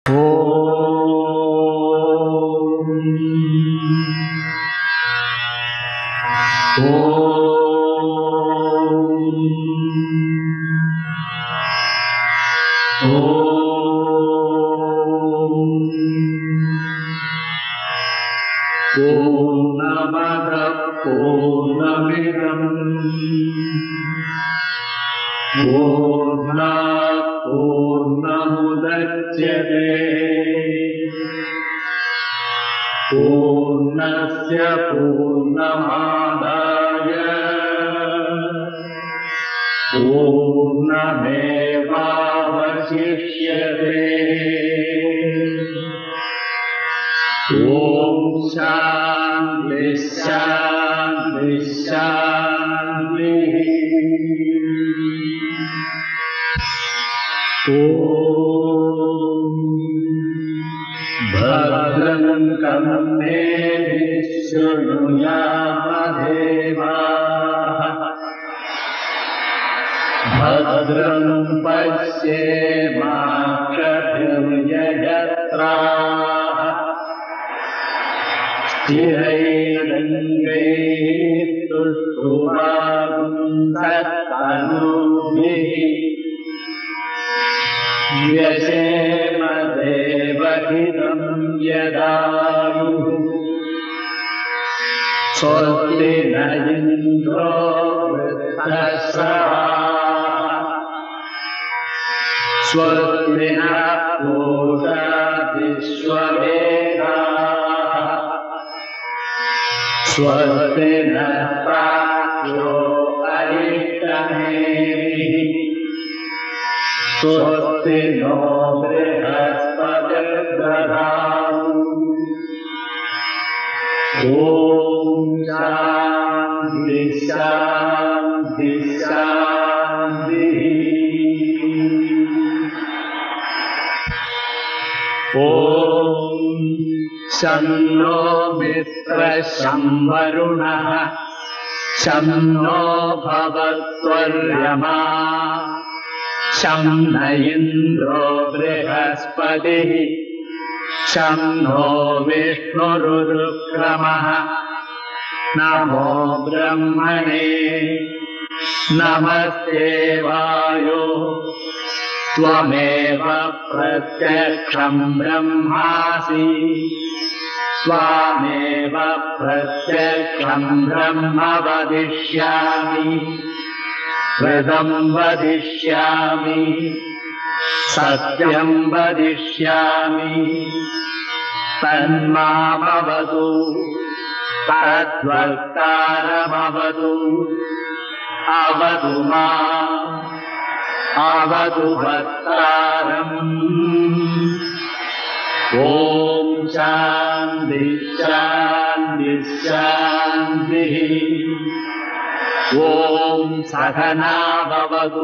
പൂർണ്ണമത പൂർണ്ണമിതം പൂർണ്ണ പൂർണ്ണമുദച്യത്തെ പൂർണ്ണസ്യ പൂർണ്ണമാദായ പൂർണ്ണമേവാവശിഷ്യത്തെ ഓം ശാന്തി ശാന്തി ശാന്തി ഓം ഭദ്രം കമ്മേ ശൃണുയാമദേവാः ഭദ്രം പശ്യേമാക്ഷഭിർയജത്രാः स्थिरैरङ्गैः तुष्टुवागुंसत्तनूभिः व्यशेम देवहितं यदायुः स्वस्ति न इन्द्रो वृद्धश्रवाः स्वस्ति न पूषा विश्ववेदाः स्वस्ति न प्राच्यो अरिष्टमेभिः स्वस्ति नो बृहस्पतिर्दधातु ॐ शान्ति शान्ति शान्तिः ॐ शं नो मित्रशं वरुणः शं नो भवत्वर्यमा शं न इन्द्रो बृहस्पतिः शं नो विष्णुरुरुक्रमः नमो ब्रह्मणे नमस्ते वायो त्वमेव प्रत्यक्षम् ब्रह्मासि त्वामेव प्रत्यक्षम् ब्रह्म वदिष्यामि कृतम् वदिष्यामि सत्यम् वदिष्यामि तन्मामवतु तद्वक्तारमवतु अवतु मा अवतु वक्तारम् ॐ शान्ति शान्ति शान्तिः ॐ सहना भवतु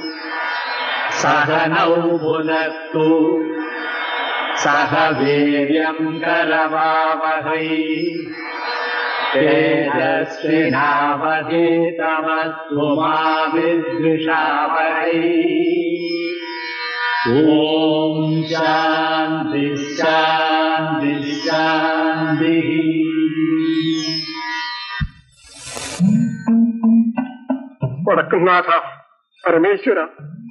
सहनौ भुनक्तु सह वीर्यम् करवावहै तेजस्विनावधीतमस्तु मा विद्विषावहै ॐ शान्ति शान्ति शान्तिः വടക്കുംനാഥ പരമേശ്വര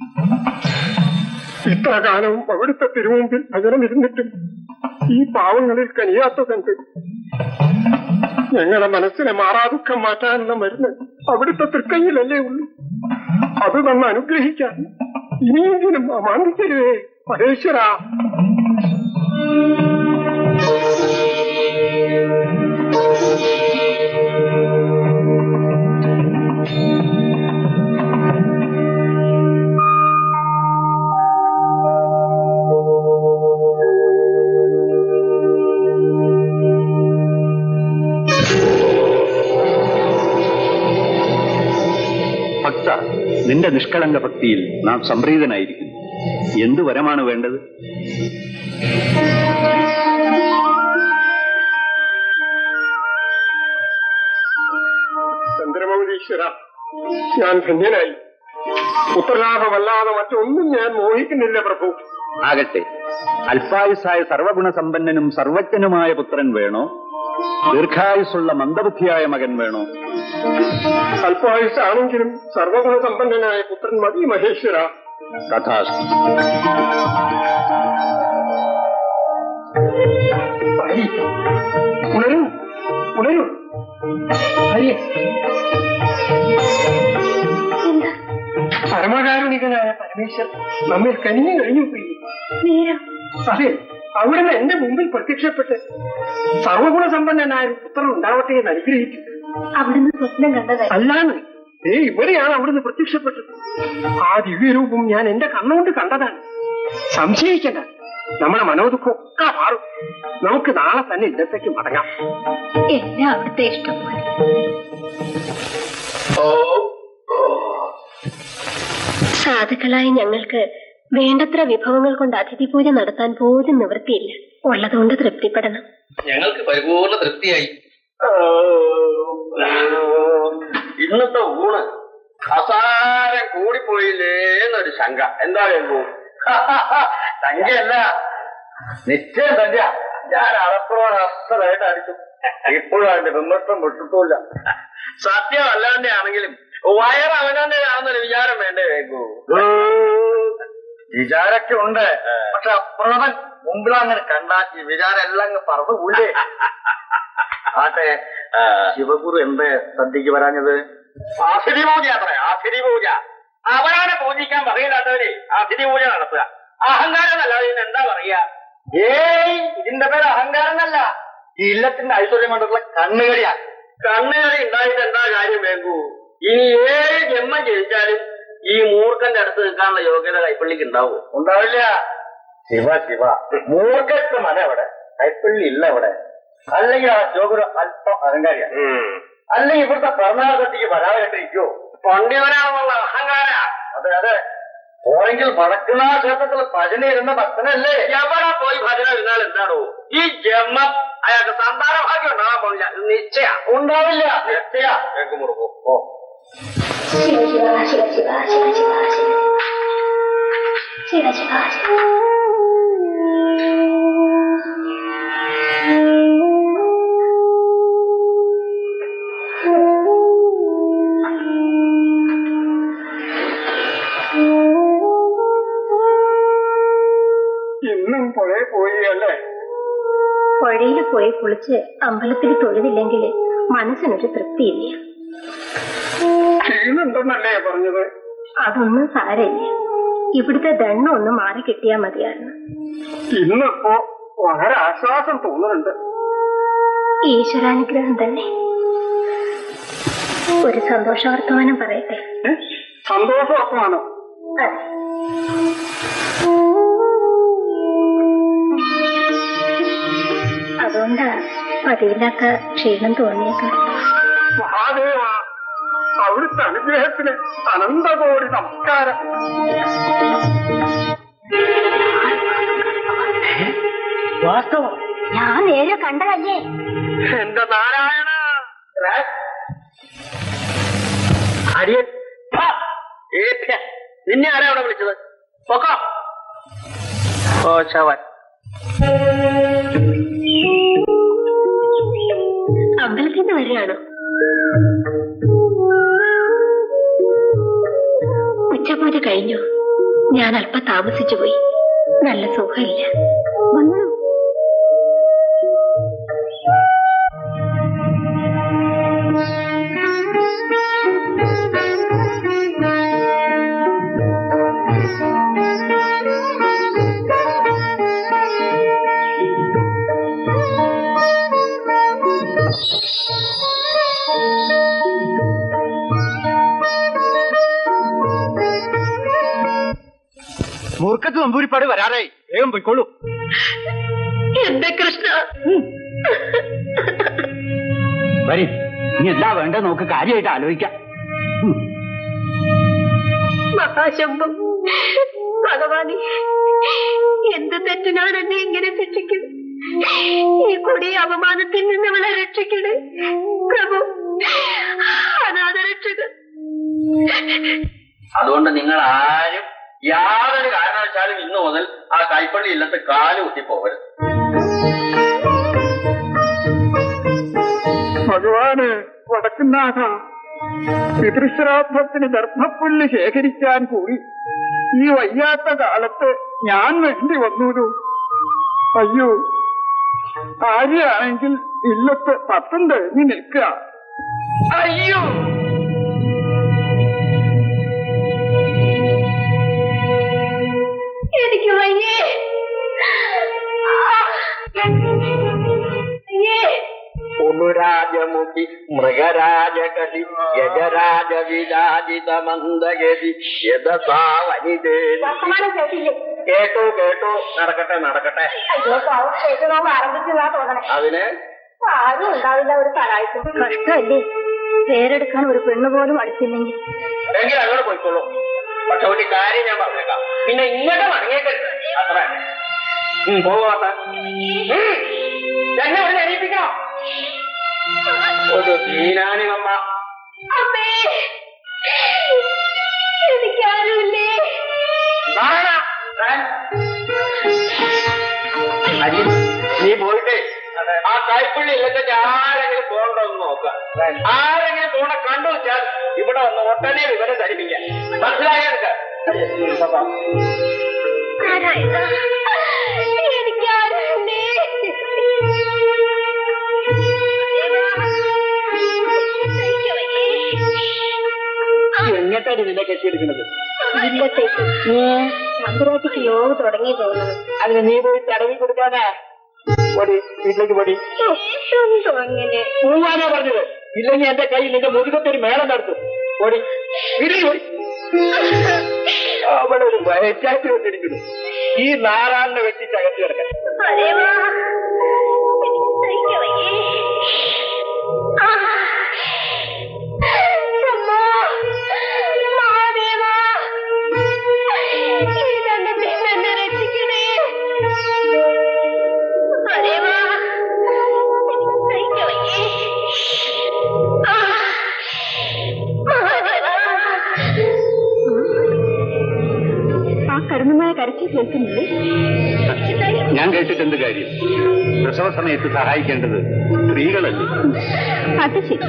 ഇത്ര കാലവും അവിടുത്തെ തിരുമുമ്പിൽ ഭജനമിരുന്നിട്ടും ഈ പാവങ്ങളിൽ കനിയാത്തതെന്ത് ഞങ്ങളുടെ മനസ്സിനെ മാറാദുഃഖം മാറ്റാനുള്ള മരുന്ന് അവിടുത്തെ തൃക്കൈയിലല്ലേ ഉള്ളൂ അത് നമ്മ അനുഗ്രഹിക്കാൻ ഇനിയെങ്കിലും അമാന്തിക്കരുതേ പരേശ്വര ഭക്ത നിന്റെ നിഷ്കളങ്ക ഭക്തിയിൽ നാം സംപ്രീതനായിരിക്കുന്നു എന്തു വരമാണ് വേണ്ടത് ചന്ദ്രമൗലീശ്വര ഞാൻ ധന്യനായി പുത്രലാഭമല്ലാതെ മറ്റൊന്നും ഞാൻ മോഹിക്കുന്നില്ല പ്രഭു ആകട്ടെ അല്പായുസായ സർവഗുണസമ്പന്നനും സർവജ്ഞനുമായ പുത്രൻ വേണോ ദീർഘായുസുള്ള മന്ദബുദ്ധിയായ മകൻ വേണോ അല്പായുസാണെങ്കിലും സർവഗുണസമ്പന്നനായ പുത്രൻ മതി മഹേശ്വര തഥാസ്തു ഹരി ഉണരൂ ഉണരൂ ഹരി എന്താ പരമകാരുണികനായ പരമേശ്വരൻ നമ്മിൽ കനിഞ്ഞു കഴിഞ്ഞു പോയി നേരോ അതെ അവിടുന്ന് എന്റെ മുമ്പിൽ പ്രത്യക്ഷപ്പെട്ട് സർവഗുണസമ്പന്നനായ ഒരു പുത്രൻ ഉണ്ടാവട്ടെ എന്ന് അനുഗ്രഹിച്ചു അവിടുന്ന് സ്വപ്നം കണ്ടതായി അല്ലാന്ന് ഏ ഇവിടെയാണ് അവിടുന്ന് പ്രത്യക്ഷപ്പെട്ടത് ആ ദിവ്യരൂപം ഞാൻ എന്റെ കണ്ണുകൊണ്ട് കണ്ടതാണ് സംശയിക്കണ്ട നമ്മുടെ മനോദുഃഖം ഒക്കെ മാറും നമുക്ക് നാളെ തന്നെ ഇന്നത്തേക്ക് മടങ്ങാം എല്ലാം അവിടുത്തെ ഇഷ്ടം പോലെ സാധുക്കളായ ഞങ്ങൾക്ക് വേണ്ടത്ര വിഭവങ്ങൾ കൊണ്ട് അതിഥി പൂജ നടത്താൻ പോലും നിവൃത്തിയില്ല ഉള്ളതുകൊണ്ട് തൃപ്തിപ്പെടണം ഞങ്ങൾക്ക് പരിപൂർണ തൃപ്തിയായി ഇന്നത്തെ ഊണ് അസാരം കൂടിപ്പോയില്ലേ എന്നൊരു ശങ്ക എന്താ കേൾക്കൂ ശങ്കയല്ല നിശ്ചയം തന്നെയാ ഞാൻ അടപ്പുറം അസലായിട്ട് അടിച്ചു ഇപ്പോഴും അതിന്റെ ബന്ധത്വം വിട്ടിട്ടില്ല സത്യം അല്ലാണ്ട് ആണെങ്കിലും വയർ അവനാന്റെ ആണെന്നൊരു വിചാരം വേണ്ടേ കേൾക്കൂ വിചാരൊക്കെ ഉണ്ട് പക്ഷെ അപ്രവൻ മുമ്പിലങ്ങനെ കണ്ടാൽ ഈ വിചാരം എല്ലാം അങ്ങ് പറന്നു പോലേ ആട്ടെ ശിവഗുരു എന്ത് സദ്യക്ക് വരാഞ്ഞത് ആസിരി പൂജ അത്ര ആസിരി പൂജ അവരാനെ പൂജിക്കാൻ പറയില്ലാത്തവരെ ആസിരി പൂജ നടത്തുക അഹങ്കാരം എന്നല്ല ഇതിന് എന്താ പറയാ ഏയ് ഇതിന്റെ പേര് അഹങ്കാരം എന്നല്ല ഈ ഇല്ലത്തിന്റെ ഐശ്വര്യം കൊണ്ടുള്ള കണ്ണുകളിയാ കണ്ണുകളി ഉണ്ടായിട്ട് എന്താ കാര്യം വേങ്കു ഇനി ഏഴ് ജന്മം ജനിച്ചാലും ഈ മൂർഖന്റെ അടുത്ത് നിൽക്കാനുള്ള യോഗ്യത കൈപ്പള്ളിക്ക് ഉണ്ടാവോ ഉണ്ടാവില്ല ശിവ ശിവ മൂർഖത്തെ മന എവിടെ കൈപ്പള്ളി ഇല്ല ഇവിടെ അല്ലെങ്കിൽ ആ ശോകരു അല്പം അഹങ്കാരിയാണ് അല്ലെങ്കിൽ ഇവിടുത്തെ ഭരണാധിപതിക്ക് വരാതിരിക്കോ പണ്ഡിതനാണെന്നുള്ള അഹങ്കാര അതെ അതെ പോരെങ്കിൽ വടക്കുന്നാ ക്ഷേത്രത്തിൽ ഭജന ഇരുന്ന ഭക്തനല്ലേ എവിടെ പോയി ഭജന ഇരുന്നാൽ എന്താണോ ഈ ജന്മം അയാൾക്ക് സന്താന ഭാഗ്യം ഉണ്ടാകാൻ പോണില്ല ഇത് നിശ്ചയ ഉണ്ടാവില്ല നിശ്ചയ കേൾക്കുമുറുക്കോ ഓ ശിവ ശിവ ശിവ ശിവ ശിവ ശിവ ശിവ ശിവ ശിവ ശിവ ഇന്നും പുഴയെ പോയി അല്ലേ പുഴയിൽ പോയി കുളിച്ച് അമ്പലത്തിൽ തൊഴുതില്ലെങ്കിൽ മനസ്സിനൊരു തൃപ്തിയില്ല ക്ഷീണുണ്ടെന്നല്ലേ പറഞ്ഞത് അതൊന്നും സാരമില്ല ഇവിടുത്തെ ദണ്ണം ഒന്ന് മാറി കിട്ടിയാ മതിയായിരുന്നു ഇന്നിപ്പോ വളരെ ആശ്വാസം തോന്നുന്നുണ്ട് ഈശ്വരാനുഗ്രഹം തന്നെ ഒരു സന്തോഷ വർത്തമാനം പറയട്ടെ ഏ? സന്തോഷമാണോ അതെ അതുകൊണ്ടാ പതിവില്ലാത്ത ക്ഷീണം തോന്നിയത് മഹാദേവ അവിടുത്തെ അനുഗ്രഹത്തിന് അനന്തകോടി നമസ്കാരം വാസ്തവം ഞാൻ നേരെ കണ്ടതല്ലേ എന്റെ നാരായണ അടിയൻ ഹാ! ഏഭ്യ. നിന്നെ ആരാ അവിടെ വിളിച്ചത് പൊക്കോ ഓ ശവൻ അമ്പലത്തിൽ നിന്ന് വരികയാണോ ഉച്ചപൂജ കഴിഞ്ഞു ഞാൻ അല്പം താമസിച്ചു പോയി നല്ല സുഖമില്ല വന്നോ മൂർഖത്ത് നമ്പൂരിപ്പാട് വരാറേ വേഗം പോയിക്കോളൂ എന്റെ കൃഷ്ണ വരി ഇനി എന്താ വേണ്ട നമുക്ക് കാര്യമായിട്ട് ആലോചിക്കാം ഉം. മഹാശംഭം ഭഗവാനെ എന്ത് തെറ്റിനാണ് എന്നെ ഇങ്ങനെ ശിക്ഷിക്കുന്നത് ഈ കൊടിയ അപമാനത്തിൽ നിന്ന് അവളെ രക്ഷിക്കണേ പ്രഭു അനാഥ രക്ഷകൻ അതുകൊണ്ട് നിങ്ങൾ ആരും യാതൊരു കാരണവശാലും ഇന്നു മുതൽ ആ കൈപ്പള്ളി ഇല്ലത്ത് കാല് കുത്തി പോകരുത് ഭഗവാന് വടക്കുന്നാഥ പിതൃശ്രാദ്ധത്തിന് ഗർഭപ്പുല്ല് ശേഖരിക്കാൻ കൂടി ഈ വയ്യാത്ത കാലത്ത് ഞാൻ വേണ്ടി വന്നൂരു അയ്യോ ആര്യാണെങ്കിൽ ഇല്ലത്ത് പത്തും തെളിഞ്ഞു നിൽക്കുക അയ്യോ എനിക്ക് വയ്യേ അയ്യേ ഉണുരാജമുഖി മൃഗരാജകടി യജരാജ വിരാജിത മന്ദഗതി യഥസാ വനിതേതി വർത്തമാനം കേട്ടില്ലേ കേട്ടു കേട്ടു നടക്കട്ടെ നടക്കട്ടെ അയ്യോ പാവം കേട്ട് നോമ്പ് ആരംഭിച്ചതാ തോന്നണേ അതിന് ആരും ഉണ്ടാവില്ല ഒരു സഹായിക്കും കഷ്ടമല്ലേ പേരെടുക്കാൻ ഒരു പെണ്ണ് പോലും അടുത്തില്ലെങ്കിൽ എങ്കിൽ അങ്ങോട്ട് പോയിക്കോളൂ പക്ഷെ ഒരു കാര്യം ഞാൻ പറഞ്ഞേക്കാം പിന്നെ ഇങ്ങോട്ട് മടങ്ങിയേക്കരുത് അത്ര തന്നെ. ഉം, പോവാത്ത എന്നെ ഒരു എണീപ്പിക്കണോ ഒരു ദീനാനികമ്മ അമ്മേ എനിക്കാരുമില്ലേ നാരായണ, ഞാൻ- അരി, നീ പോയിട്ടേ ആ കൈപ്പള്ളി ഇല്ലത്തേക്ക് ആരെങ്കിലും പോകണ്ടോന്ന് നോക്കുക ആരെങ്കിലും പോണ കണ്ടു വെച്ചാൽ ഇവിടെ വന്ന് ഒട്ടനെ വിവരം ധരിപ്പിക്കാം മനസ്സിലായെടുക്ക നാരായണ എനിക്കാരുമില്ലേ എങ്ങോട്ടാണ് നിന്നെ കെട്ടിയെടുക്കുന്നത് ഇല്ലത്തേക്ക് നമ്പുരാട്ടിക്ക് യോഗ തുടങ്ങി തോന്നുന്നു അതിന് നീ പോയി തടവി കൊടുക്കാനാ പൊടി വീട്ടിലേക്ക് പൊടി എന്തോ അങ്ങനെ പോവാനാ പറഞ്ഞത് ഇല്ലെങ്കിൽ എന്റെ കയ്യിൽ നിന്റെ മുതുകത്തൊരു മേളം നടത്തും പൊടി വീട്ടിൽ പോയി അവിടെ ഒരു വയറ്റാറ്റി വന്നിരിക്കുന്നു ഈ നാരാളിനെ വെട്ടി ചകത്തി കിടക്കാൻ അതേവാ എനിക്ക് സഹിക്കാൻ വയ്യേ. ആ. അമ്മോ. മഹാദേവാ. ഈ ദണ്ഡത്തിൽ നിന്ന് എന്നെ രക്ഷിക്കണേ. അതേവാ. എനിക്ക് സഹിക്കാൻ വയ്യേ. ആ. മഹാദേവാ. ആ കരുണമായ കരച്ചിൽ കേൾക്കുന്നില്ലേ ഞാൻ കേട്ടിട്ട് എന്ത് കാര്യം പ്രസവ സമയത്ത് സഹായിക്കേണ്ടത് സ്ത്രീകളല്ലേ അത് ശരി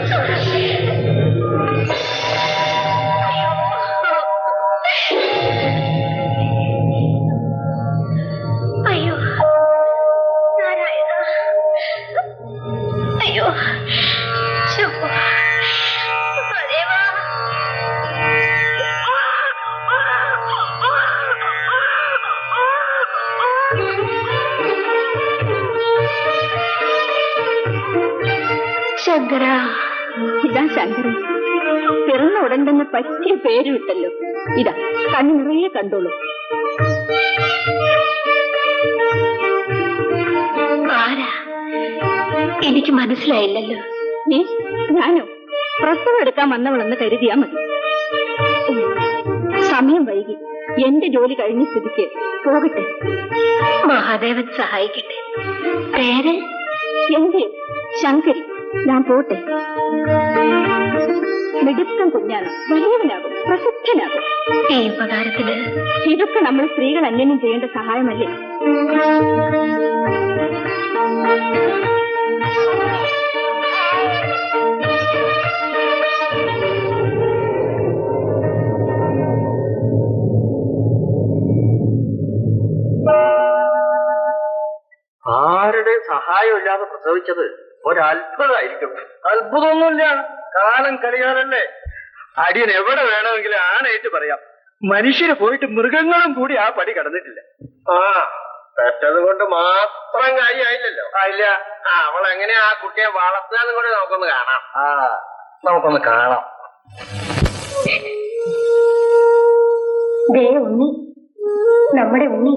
അയ്യോ നാരായണ അയ്യോ ശുഭ ദേവാ ശങ്കര ഇതാ ശങ്കരൻ പിറന്ന ഉടൻ തന്നെ പറ്റിയ പേര് വിട്ടല്ലോ ഇതാ കണ്ണു നിറയെ കണ്ടോളൂ ആരാ എനിക്ക് മനസ്സിലായില്ലല്ലോ നീ ഞാനോ പ്രസവം എടുക്കാൻ വന്നവളെന്ന് കരുതിയാ മതി ഉം. സമയം വൈകി എന്റെ ജോലി കഴിഞ്ഞ സ്ഥിതിക്ക് പോകട്ടെ മഹാദേവൻ സഹായിക്കട്ടെ പേര് എന്റെ ശങ്കരി ഞാൻ പോട്ടെ മിടുക്കൻ കുഞ്ഞാണ് വലിയവനാകും പ്രസിദ്ധനാകും ഈ ഉപകാരത്തിന് ഇതൊക്കെ നമ്മൾ സ്ത്രീകൾ അന്യനും ചെയ്യേണ്ട സഹായമല്ലേ ആരുടെ സഹായം ഇല്ലാതെ പ്രസവിച്ചത് ഒരത്ഭുതമായിരിക്കും അത്ഭുതമൊന്നുമില്ല കാലം കളിയാറല്ലേ അടിയൻ എവിടെ വേണമെങ്കിലും ആണേറ്റ് പറയാം മനുഷ്യര് പോയിട്ട് മൃഗങ്ങളും കൂടി ആ പടി കടന്നിട്ടില്ല ആ പെറ്റത് കൊണ്ട് മാത്രം കാര്യമായില്ലല്ലോ ഇല്ല ആ അവൾ എങ്ങനെയാ ആ കുട്ടിയെ വളർത്താന്നും കൂടി നമുക്കൊന്ന് കാണാം ആ നമുക്കൊന്ന് കാണാം ദേ ഉണ്ണി നമ്മുടെ ഉണ്ണി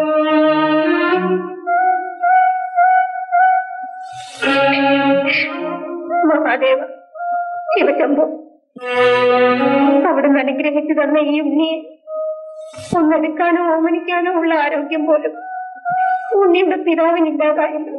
മഹാദേവ ശിവശംഭു അവിടുന്ന് അനുഗ്രഹിച്ചു തന്ന ഈ ഉണ്ണിയെ ഒന്നെടുക്കാനോ ഓമനിക്കാനോ ഉള്ള ആരോഗ്യം പോലും ഉണ്ണിയുടെ പിതാവിനില്ലാതായിരുന്നു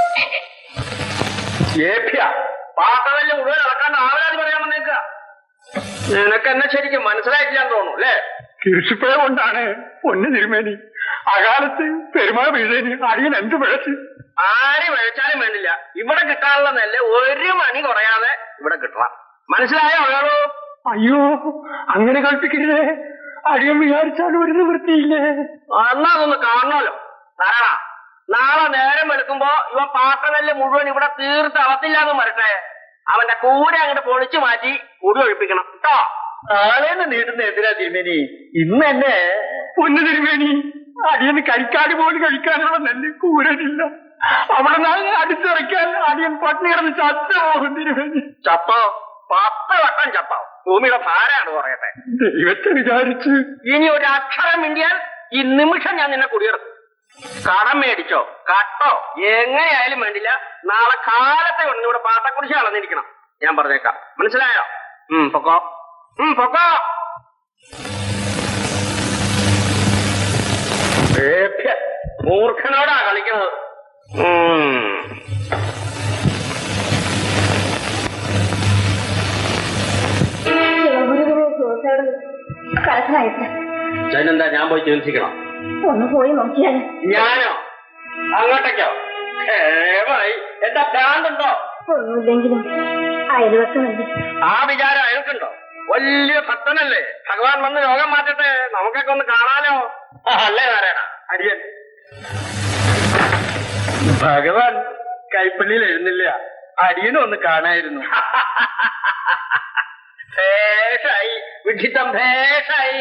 ഏഭ്യ പാട്ടവല്ല് മുഴുവൻ ഇളക്കാൻ ആവരാതി പറയാൻ വന്നേക്ക നിനക്ക് എന്നെ ശരിക്കും മനസ്സിലായിട്ടില്ലാന്ന് തോന്നുന്നു അല്ലേ കീഴ്സിപ്പഴ കൊണ്ടാണ് പൊന്നു തിരുമേനി അകാലത്ത് പെരുമാ വീഴേന് അടിയൻ എന്ത് പിഴച്ച് ആര് കഴിച്ചാലും വേണ്ടില്ല ഇവിടെ കിട്ടാനുള്ള നെല്ല് ഒരു മണി കുറയാതെ ഇവിടെ കിട്ടണം മനസ്സിലായോ വേണോ അയ്യോ അങ്ങനെ കൽപ്പിക്കരുതേ അടിയൻ വിചാരിച്ചാൽ ഒരു നിവൃത്തിയില്ലേ എന്നാ അതൊന്ന് കാണണമല്ലോ നാരായണ നാളെ നേരം എടുക്കുമ്പോ ഇവ പാട്ടനെല്ല് മുഴുവൻ ഇവിടെ തീർത്ത് അളത്തില്ലാന്ന് വരട്ടെ അവന്റെ കൂര അങ്ങോട്ട് പൊളിച്ചു മാറ്റി കുടി ഒഴിപ്പിക്കണം കേട്ടോ നാളേന്ന് നീട്ടുന്ന എന്തിനാ തിരുമേനി ഇന്ന് എന്നെ പൊന്നു തിരുമേനി അടിയന് കഴിക്കാട് പോലും കഴിക്കാനുള്ള നെല്ല് കൂരനില്ല അവിടെ നിന്ന് അടിച്ചിറക്കാൻ അടിയൻ പട്ടിണി കിടന്ന് ചത്തുപോകും തിരുമേനി ചപ്പോ പത്ത് വട്ടം ചപ്പോ ഭൂമിയുടെ ഭാരാണ് പറയട്ടെ ദൈവത്തെ വിചാരിച്ച് ഇനി ഒരു അക്ഷരം മിണ്ടിയാൽ ഈ നിമിഷം ഞാൻ നിന്നെ കുടിയിറക്കും കടം മേടിച്ചോ കട്ടോ എങ്ങനെയായാലും വേണ്ടില്ല നാളെ കാലത്തെ ഉടനെ ഇവിടെ പാട്ടക്കുറിച്ച് കളഞ്ഞിരിക്കണം ഞാൻ പറഞ്ഞേക്കാം മനസ്സിലായോ ഉം പൊക്കോ ഉം പൊക്കോ ഏഭ്യ. മൂർഖനോടാ കളിക്കുന്നത് ഉം. ശിവഗുരുവിന് സൂസൈഡ് കലശനായിട്ട് അതിനെന്താ ഞാൻ പോയി ചികിത്സിക്കണം ഒന്ന് പോയി നോക്കിയാൽ ഞാനോ അങ്ങോട്ടേക്കോ ഏവായി എന്താ ഭ്രാന്തുണ്ടോ ഒന്നുമില്ലെങ്കിലും അയൽവക്കമല്ലേ ആ വിചാരം അയാൾക്കുണ്ടോ വലിയ ഭക്തനല്ലേ ഭഗവാൻ വന്ന് രോഗം മാറ്റട്ടെ നമുക്കൊക്കെ ഒന്ന് കാണാനോ അല്ലേ നാരായണ അടിയൻ ഭഗവാൻ കൈപ്പള്ളിയിൽ എഴുന്നില്ല അടിയനും ഒന്ന് കാണായിരുന്നു ഭേഷായി വിഡിത്തം ഭേഷായി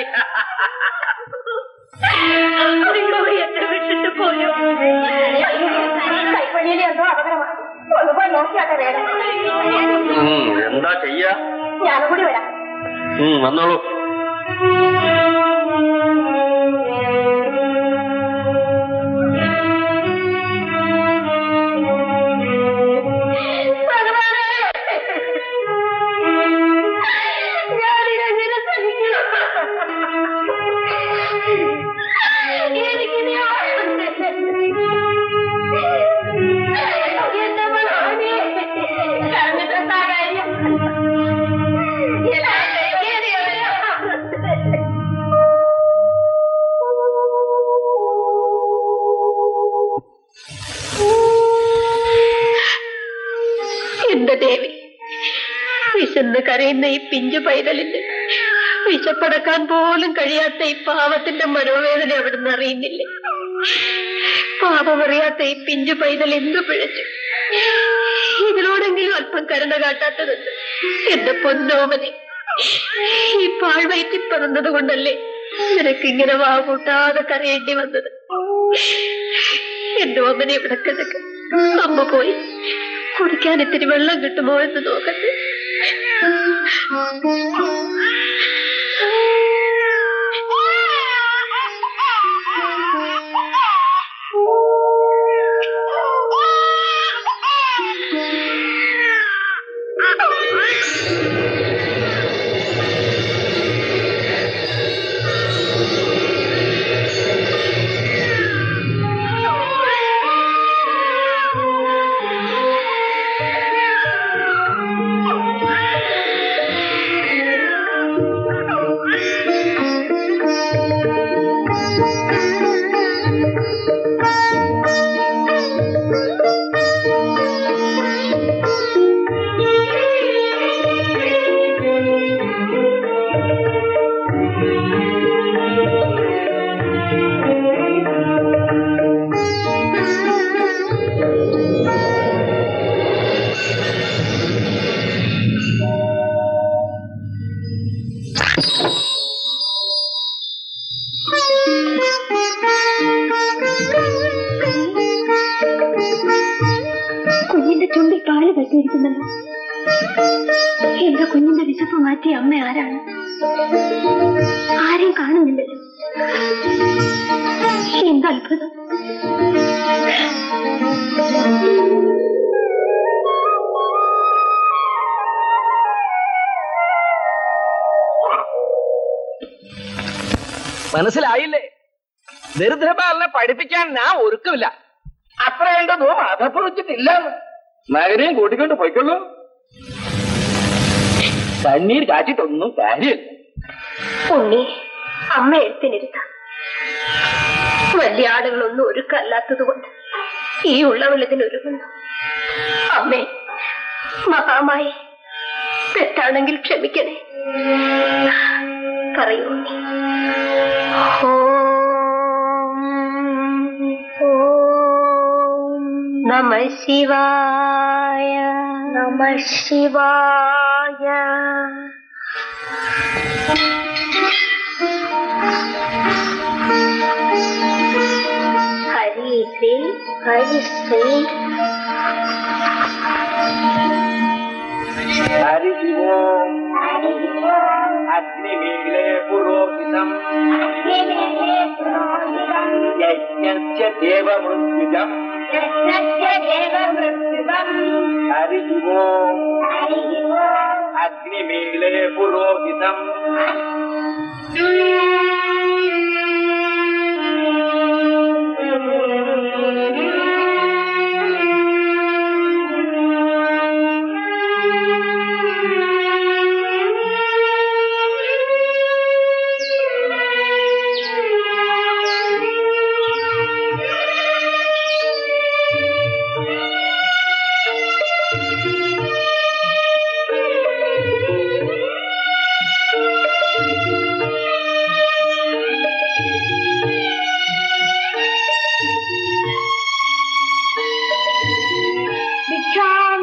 എന്നെ വിട്ടിട്ട് പോയോ കൈപ്പള്ളിയിൽ എന്തോ അപകടമാണ് ഒന്ന് പോയി നോക്കിയാട്ടെ വേണം ഉം, എന്താ ചെയ്യാ ഞാനും കൂടി വരാം ഉം, വന്നോളൂ ഭഗവാനേ ഞാനിതെങ്ങനെ സഹിക്കും എനിക്കിനി എന്റെ ഭഗവാനെ കരഞ്ഞിട്ടെന്താ കാര്യം എന്റെ ദേവി വിശന്ന് കരയുന്ന ഈ പിഞ്ചു പൈതലിന് വിശപ്പടക്കാൻ പോലും കഴിയാത്ത ഈ പാവത്തിന്റെ മനോവേദന അവിടുന്ന് അറിയുന്നില്ലേ പാപമറിയാത്ത ഈ പിഞ്ചു പൈതൽ എന്തു പിഴച്ചു ഇതിനോടെങ്കിലും അല്പം കരുണ കാട്ടാത്തതുണ്ട് എന്റെ പൊന്നോമനെ ഈ പാഴ്വയറ്റി പറന്നത് കൊണ്ടല്ലേ നിനക്കിങ്ങനെ വാകൂട്ടാതെ കരയേണ്ടി വന്നത് എന്റെ ഓമനെ ഇവിടെ കിടക്ക് അമ്മ പോയി കുടിക്കാൻ ഇത്തിരി വെള്ളം കിട്ടുമോ എന്ന് നോക്കട്ടെ കുഞ്ഞിന്റെ ചുണ്ടിൽ പാല് പറ്റിയിരിക്കുന്നല്ലോ എന്റെ കുഞ്ഞിന്റെ വിശപ്പ് മാറ്റിയ അമ്മ ആരാണ് ആരെയും കാണുന്നില്ലല്ലോ എന്ത് അത്ഭുതം മനസ്സിലായില്ലേ ദരിദ്രപാലനെ പഠിപ്പിക്കാൻ ഞാൻ ഒരുക്കമില്ല അത്ര ഉണ്ടെന്നോ അധപ്പുറച്ചിട്ടില്ല നഗരെയും കൂട്ടിക്കൊണ്ട് പോയിക്കൊള്ളൂ കണ്ണീര് കാച്ചിട്ടൊന്നും കാര്യമില്ല ഉണ്ണി അമ്മ എഴുത്തിനിരുത്താം വലിയ ആളുകളൊന്നും ഒരുക്കല്ലാത്തത് കൊണ്ട് ഈ ഉള്ളവളതിനൊരുങ്ങുന്നു അമ്മേ മഹാമായി തെറ്റാണെങ്കിൽ ക്ഷമിക്കണേ പറയൂ ഉണ്ണി. ഓം ഓം നമ ശിവായ നമ ശിവായ ഹരി ശ്രീ ഹരി ശ്രീ ഹരിശിവോം അഗ്നിമീലെ പുരോഹിതം യജ്ഞസ്യ ദേവമൃത്യുജം ഹരിശിവോം അഗ്നിമീലെ പുരോഹിതം ഭിക്ഷാം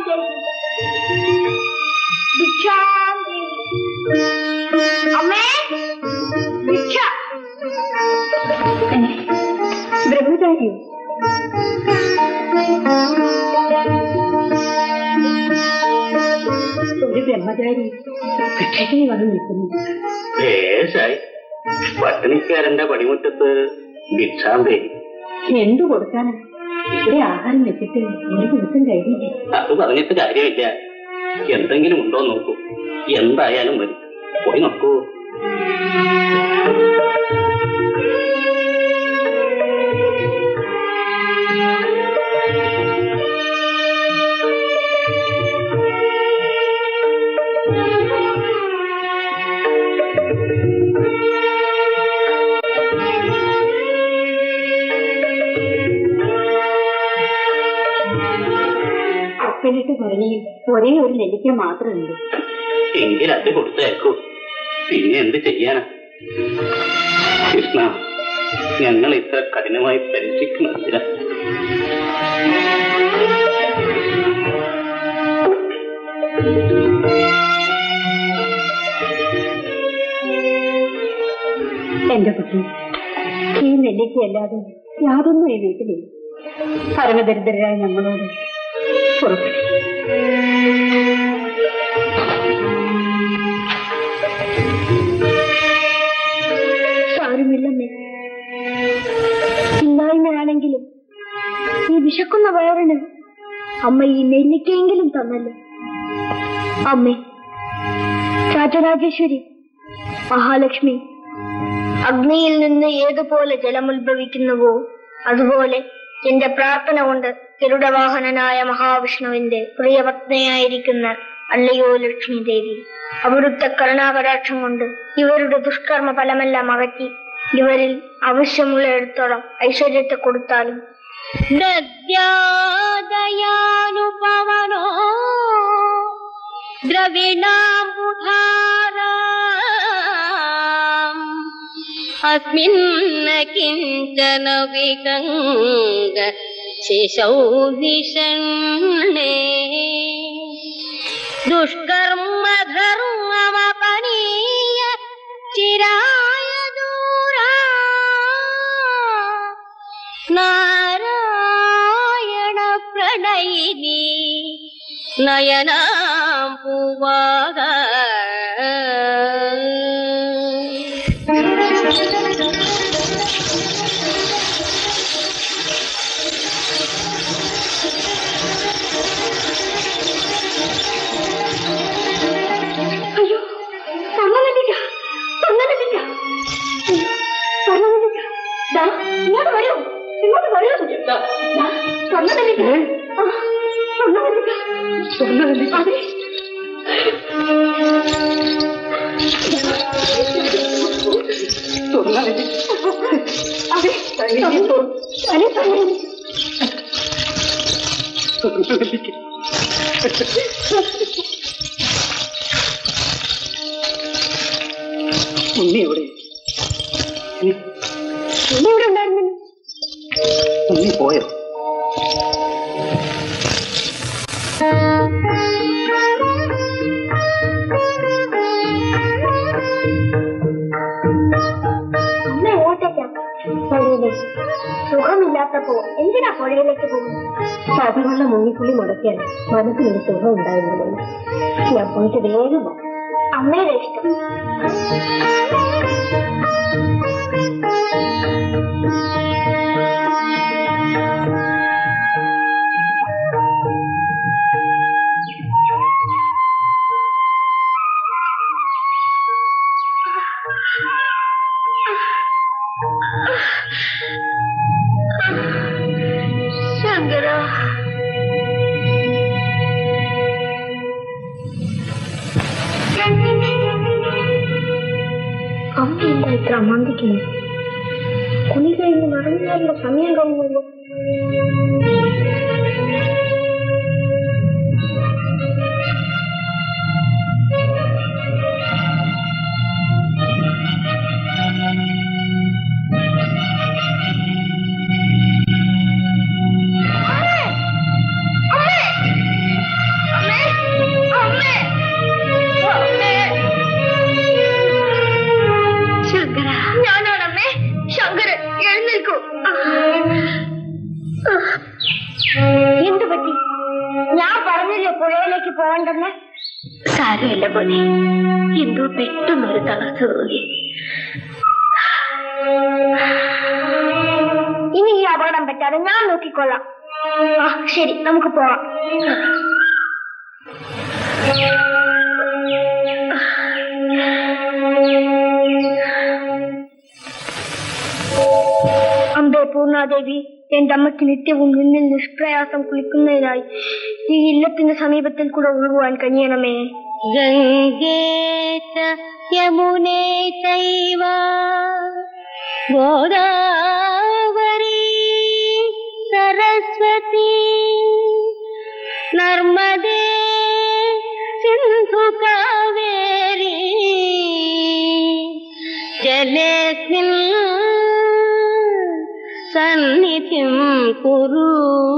ഭിക്ഷാം അമ്മേ ഭിക്ഷ ബ്രഹ്മചാരിയോ ഒരു ബ്രഹ്മചാരി ഭിക്ഷയ്ക്ക് വന്ന് നിൽക്കുന്നു ലേശായി പട്ടിണിക്കാരന്റെ പണിമുറ്റത്ത് ഭിക്ഷാന്തേ എന്തു കൊടുക്കാനാ ഇവിടെ ആഹാരം വെച്ചിട്ട് ഒരു ദിവസം കഴിഞ്ഞില്ലേ അത് പറഞ്ഞിട്ട് കാര്യമില്ല എന്തെങ്കിലും ഉണ്ടോ നോക്കൂ എന്തായാലും മതി പോയി നോക്കൂ ഒപ്പിലിട്ട് ഭരണിയിൽ ഒരേ ഒരു നെല്ലിക്ക മാത്രമുണ്ട് എങ്കിൽ അത് കൊടുത്തേക്കൂ പിന്നെ എന്ത് ചെയ്യാനാ കൃഷ്ണ ഞങ്ങൾ ഇത്ര കഠിനമായി പരീക്ഷിക്കുന്നതില്ല എന്റെ കുട്ടി ഈ നെല്ലിക്കയല്ലാതെ യാതൊന്നും ഈ വീട്ടിലില്ല പരമദരിദ്രരായ ഞങ്ങളോട് പുറപ്പെട്ടു സാരമില്ലമ്മേ ഇല്ലായ്മയാണെങ്കിലും ഈ വിശക്കുന്ന വയറിന് അമ്മ ഈ നെല്ലിക്കയെങ്കിലും തന്നല്ലോ അമ്മേ രാജരാജേശ്വരി മഹാലക്ഷ്മി അഗ്നിയിൽ നിന്ന് ഏതുപോലെ ജലമുത്ഭവിക്കുന്നുവോ അതുപോലെ എന്റെ പ്രാർത്ഥന കൊണ്ട് ഗരുഡവാഹനനായ മഹാവിഷ്ണുവിന്റെ പ്രിയപത്നിയായിരിക്കുന്ന അല്ലയോ ലക്ഷ്മി ദേവി അവിടുത്തെ കരുണാകടാക്ഷം കൊണ്ട് ഇവരുടെ ദുഷ്കർമ്മ ഫലമെല്ലാം അകറ്റി ഇവരിൽ ആവശ്യമുള്ള എടുത്തോളം ഐശ്വര്യത്തെ കൊടുത്താലും ദയാനുപവനോ ദ്രവിണാംബുധാരാം अस्मिन् किञ्चन विगङ्ग शिशौ निषण्णे दुष्कर्म धर्ममपनीय चिराय दूरा नारायण प्रणयिनी नयनाम्बुवाग അയ്യോ സ്വർണ്ണനെല്ലിക്ക സ്വർണ്ണനെല്ലിക്ക സ്വർണ്ണനെല്ലിക്ക ദാ ഇങ്ങോട്ട് വരൂ ഇങ്ങോട്ട് വരൂ ദാ, സ്വർണ്ണനെല്ലിക്ക ആ, സ്വർണ്ണനെല്ലിക്ക സ്വർണ്ണനെല്ലിക്ക അതെ ഉണ്ണി എവിടെ ഇവിടെ ഉണ്ടായിരുന്നു ഉണ്ണി പോയോ അമ്മ എങ്ങോട്ടേക്കാ പുഴയിലേക്ക് സുഖമില്ലാത്തപ്പോ എന്തിനാ പുഴയിലേക്ക് പോകുന്നത് പതിവുള്ള മുങ്ങിക്കുള്ളി മുടക്കിയാൽ മനസ്സിനൊരു സുഖം ഉണ്ടായിരുന്നില്ല ഞാൻ പോയിട്ട് വേഗം വരാം. അമ്മയുടെ ഇഷ്ടം ശങ്കര അമ്മ എന്താ ഇത്ര അമാന്തിക്കുന്നു കുളി കഴിഞ്ഞ് നടന്നാലുള്ള സമയം കഴിഞ്ഞല്ലോ ശങ്കര ഞാനാണമ്മേ ശങ്കര എഴുന്നേൽക്കൂ എന്തു പറ്റി ഞാൻ പറഞ്ഞില്ലേ പുഴയിലേക്ക് പോകണ്ടെന്ന് സാരമില്ല പോലെ എന്തോ പെട്ടെന്നൊരു തളർച്ച തോന്നി ഇനി ഈ അപകടം പറ്റാതെ ഞാൻ നോക്കിക്കൊള്ളാം ആ ശരി നമുക്ക് പോവാം അമ്പേ പൂർണാദേവി എന്റെ അമ്മയ്ക്ക് നിത്യവും നിന്നിൽ നിഷ്പ്രയാസം കുളിക്കുന്നതിനായി ഈ ഇല്ലത്തിന്റെ സമീപത്തിൽ കൂടെ ഒഴുകുവാൻ കഴിയണമേ ഗംഗേ യമുനേ ചൈവ ഗോദാവരി സരസ്വതി നർമ്മദേ സിന്ധു കാവേരി ജലേസ്മിൻ സന്നിധിം കുരു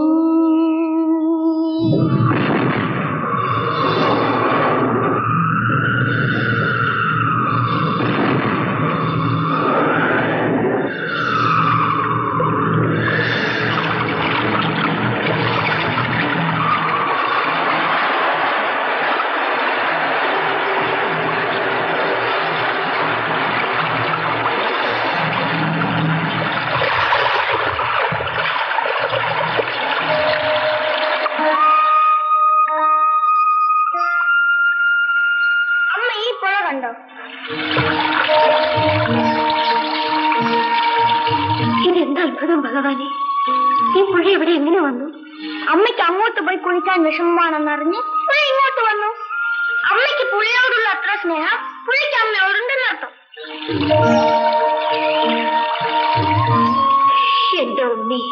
അമ്മ ഈ പുഴ കണ്ടോ ഇതെന്താ അത്ഭുതം ഭഗവാനെ ഈ പുഴ ഇവിടെ എങ്ങനെ വന്നു അമ്മയ്ക്ക് അങ്ങോട്ട് പോയി കുളിക്കാൻ വിഷമമാണെന്നറിഞ്ഞ് പുഴ ഇങ്ങോട്ട് വന്നു അമ്മയ്ക്ക് പുഴയോടുള്ള അത്ര സ്നേഹം പുള്ളിക്ക് അമ്മയോടുണ്ടെന്നർത്ഥം എന്റെ ഉണ്ണി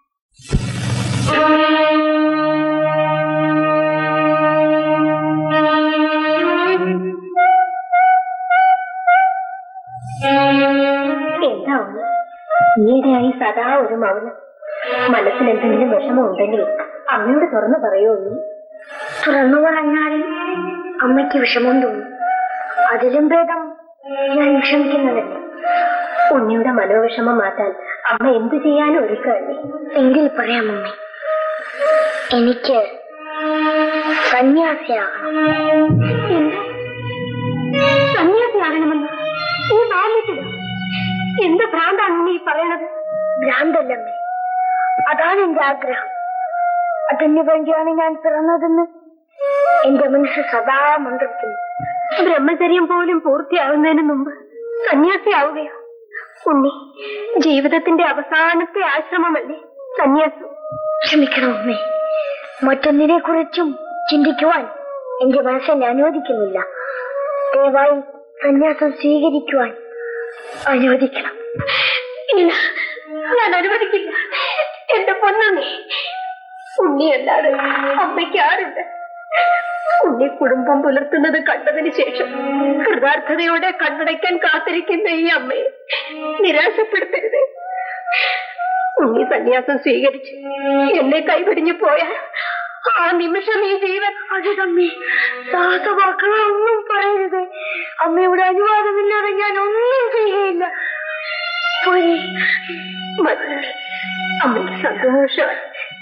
എന്താ ഉണ്ണി ഈയിടെയായി സദാ ഒരു മൗനം മനസ്സിൽ എന്തെങ്കിലും വിഷമം ഉണ്ടെങ്കിൽ അമ്മയോട് തുറന്നു പറയൂ ഉണ്ണി തുറന്നു പറഞ്ഞാൽ അമ്മയ്ക്ക് വിഷമം തോന്നും അതിലും ഭേദം ഞാൻ വിഷമിക്കുന്നതല്ലേ ഉണ്ണിയുടെ മനോവിഷമം മാറ്റാൻ അമ്മ എന്തു ചെയ്യാനും ഒരുക്കല്ലേ എങ്കിൽ പറയാം അമ്മ എനിക്ക് സന്യാസിയാകണം എന്ത് സന്യാസിയാകണമെന്ന് ഈ ബാല്യത്തിലോ എന്ത് ഭ്രാന്താണ് നീ പറയണത് ഭ്രാന്തല്ലമ്മേ അതാണ് എന്റെ ആഗ്രഹം അതിനു വേണ്ടിയാണ് ഞാൻ പിറന്നതെന്ന് എന്റെ മനസ്സ് സദാ മന്ത്രിക്കുന്നു ബ്രഹ്മചര്യം പോലും പൂർത്തിയാകുന്നതിന് മുമ്പ് സന്യാസിയാവുകയോ ഉണ്ണി ജീവിതത്തിന്റെ അവസാനത്തെ ആശ്രമമല്ലേ സന്യാസം ക്ഷമിക്കണം അമ്മേ മറ്റൊന്നിനെ കുറിച്ചും ചിന്തിക്കുവാൻ എന്റെ മനസ്സിനെ അനുവദിക്കുന്നില്ല ദയവായി സന്യാസം സ്വീകരിക്കുവാൻ അനുവദിക്കണം ഇല്ല ഞാൻ അനുവദിക്കില്ല എന്റെ പൊന്നമ്മേ ഉണ്ണിയല്ലാതെ അമ്മയ്ക്ക് ആരുണ്ട് ഉണ്ണി കുടുംബം പുലർത്തുന്നത് കണ്ടതിന് ശേഷം കൃതാർത്ഥതയോടെ കണ്ണടയ്ക്കാൻ കാത്തിരിക്കുന്ന ഈ അമ്മയെ നിരാശപ്പെടുത്തരുത് ഉണ്ണി സന്യാസം സ്വീകരിച്ച് എന്നെ കൈപിടിഞ്ഞു പോയാൽ ആ നിമിഷം ഈ ജീവൻ അജിതമ്മേ സാഹസവാക്കളൊന്നും പറയരുത് അമ്മയുടെ അനുവാദമില്ലാതെ ഞാൻ ഒന്നും ചെയ്യുകയില്ല പോയി മതി അമ്മയ്ക്ക് സന്തോഷമായി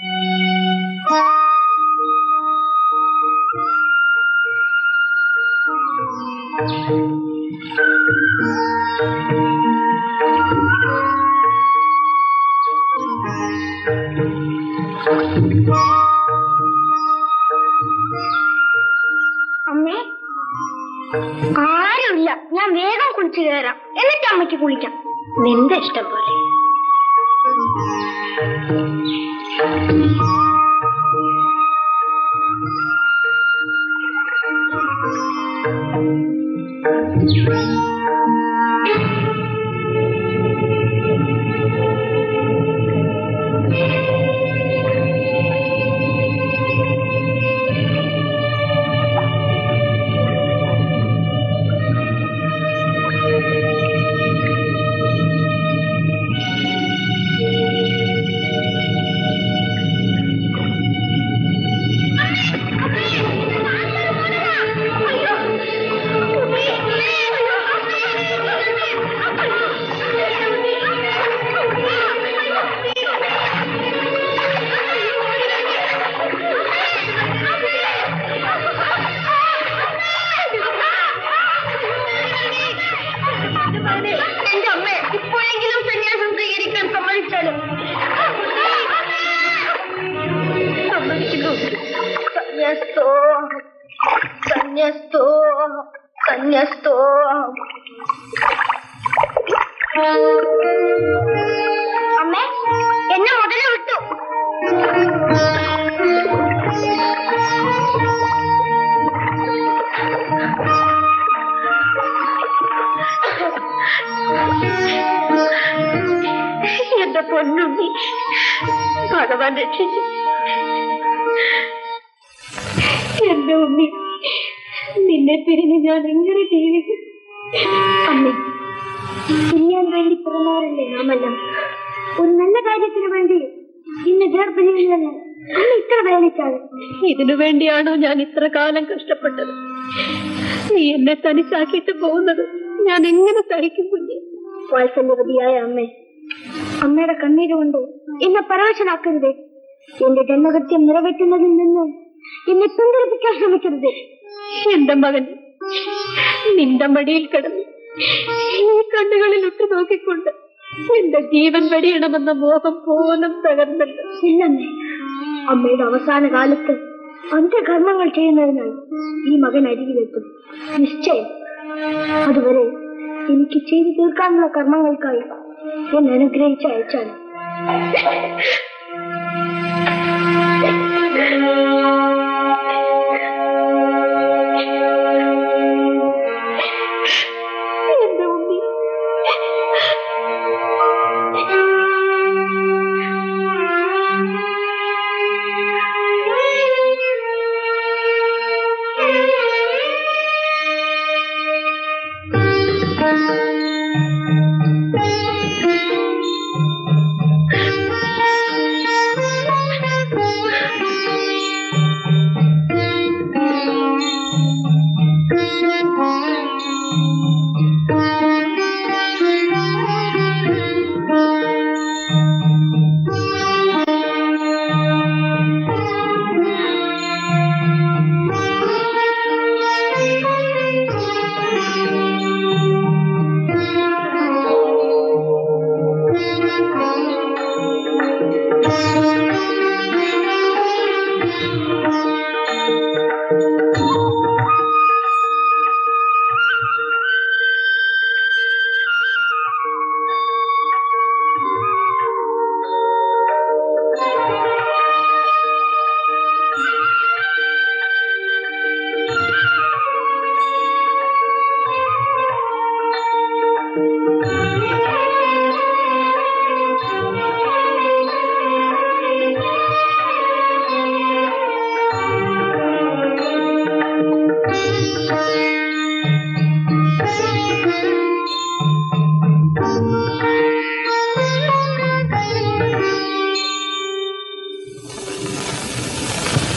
അമ്മേ ആരുമില്ല ഞാൻ വേഗം കുളിച്ചു കയറാം എന്നിട്ട് അമ്മയ്ക്ക് കുളിക്കാം നിന്റെ ഇഷ്ടം പോലെ എന്റെ അമ്മ ഇപ്പോഴെങ്കിലും സന്യാസം സ്വീകരിക്കാൻ സമ്മതിച്ചാലും സമ്മതിക്കുന്നു സന്യസ്തോ സന്യസ്തോ സന്യസ്തോ അമ്മേ എന്നെ മുതല് വിട്ടു എന്റെ പൊന്നുണ്ണി ഭഗവാൻ രക്ഷിച്ചു എന്റെ ഉണ്ണി നിന്നെ പിരിഞ്ഞ് ഞാൻ എങ്ങനെ ജീവിക്കും അമ്മേ പിരിയാൻ വേണ്ടി പിറന്നവരല്ലേ നാമെല്ലാം ഒരു നല്ല കാര്യത്തിന് വേണ്ടി ഇന്ന് ഗർഭിണിയില്ലെന്ന് അമ്മ ഇത്ര വേദനിച്ചാണ് ഇതിനു വേണ്ടിയാണോ ഞാൻ ഇത്ര കാലം കഷ്ടപ്പെട്ടത് നീ എന്നെ തനിച്ചാക്കിയിട്ട് പോകുന്നത് ഞാൻ എങ്ങനെ സഹിക്കും കുഞ്ഞെ വാത്സല്യവതിയായ അമ്മേ അമ്മയുടെ കണ്ണീര് കൊണ്ട് എന്നെ പരവശനാക്കരുത് എന്റെ ജന്മകൃത്യം നിറവേറ്റുന്നതിൽ നിന്ന് എന്നെ പിന്തിരിപ്പിക്കാൻ ശ്രമിക്കരുത് എന്റെ മകൻ നിന്റെ മടിയിൽ കിടന്ന് ഈ കണ്ണുകളിൽ ഉറ്റു നോക്കിക്കൊണ്ട് എന്റെ ജീവൻ വെടിയണമെന്ന മോഹം പോലും തകർന്നല്ലോ ഇല്ലെന്നേ അമ്മയുടെ അവസാന കാലത്ത് അന്ത്യകർമ്മങ്ങൾ ചെയ്യുന്നതിനായി ഈ മകൻ അരികിലെത്തും നിശ്ചയം അതുവരെ എനിക്ക് ചെയ്തു തീർക്കാനുള്ള കർമ്മങ്ങൾക്കായി എന്നെ അനുഗ്രഹിച്ച് അയച്ചാൽ എന്റെ ഉണ്ണി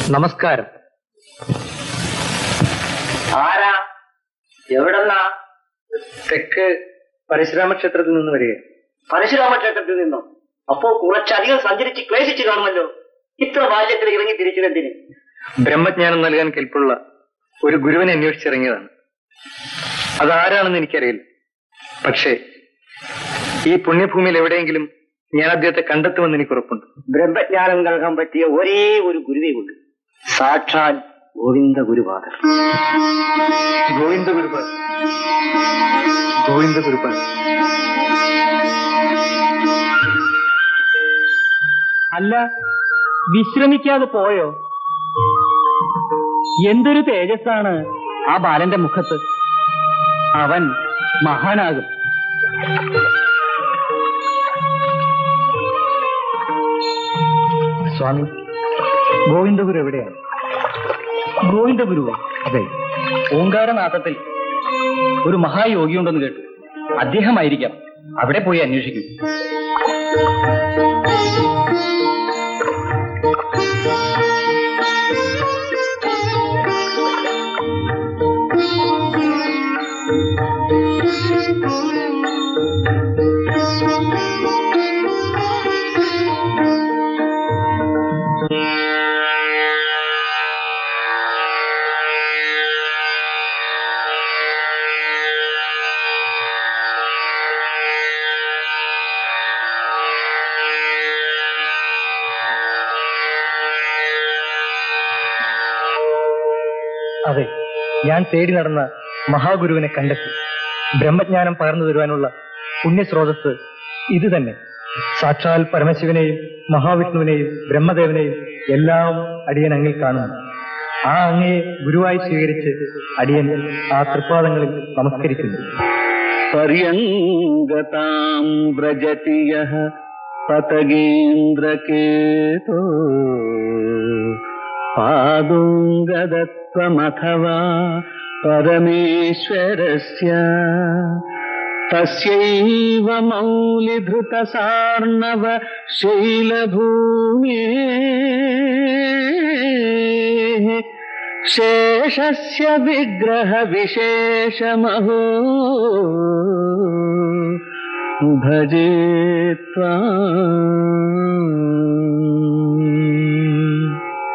നമസ്കാരം ആരാ എവിടെന്നാ തെക്ക് പരശുരാമ ക്ഷേത്രത്തിൽ നിന്ന് വരിക പരശുരാമ ക്ഷേത്രത്തിൽ നിന്നോ അപ്പോ കുറച്ചധികം സഞ്ചരിച്ച് ക്ലേശിച്ച് കാണുമല്ലോ ഇത്ര ബാല്യത്തിൽ ഇറങ്ങി തിരിച്ചതെന്തിന് ബ്രഹ്മജ്ഞാനം നൽകാൻ കെൽപ്പുള്ള ഒരു ഗുരുവിനെ അന്വേഷിച്ചിറങ്ങിയതാണ് അതാരാണെന്ന് എനിക്കറിയില്ല പക്ഷേ ഈ പുണ്യഭൂമിയിൽ എവിടെയെങ്കിലും ഞാൻ അദ്ദേഹത്തെ കണ്ടെത്തുമെന്ന് എനിക്ക് ഉറപ്പുണ്ട് ബ്രഹ്മജ്ഞാനം നൽകാൻ പറ്റിയ ഒരേ ഒരു ഗുരുവേ ഉണ്ട് സാക്ഷാൽ ഗോവിന്ദ ഗുരുപാദർ ഗോവിന്ദ ഗുരുപാൽ ഗോവിന്ദ ഗുരുപാൽ അല്ല വിശ്രമിക്കാതെ പോയോ എന്തൊരു തേജസ്സാണ് ആ ബാലന്റെ മുഖത്ത് അവൻ മഹാനാകും സ്വാമി ഗോവിന്ദഗുരു എവിടെയാണ് ഗോവിന്ദഗുരുവോ അതെ ഓങ്കാരനാഥത്തിൽ ഒരു മഹായോഗിയുണ്ടെന്ന് കേട്ടു അദ്ദേഹമായിരിക്കാം അവിടെ പോയി അന്വേഷിക്കും അതെ ഞാൻ തേടി നടന്ന മഹാഗുരുവിനെ കണ്ടെത്തി ബ്രഹ്മജ്ഞാനം പകർന്നു തരുവാനുള്ള പുണ്യസ്രോതസ് ഇത് തന്നെ സാക്ഷാൽ പരമശിവനെയും മഹാവിഷ്ണുവിനെയും ബ്രഹ്മദേവനെയും എല്ലാം അടിയൻ അങ്ങിൽ കാണുന്നു ആ അങ്ങയെ ഗുരുവായി സ്വീകരിച്ച് അടിയൻ ആ തൃപ്പാദങ്ങളിൽ നമസ്കരിക്കുന്നു पर्यङ्गताम् व्रजति यः पतगेन्द्रकेतो पादोङ्गदत्वमथवा परमेश्वरस्य तस्यैव मौलिधृतसार्णव शैलभूमेः शेषस्य विग्रहविशेषमहो भजे त्वाम्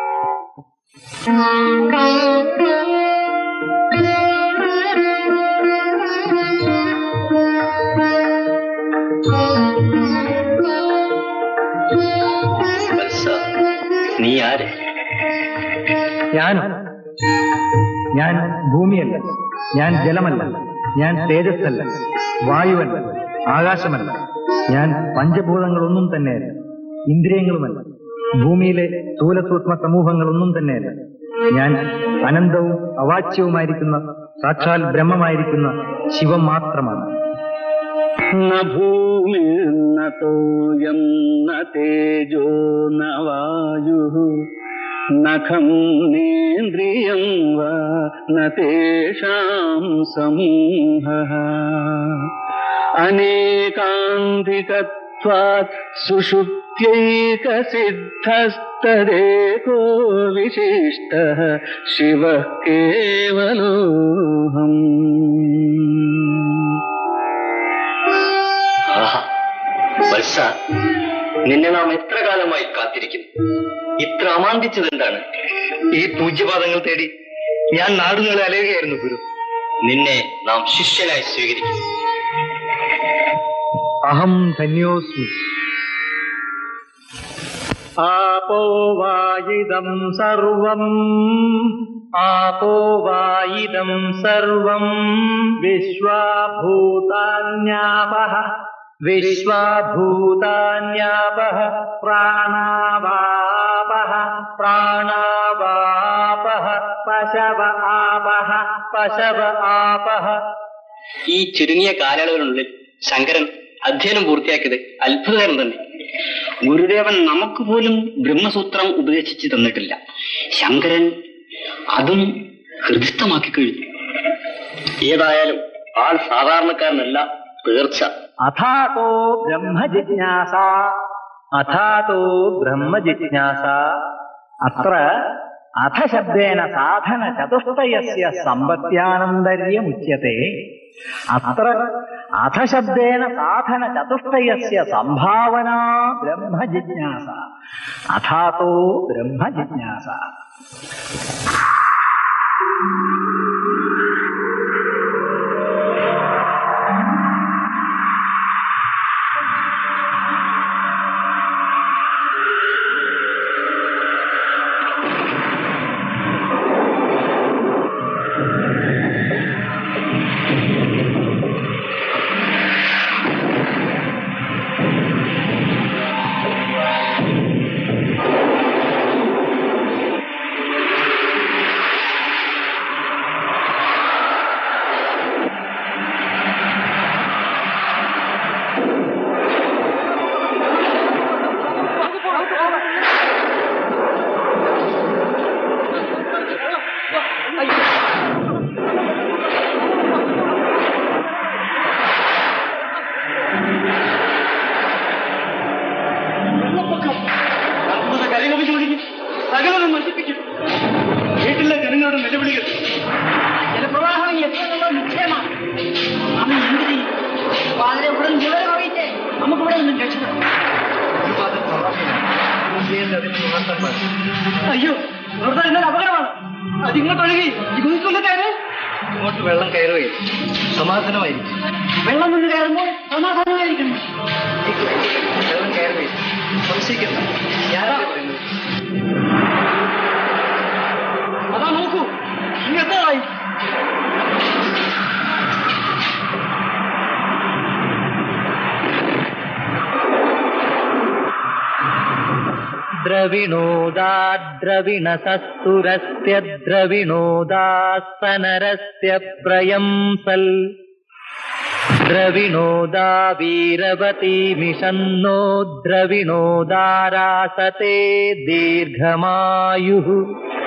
നീ ആര് ഞാനും ഞാൻ ഭൂമിയല്ല ഞാൻ ജലമല്ല ഞാൻ തേജസ്സല്ല വായുവല്ല ആകാശമല്ല ഞാൻ പഞ്ചഭൂതങ്ങളൊന്നും തന്നെയല്ല ഇന്ദ്രിയങ്ങളുമല്ല ഭൂമിയിലെ സ്ഥൂലസൂക്ഷ്മ സമൂഹങ്ങളൊന്നും തന്നെയല്ല ഞാൻ അനന്തവും അവാച്യവുമായിരിക്കുന്ന സാക്ഷാൽ ബ്രഹ്മമായിരിക്കുന്ന ശിവം മാത്രമാണ് न भूमिर्न तोयम् न तेजो न वायुः न खम् नेन्द्रियम् वा न तेषाम् समूहः अनेकान्तिकत्वात् सुषुप्त्यैकसिद्धस्तदेको विशिष्टः शिवः केवलोऽहम् ആഹാ വത്സ നിന്നെ നാം എത്ര കാലമായി കാത്തിരിക്കുന്നു ഇത്ര അമാന്തിച്ചത് എന്താണ് ഈ പൂജ്യപാദങ്ങൾ തേടി ഞാൻ നാടുകളെ അലയുകയായിരുന്നു ഗുരു നിന്നെ നാം ശിഷ്യനായി സ്വീകരിക്കും അഹം ധന്യോസ്മി ആപോ വായിദം സർവം ആപോ വായിദം സർവം വിശ്വാഭൂതാന്യാപഃ വിശ്വാഭൂതാന്യാപഃ പ്രാണാവാപഃ പ്രാണാവാപഃ പശവ ആപഃ പശവ ആപഃ ഈ ചുരുങ്ങിയ കാലയളവിനുള്ളിൽ ശങ്കരൻ അധ്യയനം പൂർത്തിയാക്കിയത് അത്ഭുതകരം തന്നെ ഗുരുദേവൻ നമുക്ക് പോലും ബ്രഹ്മസൂത്രം ഉപദേശിച്ചു തന്നിട്ടില്ല ശങ്കരൻ അതും ഹൃദിസ്ഥമാക്കി കഴിഞ്ഞു ഏതായാലും ആൾ സാധാരണക്കാരനല്ല തീർച്ച അഥാതോ ബ്രഹ്മജിജ്ഞാസ അഥാതോ ബ്രഹ്മജിജ്ഞാസ അത്ര അഥശബ്ദേന സാധന ചതുഷ്ടയസ്യ സമ്പത്യാനന്തര്യമുച്യത്തെ അത്ര അഥശബ്ദേന സാധന ചതുഷ്ടയസ്യ സംഭാവന ബ്രഹ്മ ജിജ്ഞാസ അഥാതോ ബ്രഹ്മ ജിജ്ഞാസ അത്ഭുത കരികവി ചോദിക്കും സകലതും നശിപ്പിക്കും വീട്ടിലെ ജനങ്ങളുടെ നിലവിളികൾ ജലപ്രവാഹം എത്തുന്നത് നിശ്ചയമാണ് നമ്മൾ എന്ത് ചെയ്യും വളരെ ഉടൻ വിവരം അറിയിച്ചേ നമുക്ക് ഇവിടെ നിന്നും രക്ഷപ്പെടാം അയ്യോ ഇവിടെ എന്നാൽ അപകടമാണ് അതിങ്ങോട്ടൊഴുകി ഇങ്ങോട്ടൊഴുകാന് ഇങ്ങോട്ട് വെള്ളം കയറുകയും സമാധാനമായിരിക്കും വെള്ളം നിന്ന് കയറുമ്പോൾ സമാധാനമായിരിക്കണം വെള്ളം കയറുകയും സംശയിക്കുന്നു ഞാനാണ് പറയുന്നത് അതാ നോക്കൂ ഇങ്ങെത്തായി द्रविणोदाद्रविणसस्तुरस्य द्रविणोदास्तनरस्य प्रयंसल् द्रविणोदा वीरवती मिषन्नो द्रविणोदारासते दीर्घमायुः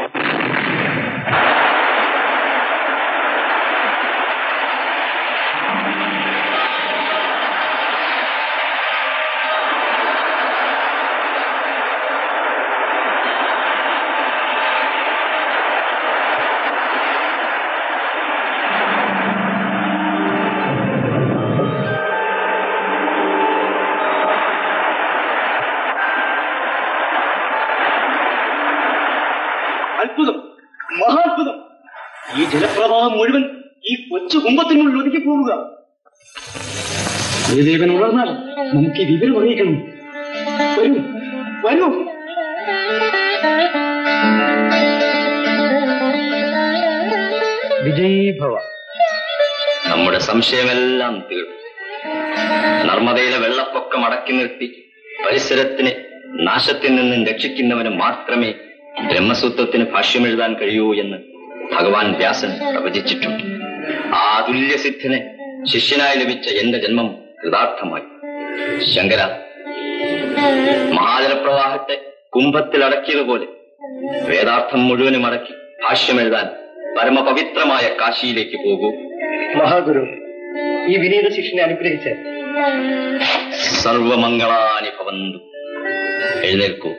അത്ഭുതം മഹാത്ഭുതം ഈ ജലപ്രവാഹം മുഴുവൻ ഈ കൊച്ചു കുമ്പത്തിനുള്ളിൽ ഒതുക്കി പോവുക ദേവൻ ഉണർന്നാൽ നമുക്ക് ഈ വിവരം അറിയിക്കണം വരൂ വരൂ വിജയീഭവ നമ്മുടെ സംശയമെല്ലാം തീർന്നു നർമ്മദയിലെ വെള്ളപ്പൊക്കം അടക്കി നിർത്തി പരിസരത്തിന് നാശത്തിൽ നിന്നും രക്ഷിക്കുന്നവന് മാത്രമേ ബ്രഹ്മസൂത്രത്തിന് ഭാഷ്യമെഴുതാൻ കഴിയൂ എന്ന് ഭഗവാൻ വ്യാസൻ പ്രവചിച്ചിട്ടുണ്ട് ആ അതുല്യസിദ്ധന് ശിഷ്യനായി ലഭിച്ച എന്റെ ജന്മം കൃതാർത്ഥമായി ശങ്കര മഹാജലപ്രവാഹത്തെ കുംഭത്തിൽ അടക്കിയതുപോലെ വേദാർത്ഥം മുഴുവനും അടക്കി ഭാഷ്യമെഴുതാൻ പരമപവിത്രമായ കാശിയിലേക്ക് പോകൂ മഹാഗുരു ഈ വിനീത ശിഷ്യനെ അനുഗ്രഹിച്ച് സർവമംഗളാനി ഭവന്തു എഴുന്നേൽക്കൂ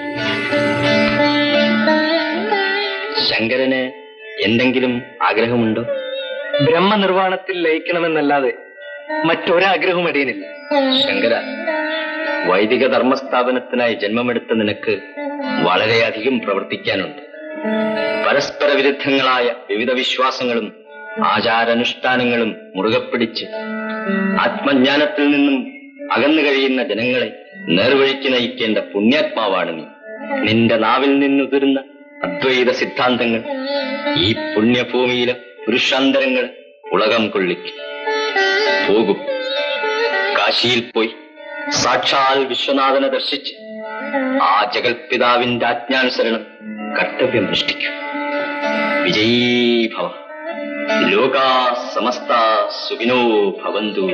ശങ്കരന് എന്തെങ്കിലും ആഗ്രഹമുണ്ടോ ബ്രഹ്മനിർവ്വാണത്തിൽ ലയിക്കണമെന്നല്ലാതെ മറ്റൊരാഗ്രഹവും അടിയനില്ല ശങ്കര വൈദിക ധർമ്മസ്ഥാപനത്തിനായി ജന്മമെടുത്ത നിനക്ക് വളരെയധികം പ്രവർത്തിക്കാനുണ്ട് പരസ്പര വിരുദ്ധങ്ങളായ വിവിധ വിശ്വാസങ്ങളും ആചാരാനുഷ്ഠാനങ്ങളും മുറുകെ പിടിച്ച് ആത്മജ്ഞാനത്തിൽ നിന്നും അകന്നു കഴിയുന്ന ജനങ്ങളെ നേർവഴിക്ക് നയിക്കേണ്ട പുണ്യാത്മാവാണ് നീ നിന്റെ നാവിൽ നിന്നുതിരുന്ന അദ്വൈത സിദ്ധാന്തങ്ങൾ ഈ പുണ്യഭൂമിയിലെ പുരുഷാന്തരങ്ങൾ ഉലകം കൊള്ളിക്കും പോകും കാശിയിൽ പോയി സാക്ഷാൽ വിശ്വനാഥനെ ദർശിച്ച് ആ ജഗൽപിതാവിന്റെ ആജ്ഞാനുസരണം കർത്തവ്യം അനുഷ്ഠിക്കും വിജയീഭവ ലോകാ സമസ്ത സുഖിനോ ഭവന്തു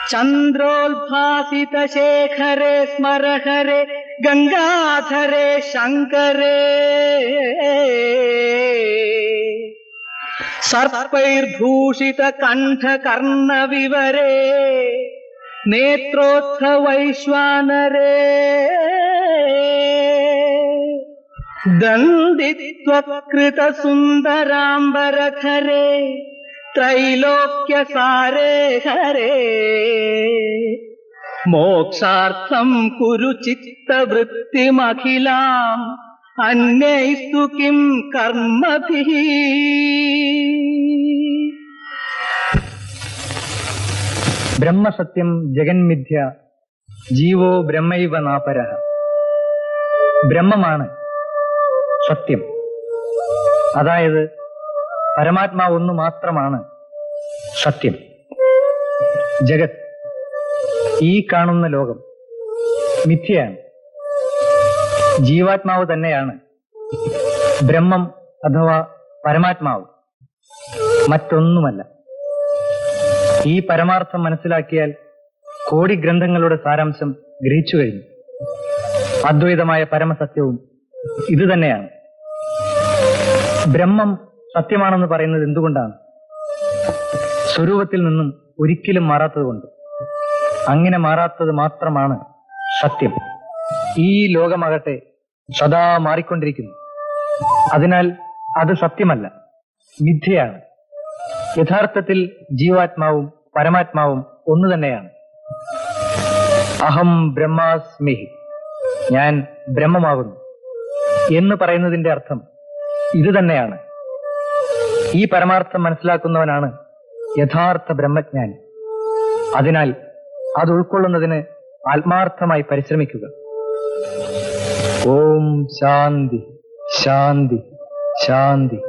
ചന്ദ്രോത്ഭാസിതശേഖരെ സ്മരഹരെ ഗംഗാധരെ ശങ്കരേ സർപ്പൈർഭൂഷിത കണ്ഠകർണവിവരേ നേത്രോത്ഥ വൈശ്വാനരേ ദന്തിത്വകൃത സുന്ദരാംബരഖരേ ത്രൈലോക്യസാരേ ഹരേ മോക്ഷാർത്ഥം കുരു ചിത്തവൃത്തിമഖിലാം അന്യൈസ്തു കിം കർമ്മഭിः ബ്രഹ്മസത്യം ജഗന്മിഥ്യ ജീവോ ബ്രഹ്മൈവ നാപര ബ്രഹ്മമാണ് സത്യം അതായത് പരമാത്മാവ് ഒന്നു മാത്രമാണ് സത്യം ജഗത് ഈ കാണുന്ന ലോകം മിഥ്യയാണ് ജീവാത്മാവ് തന്നെയാണ് ബ്രഹ്മം അഥവാ പരമാത്മാവ് മറ്റൊന്നുമല്ല ഈ പരമാർത്ഥം മനസ്സിലാക്കിയാൽ കോടി ഗ്രന്ഥങ്ങളുടെ സാരാംശം ഗ്രഹിച്ചു കഴിഞ്ഞു അദ്വൈതമായ പരമസത്യവും ഇതുതന്നെയാണ് ബ്രഹ്മം സത്യമാണെന്ന് പറയുന്നത് എന്തുകൊണ്ടാണ് സ്വരൂപത്തിൽ നിന്നും ഒരിക്കലും മാറാത്തതുകൊണ്ട് അങ്ങനെ മാറാത്തത് മാത്രമാണ് സത്യം ഈ ലോകമാകട്ടെ സദാ മാറിക്കൊണ്ടിരിക്കുന്നു അതിനാൽ അത് സത്യമല്ല മിഥ്യയാണ് യഥാർത്ഥത്തിൽ ജീവാത്മാവും പരമാത്മാവും ഒന്നു തന്നെയാണ് അഹം ബ്രഹ്മാസ്മി ഞാൻ ബ്രഹ്മമാകുന്നു എന്ന് പറയുന്നതിന്റെ അർത്ഥം ഇത് തന്നെയാണ് ഈ പരമാർത്ഥം മനസ്സിലാക്കുന്നവനാണ് യഥാർത്ഥ ബ്രഹ്മജ്ഞാനി അതിനാൽ അത് ഉൾക്കൊള്ളുന്നതിന് ആത്മാർത്ഥമായി പരിശ്രമിക്കുക ഓം ശാന്തി ശാന്തി ശാന്തി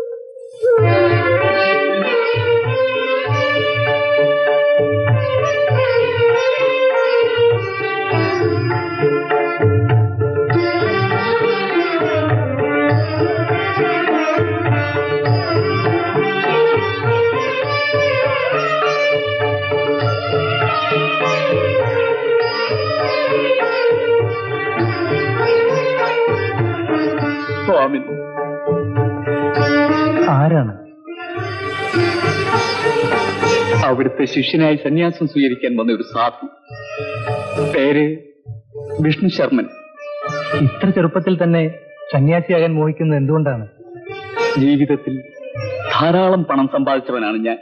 സ്വാമി ആരാണ് അവിടുത്തെ ശിഷ്യനായി സന്യാസം സ്വീകരിക്കാൻ വന്ന ഒരു സാധു പേര് വിഷ്ണു ശർമ്മൻ ഇത്ര ചെറുപ്പത്തിൽ തന്നെ സന്യാസിയാകാൻ മോഹിക്കുന്നത് എന്തുകൊണ്ടാണ് ജീവിതത്തിൽ ധാരാളം പണം സമ്പാദിച്ചവനാണ് ഞാൻ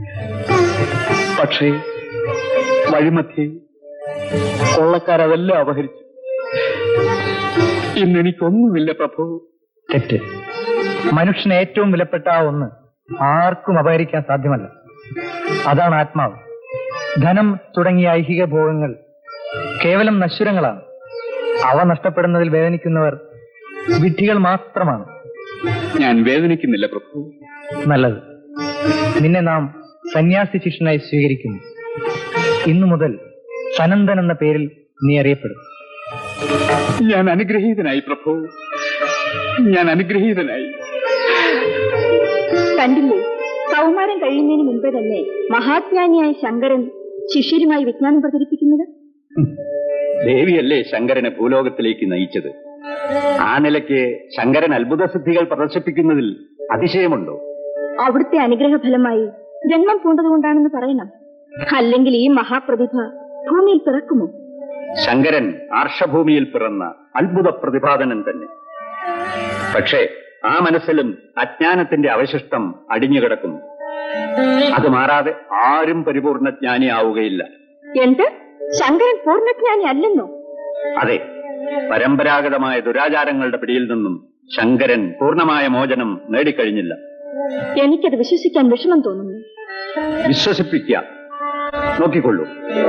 പക്ഷേ വഴിമധ്യേ കൊള്ളക്കാരതെല്ലാം അപഹരിച്ചു ഇന്ന് എനിക്കൊന്നുമില്ല പ്രഭു തെറ്റ് മനുഷ്യന് ഏറ്റവും വിലപ്പെട്ട ആ ഒന്ന് ആർക്കും അപഹരിക്കാൻ സാധ്യമല്ല അതാണ് ആത്മാവ് ധനം തുടങ്ങിയ ഐഹിക ഭോഗങ്ങൾ കേവലം നശ്വരങ്ങളാണ് അവ നഷ്ടപ്പെടുന്നതിൽ വേദനിക്കുന്നവർ വിഡ്ഢികൾ മാത്രമാണ് ഞാൻ വേദനിക്കുന്നില്ല പ്രഭു നല്ലത് നിന്നെ നാം സന്യാസി ശിഷ്യനായി സ്വീകരിക്കുന്നു ഇന്നു മുതൽ സനന്ദൻ എന്ന പേരിൽ നീ അറിയപ്പെടും ഞാൻ അനുഗ്രഹീതനായി പ്രഭു ഞാൻ അനുഗ്രഹീതനായി കണ്ടില്ലേ കൗമാരം കഴിയുന്നതിന് മുൻപ് തന്നെ മഹാജ്ഞാനിയായ ശങ്കരൻ ശിഷ്യരുമായി വിജ്ഞാനം പ്രചരിപ്പിക്കുന്നത് ദേവിയല്ലേ ശങ്കരനെ ഭൂലോകത്തിലേക്ക് നയിച്ചത് ആ നിലയ്ക്ക് ശങ്കരൻ അത്ഭുത സിദ്ധികൾ പ്രദർശിപ്പിക്കുന്നതിൽ അതിശയമുണ്ടോ അവിടുത്തെ അനുഗ്രഹ ഫലമായി ജന്മം പൂണ്ടതുകൊണ്ടാണെന്ന് പറയണം അല്ലെങ്കിൽ ഈ മഹാപ്രതിഭ ഭൂമിയിൽ പിറക്കുമോ ശങ്കരൻ ആർഷഭൂമിയിൽ പിറന്ന അത്ഭുത പ്രതിപാദനൻ തന്നെ പക്ഷേ ആ മനസ്സിലും അജ്ഞാനത്തിന്റെ അവശിഷ്ടം അടിഞ്ഞുകിടക്കുന്നു അത് മാറാതെ ആരും പരിപൂർണ ജ്ഞാനിയാവുകയില്ല എന്ത് ശങ്കരൻ പൂർണ്ണജ്ഞാനി അല്ലെന്നോ അതെ പരമ്പരാഗതമായ ദുരാചാരങ്ങളുടെ പിടിയിൽ നിന്നും ശങ്കരൻ പൂർണ്ണമായ മോചനം നേടിക്കഴിഞ്ഞില്ല എനിക്കത് വിശ്വസിക്കാൻ വിഷമം തോന്നുന്നു വിശ്വസിപ്പിക്കുക നോക്കിക്കൊള്ളൂ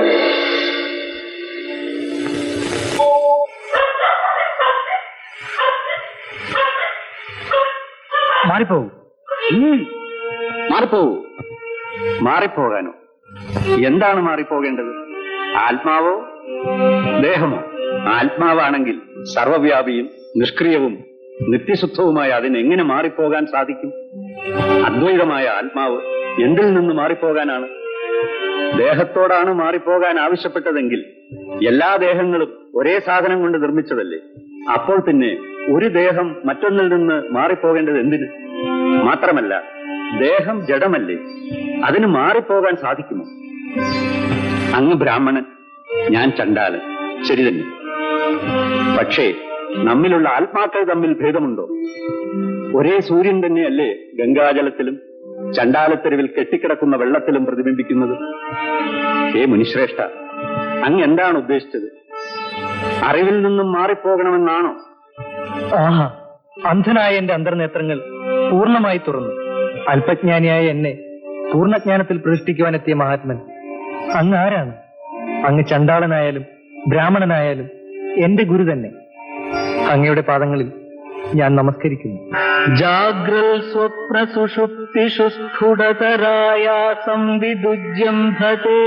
മാറിപ്പോകൂ ഉം. മാറിപ്പോവൂ മാറിപ്പോകാനോ എന്താണ് മാറിപ്പോകേണ്ടത് ആത്മാവോ ദേഹമോ ആത്മാവാണെങ്കിൽ സർവവ്യാപിയും നിഷ്ക്രിയവും നിത്യശുദ്ധവുമായ അതിനെങ്ങനെ മാറിപ്പോകാൻ സാധിക്കും അദ്വൈതമായ ആത്മാവ് എന്തിൽ നിന്ന് മാറിപ്പോകാനാണ് ദേഹത്തോടാണ് മാറിപ്പോകാൻ ആവശ്യപ്പെട്ടതെങ്കിൽ എല്ലാ ദേഹങ്ങളും ഒരേ സാധനം കൊണ്ട് നിർമ്മിച്ചതല്ലേ അപ്പോൾ പിന്നെ ഒരു ദേഹം മറ്റൊന്നിൽ നിന്ന് മാറിപ്പോകേണ്ടത് എന്തിന് മാത്രമല്ല ദേഹം ജഡമല്ലേ അതിന് മാറിപ്പോകാൻ സാധിക്കുമോ അങ്ങ് ബ്രാഹ്മണൻ ഞാൻ ചണ്ടാലൻ ശരി തന്നെ പക്ഷേ നമ്മിലുള്ള ആത്മാക്കൾ തമ്മിൽ ഭേദമുണ്ടോ ഒരേ സൂര്യൻ തന്നെയല്ലേ ഗംഗാജലത്തിലും ചണ്ടാലത്തെരുവിൽ കെട്ടിക്കിടക്കുന്ന വെള്ളത്തിലും പ്രതിബിംബിക്കുന്നത് ഹേ മുനിശ്രേഷ്ഠ അങ്ങ് എന്താണ് ഉദ്ദേശിച്ചത് അറിവിൽ നിന്നും മാറിപ്പോകണമെന്നാണോ ആഹാ അന്ധനായ എന്റെ അന്തർനേത്രങ്ങൾ പൂർണ്ണമായി തുറന്നു അല്പജ്ഞാനിയായ എന്നെ പൂർണ്ണജ്ഞാനത്തിൽ പ്രതിഷ്ഠിക്കുവാനെത്തിയ മഹാത്മൻ അങ്ങ് ആരാണ് അങ്ങ് ചണ്ടാളനായാലും ബ്രാഹ്മണനായാലും എന്റെ ഗുരു തന്നെ അങ്ങയുടെ പാദങ്ങളിൽ ഞാൻ നമസ്കരിക്കുന്നു ജാഗ്രൽ സ്വപ്ന സുഷുപ്തിഷു സ്ഫുടതരായാസം വിദുജ്യംഭത്തെ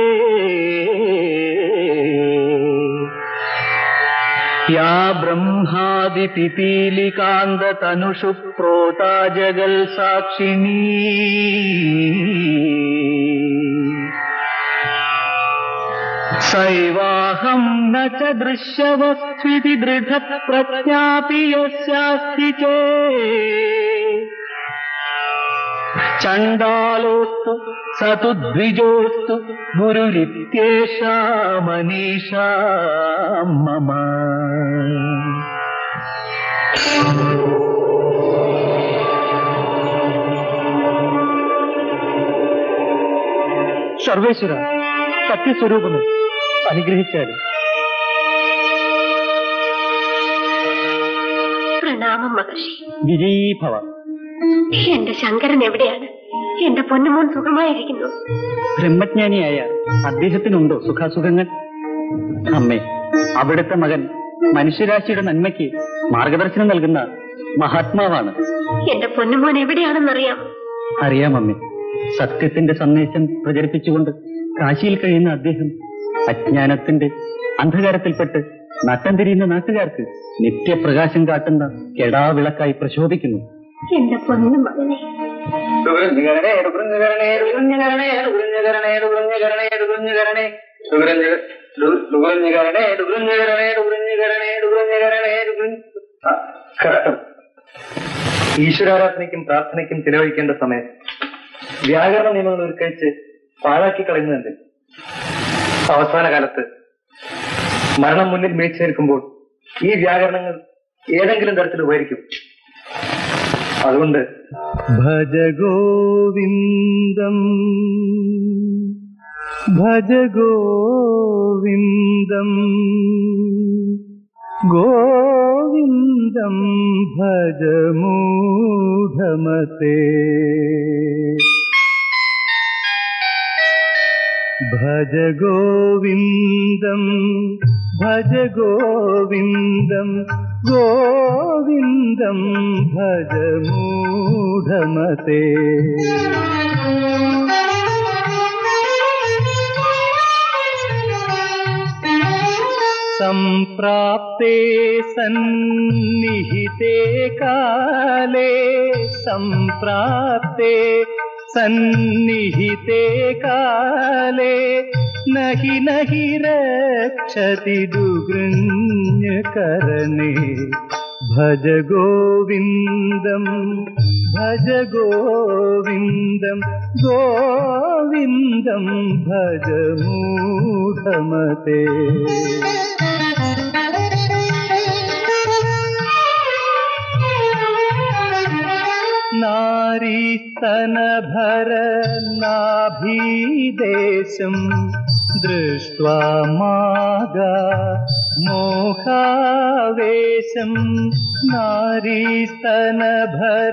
യാ ബ്രഹ്മാദി പിപീലികാന്ത തനുഷു പ്രോതാ ജഗൽ സാക്ഷിണീ സൈവാഹം ന ച ദൃശ്യവസ്ത്വിതി ദൃഢ പ്രജ്ഞാപി യസ്യാസ്തി ചേ ചണ്ടാലോസ്തു സതു ദ്വിജോസ്തു ഗുരുരിത്യേഷാ മനീഷാ മമ സർവേശ്വര സത്യസ്വരൂപമേ അനുഗ്രഹിച്ചാലും പ്രണാമം മഹർഷി വിജയീഭവ എന്റെ ശങ്കരൻ എവിടെയാണ് എന്റെ പൊന്നുമോൻ സുഖമായിരിക്കുന്നു ബ്രഹ്മജ്ഞാനിയായ അദ്ദേഹത്തിനുണ്ടോ സുഖാസുഖങ്ങൾ അമ്മേ അവിടുത്തെ മകൻ മനുഷ്യരാശിയുടെ നന്മയ്ക്ക് മാർഗദർശനം നൽകുന്ന മഹാത്മാവാണ് എന്റെ പൊന്നുമോൻ എവിടെയാണെന്നറിയാം അറിയാം അമ്മേ സത്യത്തിന്റെ സന്ദേശം പ്രചരിപ്പിച്ചുകൊണ്ട് കാശിയിൽ കഴിയുന്ന അദ്ദേഹം അജ്ഞാനത്തിന്റെ അന്ധകാരത്തിൽപ്പെട്ട് നട്ടം തിരിയുന്ന നാട്ടുകാർക്ക് നിത്യപ്രകാശം കാട്ടുന്ന കെടാവിളക്കായി പ്രശോഭിക്കുന്നു എന്റെ പൊന്നു മകനെ ടുകുറിഞ്ഞുകരണേ ടുകുറിഞ്ഞുകരണേ ടുകുറിഞ്ഞുകരണേ ടുകുറിഞ്ഞുകരണേ ടുകുറിഞ്ഞുകരണേ ടുകുറിഞ്ഞുകരണേ ടുകുറിഞ്ഞു ടുകുറിഞ്ഞുകരണേ ടുകുറിഞ്ഞുകരണേ ടുകുറിഞ്ഞുകരണേ ടുകുറിഞ്ഞുകരണേ ടുകുറിഞ്ഞു ആ, കഷ്ടം ഈശ്വരാരാധനയ്ക്കും പ്രാർത്ഥനയ്ക്കും ചിലവഴിക്കേണ്ട സമയം വ്യാകരണ നിയമങ്ങൾ ഉരുക്കഴിച്ച് പാഴാക്കി കളയുന്നുണ്ട് അവസാന കാലത്ത് മരണം മുന്നിൽ മേച്ചു നിൽക്കുമ്പോൾ ഈ വ്യാകരണങ്ങൾ ഏതെങ്കിലും തരത്തിൽ ഉപകരിക്കും അതുകൊണ്ട് ഭജ ഗോവിന്ദം ഭജ ഗോവിന്ദം ഗോവിന്ദം ഭജ മൂഢമത്തെ ഭജ ഗോവിന്ദം ഭജ ഗോവിന്ദം ഗോവിന്ദം ഭജ മൂഢമത്തെ सम्प्राप्ते सन्निहिते काले सम्प्राप्ते सन्निहिते काले नहि नहि रक्षति दुगृण्यकरणे भज गोविन्दम् भज गोविन्दम् गोविन्दम् भज मूढमते नारीस्तनभर नाभीदेशम् दृष्ट्वा मागा मोहावेशम् नारीस्तनभर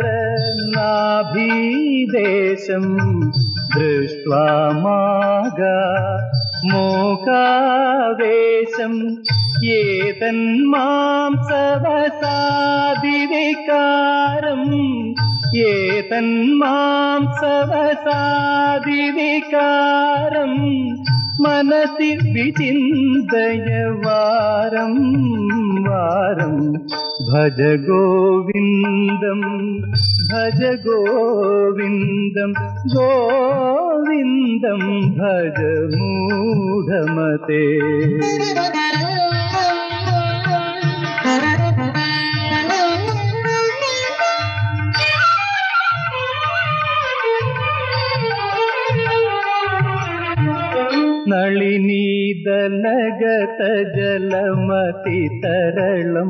नाभीदेशम् दृष्ट्वा मागा मोकावेशम् एतन्मां सवसादिविकारम् एतन्मां सवसादिविकारम् മനസി വിചിന്തയ വാരം വാരം ഭജ ഗോവിന്ദം ഭജ ഗോവിന്ദം ഗോവിന്ദം ഭജ മൂഢമതേ നളിനീതലഗത ജലമതി തരളം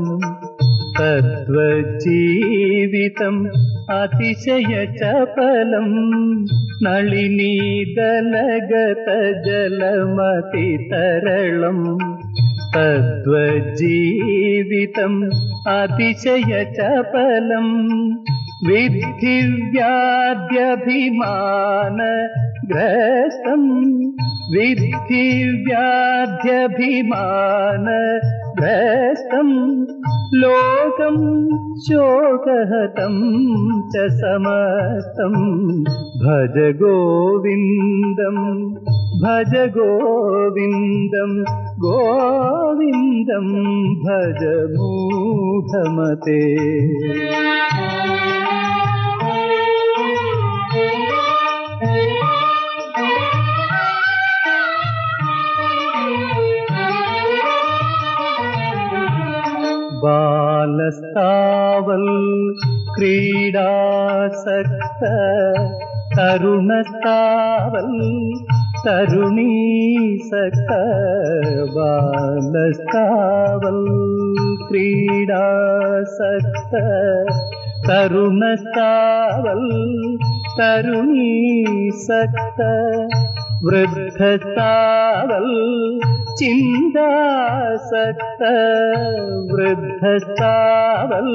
തദ്വജീവിതം അതിശയ ചപലം നളിനീതലഗത ജലമതി തരളം തദ്വജീവിതം അതിശയ ചപലം വിദ്ധിവ്യാദ്യഭിമാന ഗ്രസ്തം വിദ്ധിവ്യാദ്യഭിമാന ഗ്രസ്തം ലോകം ശോകഹതം ച സമസ്തം ഭജ ഗോവിന്ദം ഭജ ഗോവിന്ദം ഗോവിന്ദം ഭജ മൂഢമതേ ബാലസ്താവൽ ക്രീഡാസക്ത തരുണസ്താവൽ തരുണീസക്ത ബാലസ്താവൽ ക്രീഡാസക്ത തരുണസ്താവൽ തരുണീസക്ത വൃദ്ധസ്താവൽ ചിന്താസക്ത വൃദ്ധസ്താവൽ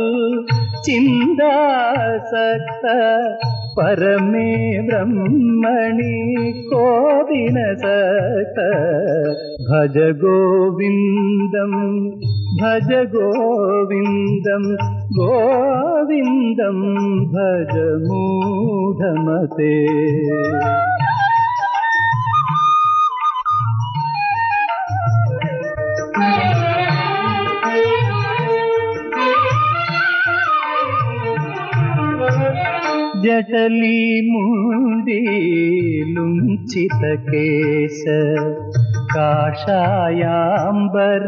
ചിന്താസക്ത പരമേ ബ്രഹ്മണി കോവിനസക്ത ഭജ ഗോവിന്ദം ഭജ ഗോവിന്ദം ഗോവിന്ദം ഭജ മൂഢമതേ ജടലി മുണ്ടിലുഞ്ചിതകേശ കാഷായാംബര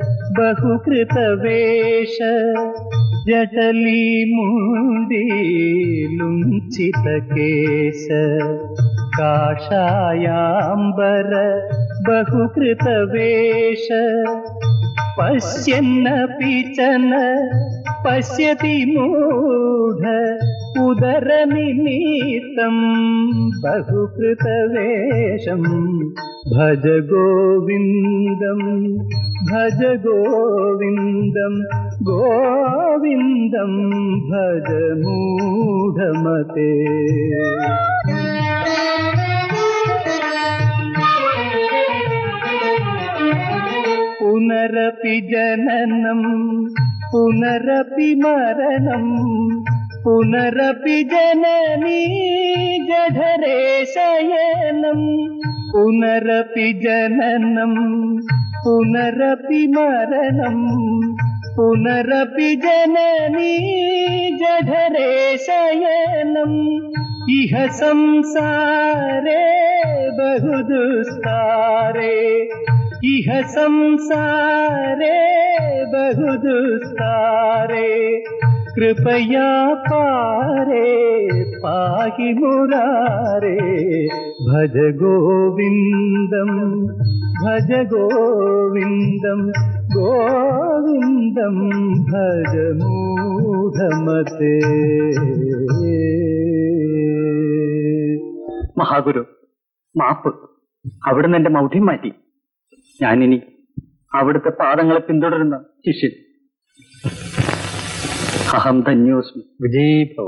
ബഹുകൃതവേഷ ജടലി മുണ്ടിലുഞ്ചിതകേശ കാഷായാംബര ബഹുകൃതവേഷ പശ്യന്നപി ചന പശ്യതി മൂഢ ഉദരനിമിത്തം ബഹുകൃതവേഷം ഭജ ഗോവിന്ദം ഭജ ഗോവിന്ദം ഗോവിന്ദം ഭജ മൂഢമതേ പുനരപി ജനനം പുനരപി മരണം പുനരപി ജനനീ ജഠരേ ശയനം പുനരപി ജനനം പുനരപി മരണം പുനരപി ജനനീ ജഠരേ ശയനം ഇഹ സംസാരേ ബഹുദുസ്താരേ ഇഹ സംസാരേ ബഹുദുസ്താരേ കൃപയാ പാരേ പാഹി മുരാരേ ഭജ ഗോവിന്ദം ഭജ ഗോവിന്ദം ഗോവിന്ദം ഭജ മൂഢമതേ മഹാഗുരു മാപ്പ് അവിടുന്ന് എന്റെ മൗഢ്യം മാറ്റി ഞാനിനി അവിടുത്തെ പാദങ്ങളെ പിന്തുടരുന്ന ശിഷ്യൻ അഹം ധന്യോസ്മി വിജയീ ഭവ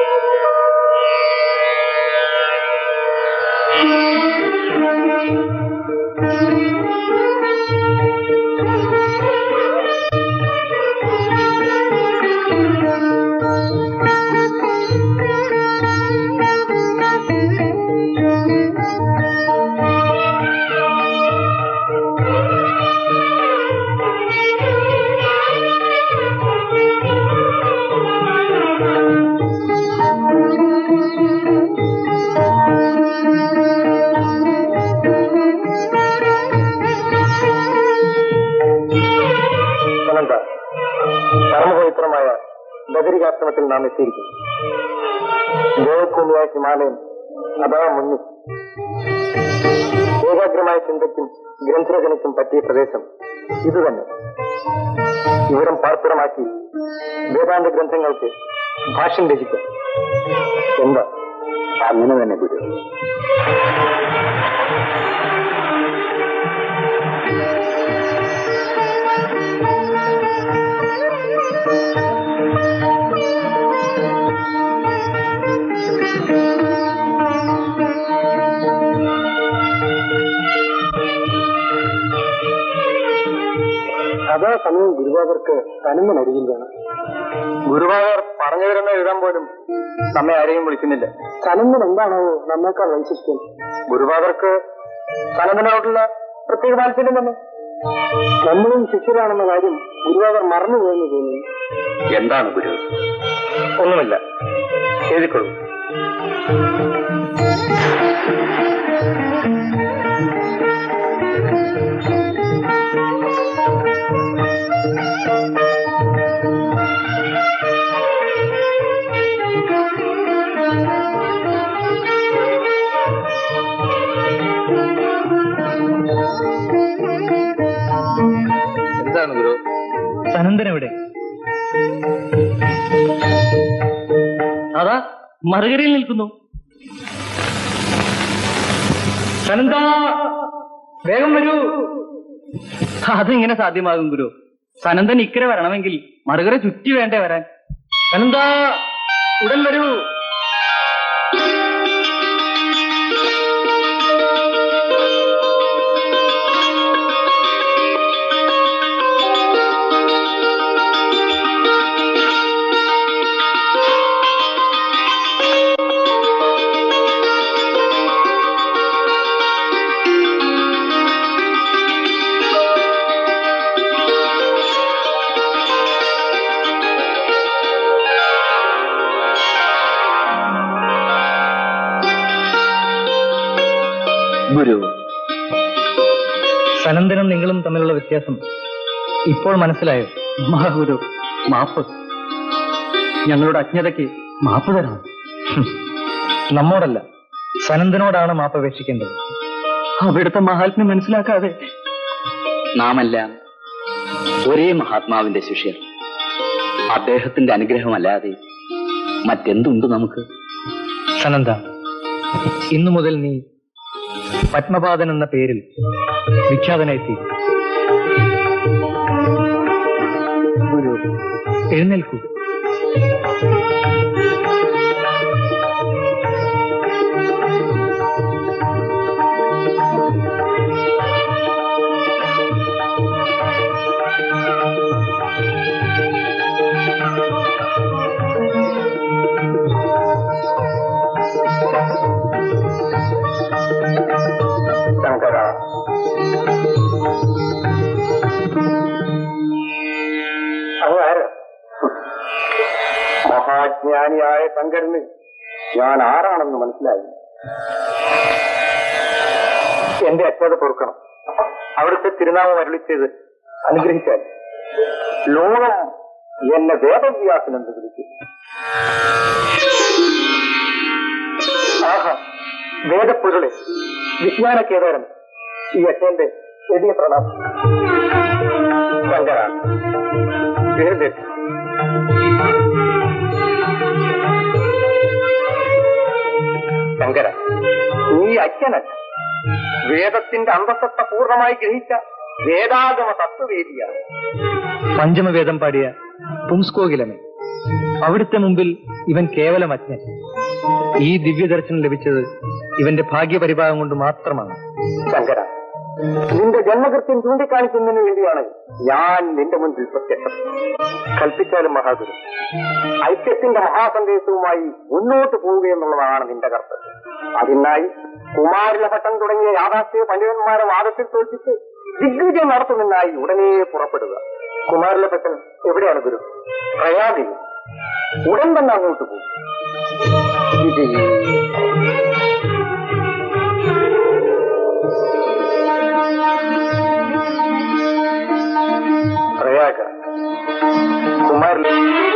Thank you. പവിത്രമായ ബദരികാശ്രമത്തിൽ നാം എത്തിയിരിക്കുന്നു ദേവഭൂമിയായ ഹിമാലയം അതാ മുന്നിൽ ഏകാഗ്രമായ ചിന്തയ്ക്കും ഗ്രന്ഥരചനയ്ക്കും പറ്റിയ പ്രദേശം ഇതുതന്നെ ഇവിടം പാർപ്പിടമാക്കി വേദാന്ത ഗ്രന്ഥങ്ങൾക്ക് ഭാഷ്യം രചിക്കാം എന്താ അങ്ങനെ തന്നെ ഗുരു അതേ സമയം ഗുരുവായൂർക്ക് തനിമൻ അരികിൽ വേണം ഗുരുവായൂർ പറഞ്ഞു തരുന്ന എഴുതാൻ പോലും നമ്മെ ആരെയും വിളിക്കുന്നില്ല സനന്ദൻ എന്താണോ നമ്മേക്കാൾ വൈശിഷ്ട്യം ഗുരുവായൂർക്ക് സനന്ദനോട്ടുള്ള പ്രത്യേക താല്പര്യം തന്നെ നമ്മളും ശിഷ്യരാണെന്ന കാര്യം ഗുരുവായൂർ മറന്നുപോയെന്ന് തോന്നുന്നു എന്താണ് ഗുരു ഒന്നുമില്ല എഴുതിക്കൊള്ളൂ എന്താണ് ഗുരു സനന്ദൻ എവിടെ അതാ മറുകരയിൽ നിൽക്കുന്നു സനന്ദ വേഗം വരൂ അതെങ്ങനെ സാധ്യമാകും ഗുരു സനന്ദൻ ഇക്കരെ വരണമെങ്കിൽ മറുകര ചുറ്റി വേണ്ടേ വരാൻ സനന്ദ ഉടൻ വരൂ ഗുരു സനന്ദനും നിങ്ങളും തമ്മിലുള്ള വ്യത്യാസം ഇപ്പോൾ മനസ്സിലായോ മഹാഗുരു മാപ്പ് ഞങ്ങളുടെ അജ്ഞതയ്ക്ക് മാപ്പ് തരണം ഹും. നമ്മോടല്ല സനന്ദനോടാണ് മാപ്പ് അപേക്ഷിക്കേണ്ടത് അവിടുത്തെ മഹാത്മ്യം മനസ്സിലാക്കാതെ നാമെല്ലാം ഒരേ മഹാത്മാവിന്റെ ശിഷ്യർ അദ്ദേഹത്തിന്റെ അനുഗ്രഹമല്ലാതെ മറ്റെന്തുണ്ട് നമുക്ക് സനന്ദ ഇന്നു മുതൽ നീ പത്മപാദൻ എന്ന പേരിൽ വിഖ്യാതനായിത്തീരും ഗുരു എഴുന്നേൽക്കൂ ശങ്കര അങ്ങാര് മഹാജ്ഞാനിയായ ശങ്കരന് ഞാൻ ആരാണെന്ന് മനസ്സിലായി എന്റെ അച്ഛത പൊറുക്കണം അവിടുത്തെ തിരുനാമം അരുളി ചെയ്ത് അനുഗ്രഹിച്ചാൽ ലോകം എന്നെ വേദവ്യാസൻ എന്ന് വിളിക്കും ആഹാ വേദപ്പൊരുളെ വിജ്ഞാന കേദാരം ഈ അച്ഛന്റെ ചെറിയ പ്രണാമം ശങ്കര എഴുന്നേറ്റ് ശങ്കര നീ അച്ഛനല്ല വേദത്തിന്റെ അന്തസത്ത പൂർണ്ണമായി ഗ്രഹിച്ച വേദാഗമ തത്വവേദിയാണ് പഞ്ചമവേദം പാടിയ പുംസ്കോകിലമേ അവിടുത്തെ മുമ്പിൽ ഇവൻ കേവലം അജ്ഞൻ ഈ ദിവ്യദർശനം ലഭിച്ചത് ഇവന്റെ ഭാഗ്യപരിഭാഗം കൊണ്ട് മാത്രമാണ് ശങ്കര നിന്റെ ജന്മകൃത്യം ചൂണ്ടിക്കാണിക്കുന്നതിന് വേണ്ടിയാണ് ഞാൻ നിന്റെ മുൻപിൽ പ്രത്യക്ഷം കൽപ്പിച്ചാലും മഹാഗുരു ഐക്യത്തിന്റെ മഹാസന്ദേശവുമായി മുന്നോട്ട് പോവുക എന്നുള്ളതാണ് നിന്റെ കർത്തവ്യം അതിനായി കുമാരലഭട്ടം തുടങ്ങിയ യാഥാസ്ഥിക പണ്ഡിതന്മാരെ വാദത്തിൽ തോൽപ്പിച്ച് ദിഗ്വിജയം നടത്തുന്നതിനായി ഉടനെ പുറപ്പെടുക കുമാരലഭട്ടൻ എവിടെയാണ് ഗുരു പ്രയാഗി ഉടൻ തന്നെ അങ്ങോട്ട് പോകും വിജയി പ്രയാഗ കുമാരൻ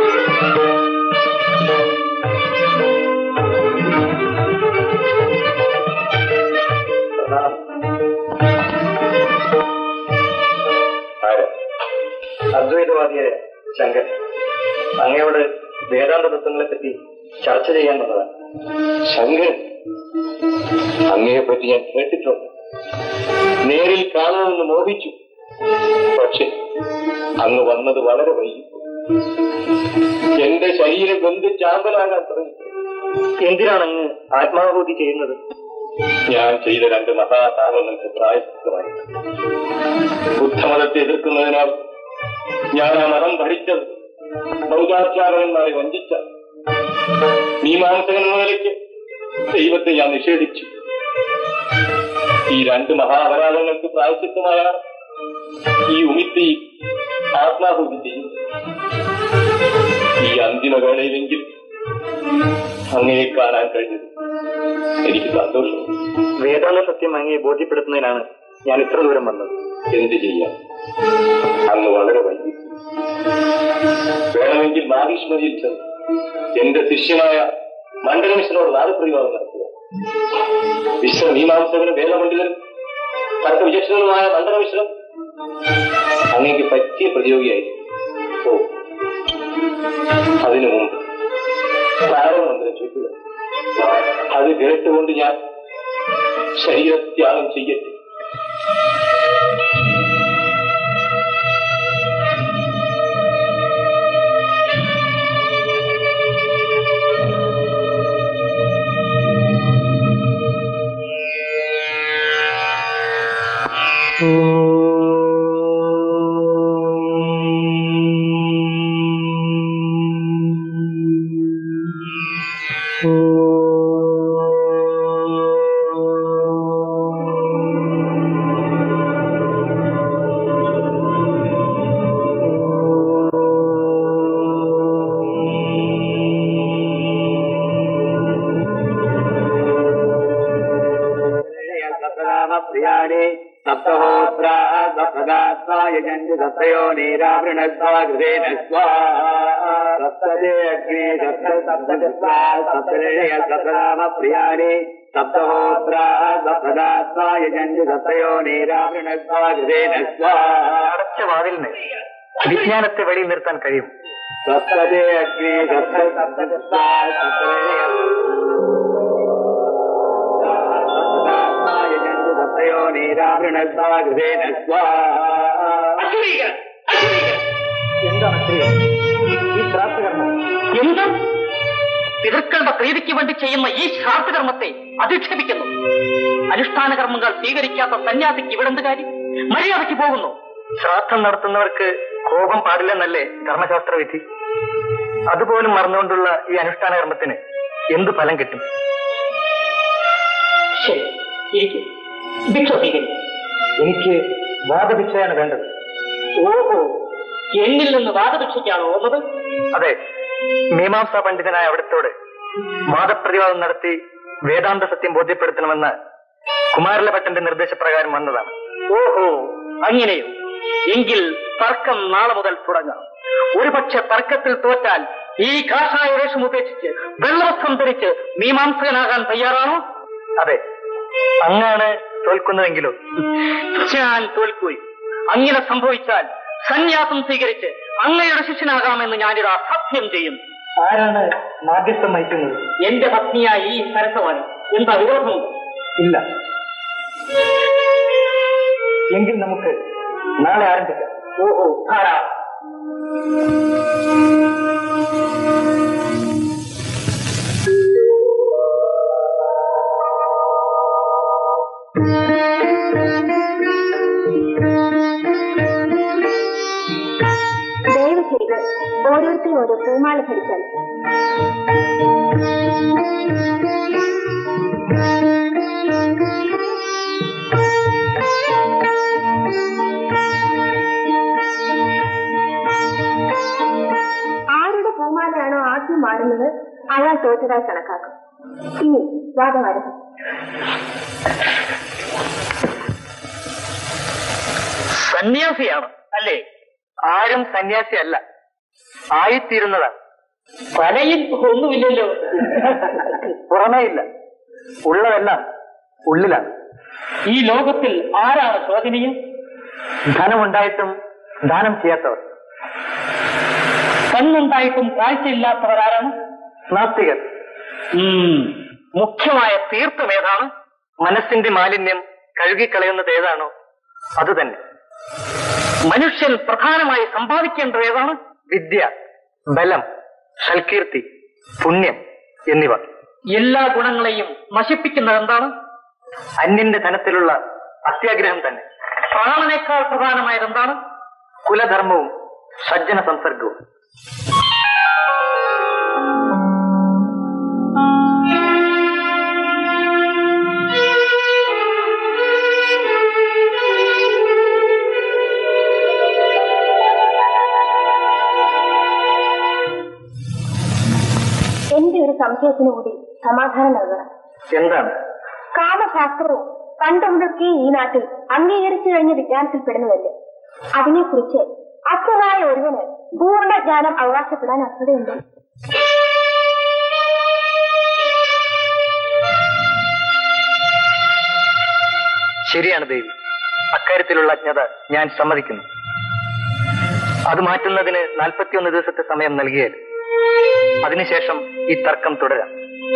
അദ്വൈതവാദിയായ ശങ്കർ അങ്ങയോട് വേദാന്ത തത്വങ്ങളെ പറ്റി ചർച്ച ചെയ്യാൻ വന്നതാണ് ശങ്കർ അങ്ങയെ പറ്റി ഞാൻ കേട്ടിട്ടുണ്ട് നേരിൽ കാണണമെന്ന് മോഹിച്ചു പക്ഷെ അങ്ങ് വന്നത് വളരെ വൈകി എന്റെ ശരീരം വെന്ത് ചാമ്പലാകാൻ തുടങ്ങി എന്തിനാണ് അങ്ങ് ആത്മാഹൂതി ചെയ്യുന്നത് ഞാൻ ചെയ്ത രണ്ട് മഹാപാപങ്ങൾക്ക് പ്രായശ്ചിത്തമായി ബുദ്ധമതത്തെ എതിർക്കുന്നതിനാൽ ഞാൻ ആ മതം ഭരിച്ചത് ബൗദ്ധാചാരന്മാരെ വഞ്ചിച്ച മീമാംസകൻ എന്ന നിലയ്ക്ക് ദൈവത്തെ ഞാൻ നിഷേധിച്ചു ഈ രണ്ട് മഹാപരാധങ്ങൾക്ക് പ്രായശ്ചിത്തമായാണ് ഈ ഉമിത്തി ആത്മാഹൂതി ചെയ്യുന്നത് ഈ അന്തിമ വേളയിലെങ്കിൽ അങ്ങയെ കാണാൻ കഴിഞ്ഞത് എനിക്ക് സന്തോഷം വേദാന്ത സത്യം അങ്ങയെ ബോധ്യപ്പെടുത്തുന്നതിനാണ് ഞാൻ ഇത്ര ദൂരം വന്നത് എന്ത് ചെയ്യാം അന്ന് വളരെ വൈകി വേണമെങ്കിൽ മാതീഷ്മതിയിൽ ചെന്ന് എന്റെ ശിഷ്യനായ മണ്ഡലമിശ്രനോട് നാദപ്രയോഗം നടത്തുക വിശ്വമീമാംസകനും വേദപണ്ഡിതനും തർക്ക വിചക്ഷണനുമായ മണ്ഡലമിശ്രൻ അങ്ങേക്ക് പറ്റിയ പ്രതിയോഗിയായി ഓ അതിനു മുമ്പ് പ്രാരംഭമന്ത്രം ചൊല്ലുക അത് കേട്ടുകൊണ്ട് ഞാൻ ശരീരത്യാഗം ചെയ്യട്ടെ പ്രിയാണി സപ്തഹോത്ര സപ്തദാസ്വായജന്തി സപ്തയോ നീരാവൃണസ്വാകൃതേന സപ്തദേ അഗ്നി സപ്ത സപ്തദയ സപ്തനാമ പ്രിയാണി സപ്തഹോത്ര സപ്തദാസ്വായജന്തി സപ്തയോ നീരാവൃണസ്വാകൃതേന അടച്ച വാതിലിന് വിജ്ഞാനത്തെ വെളിയിൽ നിർത്താൻ കഴിയും സപ്തദേ അഗ്നി സപ്ത സപ്തദയ സപ്തയോ നീരാവൃണസ്വാകൃതേന എന്താണ് ശ്രീ ഈ ശ്രാദ്ധകർമ്മം എന്ത് പിതൃക്കളുടെ പ്രീതിക്ക് വേണ്ടി ചെയ്യുന്ന ഈ ശ്രാദ്ധകർമ്മത്തെ അധിക്ഷേപിക്കുന്നു അനുഷ്ഠാന കർമ്മങ്ങൾ സ്വീകരിക്കാത്ത സന്യാസിക്ക് ഇവിടെന്ത് കാര്യം മര്യാദയ്ക്ക് പോകുന്നു ശ്രാദ്ധം നടത്തുന്നവർക്ക് കോപം പാടില്ലെന്നല്ലേ ധർമ്മശാസ്ത്ര വിധി അതുപോലും മറന്നുകൊണ്ടുള്ള ഈ അനുഷ്ഠാന കർമ്മത്തിന് എന്ത് ഫലം കിട്ടും ശരി ഇരിക്കും ഭിക്ഷ സ്വീകരിക്കും എനിക്ക് വാദഭിക്ഷയാണ് വേണ്ടത് ഓഹോ എന്നിൽ നിന്ന് വാദഭിക്ഷയ്ക്കാണോ വന്നത് അതെ മീമാംസാ പണ്ഡിതനായ അവിടത്തോട് വാദപ്രതിവാദം നടത്തി വേദാന്ത സത്യം ബോധ്യപ്പെടുത്തണമെന്ന് കുമാരലഭട്ടന്റെ നിർദ്ദേശപ്രകാരം വന്നതാണ് ഓഹോ അങ്ങനെയോ എങ്കിൽ തർക്കം നാളെ മുതൽ തുടങ്ങാം ഒരുപക്ഷെ തർക്കത്തിൽ തോറ്റാൽ ഈ കാഷായ വേഷം ഉപേക്ഷിച്ച് വെള്ളവസ്ത്രം ധരിച്ച് മീമാംസകനാകാൻ തയ്യാറാണോ അതെ അങ്ങാണ് തോൽക്കുന്നതെങ്കിലോ ഞാൻ തോൽക്കുകയും അങ്ങനെ സംഭവിച്ചാൽ സന്യാസം സ്വീകരിച്ച് അങ്ങയുടെ ശിഷ്യനാകാമെന്ന് ഞാനിതാ സത്യം ചെയ്യും ആരാണ് മാധ്യസ്ഥം നയിക്കുന്നത് എന്റെ പത്നിയായ ഈ സരസവാണി എന്താ വിരോധമുണ്ടോ ഇല്ല എങ്കിൽ നമുക്ക് നാളെ ആരംഭിക്കാം ഓഹോ ധാരാളം ദയവ് ചെയ്ത് ഓരോരുത്തരും ഓരോ പൂമാല ധരിച്ചാൽ ആരുടെ പൂമാലയാണോ ആദ്യം മാറുന്നത് അയാൾ തോറ്റതായി കണക്കാക്കും ഇനി വാദം ആരംഭിക്കും സന്യാസിയാണ് അല്ലേ ആരും സന്യാസിയല്ല ആയിത്തീരുന്നതാണ് തലയിൽ ഒന്നുമില്ലല്ലോ പുറമേ ഇല്ല ഉള്ളതെല്ലാം ഉള്ളിലാണ് ഈ ലോകത്തിൽ ആരാണ് ശോചനീയം ധനമുണ്ടായിട്ടും ദാനം ചെയ്യാത്തവർ കണ്ണുണ്ടായിട്ടും കാഴ്ചയില്ലാത്തവരാരാണ് നാസ്തികർ ഉം. മുഖ്യമായ തീർത്ഥം ഏതാണ് മനസ്സിന്റെ മാലിന്യം കഴുകിക്കളയുന്നത് ഏതാണോ അത് തന്നെ മനുഷ്യൻ പ്രധാനമായി സമ്പാദിക്കേണ്ടത് ഏതാണ് വിദ്യ ബലം സൽകീർത്തി പുണ്യം എന്നിവ എല്ലാ ഗുണങ്ങളെയും നശിപ്പിക്കുന്നത് എന്താണ് അന്യന്റെ ധനത്തിലുള്ള അത്യാഗ്രഹം തന്നെ പ്രാണനേക്കാൾ പ്രധാനമായത് എന്താണ് കുലധർമ്മവും സജ്ജന സംസർഗവും എന്റെ ഒരു സംശയത്തിന് കൂടി സമാധാനം നൽകണം എന്താണ് കാമശാസ്ത്രവും കണ്ടുമുതൽക്കേ ഈ നാട്ടിൽ അംഗീകരിച്ചു കഴിഞ്ഞ വിജ്ഞാനത്തിൽപ്പെടുന്നതല്ലേ അതിനെക്കുറിച്ച് അച്ഛനായ ഒരുവന് പൂർണ്ണ ജ്ഞാനം അവകാശപ്പെടാൻ അർഹതയുണ്ട് ശരിയാണ് ദേവി അക്കാര്യത്തിലുള്ള അജ്ഞത ഞാൻ സമ്മതിക്കുന്നു അത് മാറ്റുന്നതിന് നാൽപ്പത്തിയൊന്ന് ദിവസത്തെ സമയം നൽകിയാൽ അതിനുശേഷം ഈ തർക്കം തുടരാം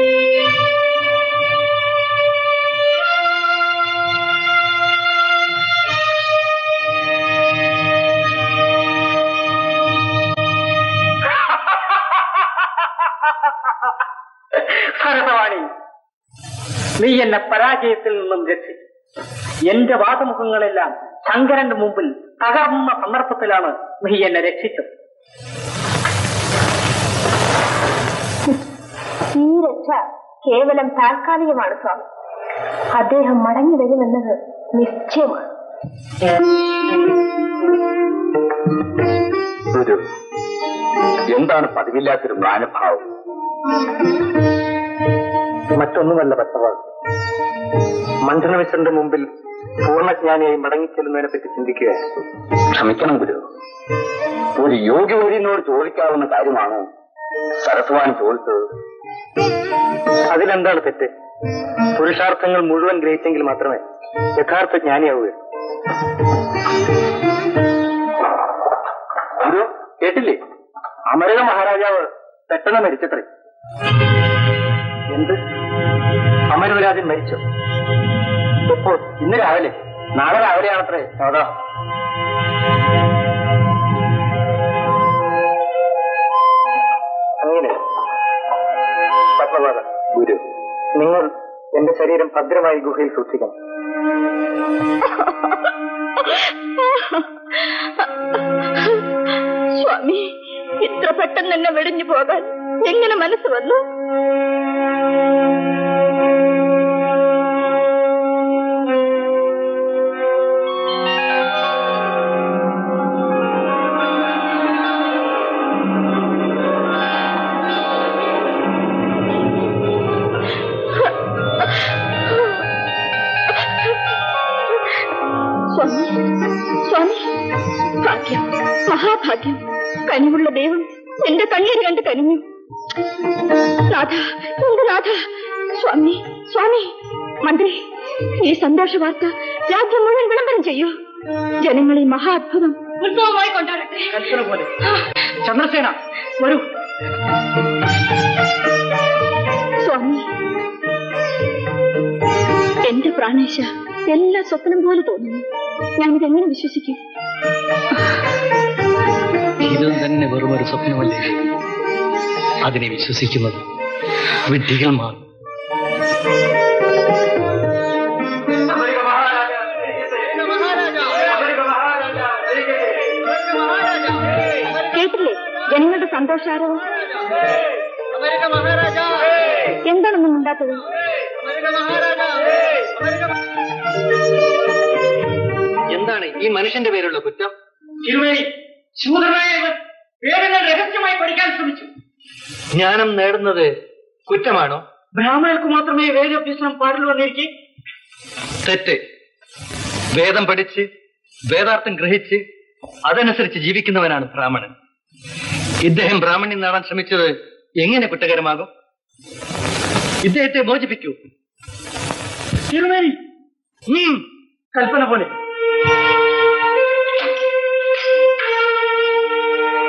ഭരതവാണി നീ എന്നെ പരാജയത്തിൽ നിന്നും രക്ഷിച്ചു എന്റെ വാദമുഖങ്ങളെല്ലാം ശങ്കരന്റെ മുമ്പിൽ തകർന്ന സന്ദർഭത്തിലാണ് നീ എന്നെ രക്ഷിച്ചത് ഈ രക്ഷ കേവലം താൽക്കാലികമാണ് സ്വാമി അദ്ദേഹം മടങ്ങി വരുമെന്നത് നിശ്ചയമാണ് ഗുരു എന്താണ് പതിവില്ലാത്തൊരു മ്ലാനഭാവം മറ്റൊന്നുമല്ല ഭക്തവാൾ മണ്ഡലമിശ്രന്റെ മുമ്പിൽ പൂർണ്ണജ്ഞാനിയായി മടങ്ങിച്ചെല്ലുന്നതിനെ പറ്റി ചിന്തിക്കുകയാണ് ക്ഷമിക്കണം ഗുരു ഒരു യോഗ്യവര്യനോട് ചോദിക്കാവുന്ന കാര്യമാണ് സരസ്വാണി ചോദിച്ചത് അതിലെന്താണ് തെറ്റ് പുരുഷാർത്ഥങ്ങൾ മുഴുവൻ ഗ്രഹിച്ചെങ്കിൽ മാത്രമേ യഥാർത്ഥ ജ്ഞാനിയാവുകയുള്ളൂ ഗുരു കേട്ടില്ലേ അമരക മഹാരാജാവ് പെട്ടെന്ന് മരിച്ചത്രേ എന്ത് അമരവരാജൻ മരിച്ചു എപ്പോൾ ഇന്ന് രാവിലെ നാളെ രാവിലെയാണത്രേ അതാ അങ്ങനെ പത്മപാദ ഗുരു നിങ്ങൾ എന്റെ ശരീരം ഭദ്രമായി ഗുഹയിൽ സൂക്ഷിക്കണം സ്വാമി ഇത്ര പെട്ടെന്ന് എന്നെ വെടിഞ്ഞു പോകാൻ എങ്ങനെ മനസ്സ് വന്നു സ്വാമി സ്വാമി ഭാഗ്യം മഹാഭാഗ്യം കനിവുള്ള ദൈവം എന്റെ കണ്ണീര് കണ്ട് കനിഞ്ഞു നാഥ എന്റെ നാഥ സ്വാമി സ്വാമി മന്ത്രി ഈ സന്തോഷ വാർത്ത രാജ്യം മുഴുവൻ വിളംബരം ചെയ്യൂ ജനങ്ങൾ ഈ മഹാ അത്ഭുതം ഉത്സവമായി കൊണ്ടാടട്ടെ കൽപ്പന പോലെ ചന്ദ്രസേന വരൂ സ്വാമി എന്റെ പ്രാണേശ എല്ലാ സ്വപ്നം പോലെ തോന്നുന്നു ഞാനിതെങ്ങനെ വിശ്വസിക്കും ഇതും തന്നെ വെറും ഒരു സ്വപ്നമല്ലേ അതിനെ വിശ്വസിക്കുന്നത് വിഡ്ഢികൾ മാറും കേട്ടില്ലേ ജനങ്ങളുടെ സന്തോഷാരവും എന്താണൊന്നും ഉണ്ടാത്തത് എന്താണ് ഈ മനുഷ്യന്റെ പേരുള്ള കുറ്റം തിരുവേണി ശൂദ്രനായ ഇവൻ വേദങ്ങൾ രഹസ്യമായി പഠിക്കാൻ ശ്രമിച്ചു ജ്ഞാനം നേടുന്നത് കുറ്റമാണോ ബ്രാഹ്മണർക്ക് മാത്രമേ വേദാഭ്യസനം പാടുള്ളൂ എന്നിരിക്കെ തെറ്റ് വേദം പഠിച്ച് വേദാർത്ഥം ഗ്രഹിച്ച് അതനുസരിച്ച് ജീവിക്കുന്നവനാണ് ബ്രാഹ്മണൻ ഇദ്ദേഹം ബ്രാഹ്മണ്യം നേടാൻ ശ്രമിച്ചത് എങ്ങനെ കുറ്റകരമാകും ഇദ്ദേഹത്തെ മോചിപ്പിക്കൂ തിരുവേണി ഉം, കൽപ്പന പോലെ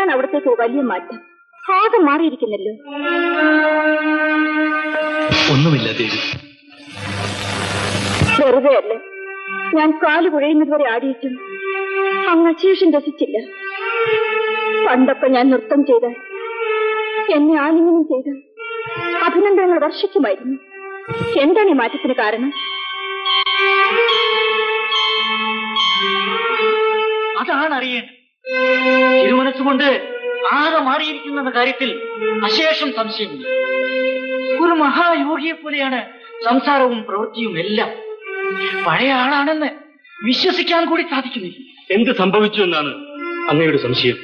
എന്താണ് അവിടത്തേക്ക് വലിയ മാറ്റം ആകെ മാറിയിരിക്കുന്നല്ലോ ഒന്നുമില്ല ദേവി വെറുതെ അല്ല ഞാൻ കാല് കുഴയുന്നത് വരെ ആടിയിട്ടും അങ്ങ് അശേഷം രസിച്ചില്ല പണ്ടൊക്കെ ഞാൻ നൃത്തം ചെയ്ത എന്നെ ആലിംഗനം ചെയ്ത് അഭിനന്ദനങ്ങൾ വർഷിക്കുമായിരുന്നു എന്താണ് ഈ മാറ്റത്തിന് കാരണം അതാണ് അറിയേണ്ടത് തിരുമനസ്സുകൊണ്ട് ആകെ മാറിയിരിക്കുന്ന കാര്യത്തിൽ അശേഷം സംശയമില്ല ഒരു മഹായോഗിയെ പോലെയാണ് സംസാരവും പ്രവൃത്തിയും എല്ലാം പഴയ ആളാണെന്ന് വിശ്വസിക്കാൻ കൂടി സാധിക്കുന്നില്ല എന്ത് സംഭവിച്ചു എന്നാണ് അങ്ങയുടെ സംശയം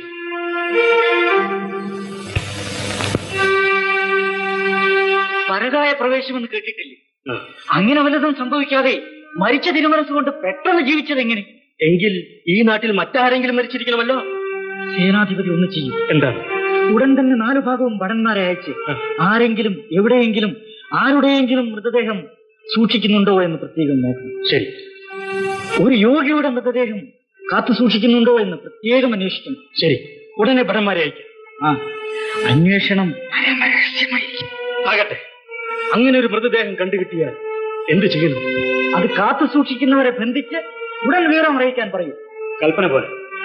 പരകായ പ്രവേശമെന്ന് കേട്ടിട്ടില്ലേ അങ്ങനെ വല്ലതും സംഭവിക്കാതെ മരിച്ച തിരുമനസ്സുകൊണ്ട് പെട്ടെന്ന് ജീവിച്ചത് എങ്ങനെ എങ്കിൽ ഈ നാട്ടിൽ മറ്റാരെങ്കിലും മരിച്ചിരിക്കണമല്ലോ സേനാധിപതി ഒന്ന് ചെയ്യും എന്താണ് ഉടൻ തന്നെ നാലു ഭാഗവും ഭടന്മാരെ അയച്ച് ആരെങ്കിലും എവിടെയെങ്കിലും ആരുടെയെങ്കിലും മൃതദേഹം സൂക്ഷിക്കുന്നുണ്ടോ എന്ന് പ്രത്യേകം നോക്കണം ശരി ഒരു യോഗിയുടെ മൃതദേഹം കാത്തു സൂക്ഷിക്കുന്നുണ്ടോ എന്ന് പ്രത്യേകം അന്വേഷിക്കണം ശരി ഉടനെ ഭടന്മാരെ അയക്കാം ആ അന്വേഷണം പരമരഹസ്യമായിരിക്കും ആകട്ടെ അങ്ങനെ ഒരു മൃതദേഹം കണ്ടുകിട്ടിയാൽ എന്ത് ചെയ്യണം അത് കാത്തു സൂക്ഷിക്കുന്നവരെ ബന്ധിച്ച് ഉടൻ വിവരം അറിയിക്കാൻ പറയൂ കൽപ്പന പോലെ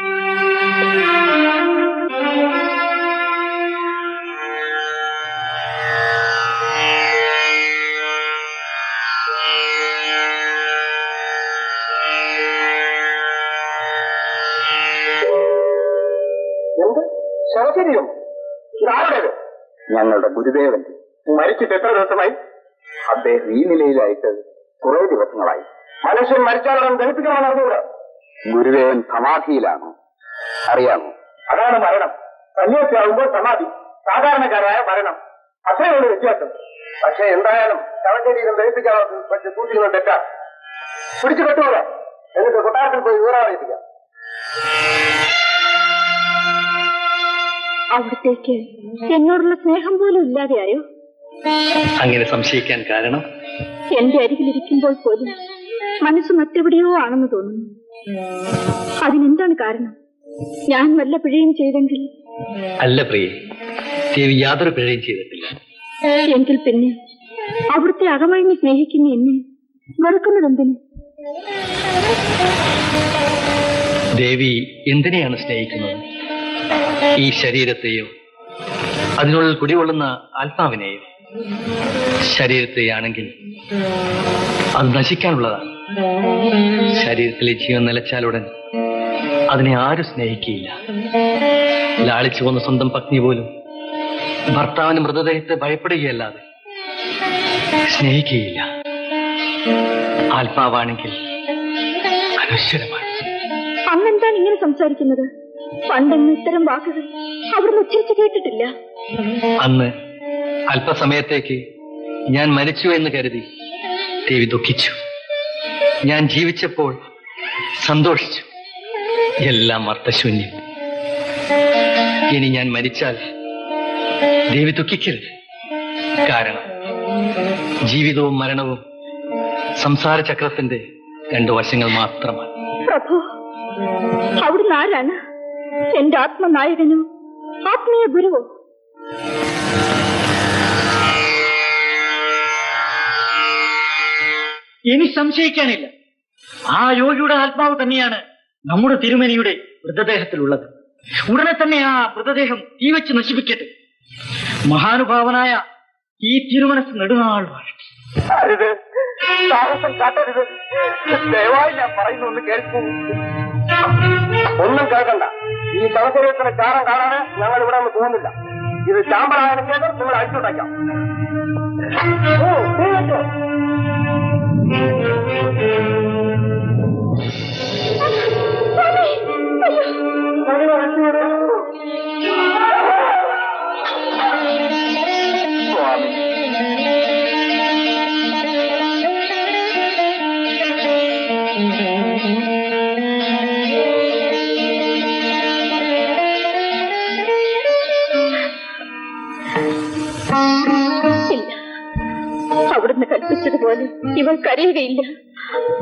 എന്ത് ശവശരീരം ഇതാരുടേത് ഞങ്ങളുടെ ഗുരുദേവൻ മരിച്ചിട്ട് എത്ര ദിവസമായി അദ്ദേഹം ഈ നിലയിലായിട്ട് കുറെ ദിവസങ്ങളായി മനുഷ്യൻ മരിച്ചാലും ദഹിപ്പിക്കണമെന്ന് അറിഞ്ഞൂടെ ഗുരുദേവൻ സമാധിയിലാണോ അറിയാമോ അതാണ് മരണം സന്യാസിയാകുമ്പോൾ സമാധി സാധാരണക്കാരായ മരണം അത്രയുള്ള വ്യത്യാസം പക്ഷെ എന്തായാലും ശവശരീരം ദഹിപ്പിക്കാൻ പറ്റി സൂക്ഷിക്കുന്നത് തെറ്റാ പിടിച്ചു കെട്ടുക എന്നിട്ട് കൊട്ടാരത്തിൽ പോയി വിവരം അറിയിപ്പിക്കാം അവിടത്തേക്ക് എന്നോടുള്ള സ്നേഹം പോലും ഇല്ലാതെയായോ അങ്ങനെ സംശയിക്കാൻ കാരണം എന്റെ അരികിലിരിക്കുമ്പോൾ പോലും മനസ്സ് മറ്റെവിടെയോ ആണെന്ന് തോന്നുന്നു അതിനെന്താണ് കാരണം ഞാൻ വല്ല പിഴയും ചെയ്തെങ്കിൽ അല്ല പ്രിയെ ദേവി യാതൊരു പിഴയും ചെയ്തിട്ടില്ല എങ്കിൽ പിന്നെ അവിടുത്തെ അകമഴിഞ്ഞ് സ്നേഹിക്കുന്ന എന്നെ വെറുക്കുന്നതെന്തിന് ദേവി എന്തിനെയാണ് സ്നേഹിക്കുന്നത് ഈ ശരീരത്തെയോ അതിനുള്ളിൽ കുടികൊള്ളുന്ന ആത്മാവിനെയോ ശരീരത്തെയാണെങ്കിൽ അത് നശിക്കാനുള്ളതാണ് ശരീരത്തിലെ ജീവൻ നിലച്ചാലുടൻ അതിനെ ആരും സ്നേഹിക്കുകയില്ല ലാളിച്ചു പോന്ന സ്വന്തം പത്നി പോലും ഭർത്താവിന് മൃതദേഹത്തെ ഭയപ്പെടുകയല്ലാതെ സ്നേഹിക്കുകയില്ല ആത്മാവാണെങ്കിൽ അനശ്വരമാണ് അന്നെന്താണ് ഇങ്ങനെ സംസാരിക്കുന്നത് പണ്ടെന്ന് ഇത്തരം വാക്കുകൾ അവിടുന്ന് ഉച്ചരിച്ച് കേട്ടിട്ടില്ല അന്ന് അല്പസമയത്തേക്ക് ഞാൻ മരിച്ചു എന്ന് കരുതി ദേവി ദുഃഖിച്ചു ഞാൻ ജീവിച്ചപ്പോൾ സന്തോഷിച്ചു എല്ലാം അർത്ഥശൂന്യം ഇനി ഞാൻ മരിച്ചാൽ ദേവി ദുഃഖിക്കരുത് കാരണം ജീവിതവും മരണവും സംസാര ചക്രത്തിന്റെ രണ്ടു വശങ്ങൾ മാത്രമാണ് പ്രഭു അവിടുന്ന് ആരാണ് എന്റെ ആത്മനായകനോ ആത്മീയ ഗുരുവോ ഇനി സംശയിക്കാനില്ല ആ യോഗിയുടെ ആത്മാവ് തന്നെയാണ് നമ്മുടെ തിരുമേനിയുടെ മൃതദേഹത്തിലുള്ളത് ഉടനെ തന്നെ ആ മൃതദേഹം തീ വെച്ച് നശിപ്പിക്കട്ടെ മഹാനുഭാവനായ ഈ തിരുമനസ് നെടുനാൾ വാഴട്ടെ അരുത് സാഹസം കാട്ടരുത് ദയവായി ഞാൻ പറയുന്ന ഒന്ന് കേൾക്കൂ ഒന്നും കേൾക്കണ്ട ഈ ശവശരീരത്തിന് ചാരം കാണാന് ഞങ്ങൾ ഇവിടെ നിന്ന് പോകുന്നില്ല ഇത് ചാമ്പലായതിനു ശേഷം നിങ്ങൾ അഴിച്ചുണ്ടാക്കാം ഓ, തീ വെച്ചോ. പണി നടത്തിയത്. സ്വാമി ഇല്ല അവിടുന്ന് കൽപ്പിച്ചതുപോലെ ഇവൾ കരയുകയില്ല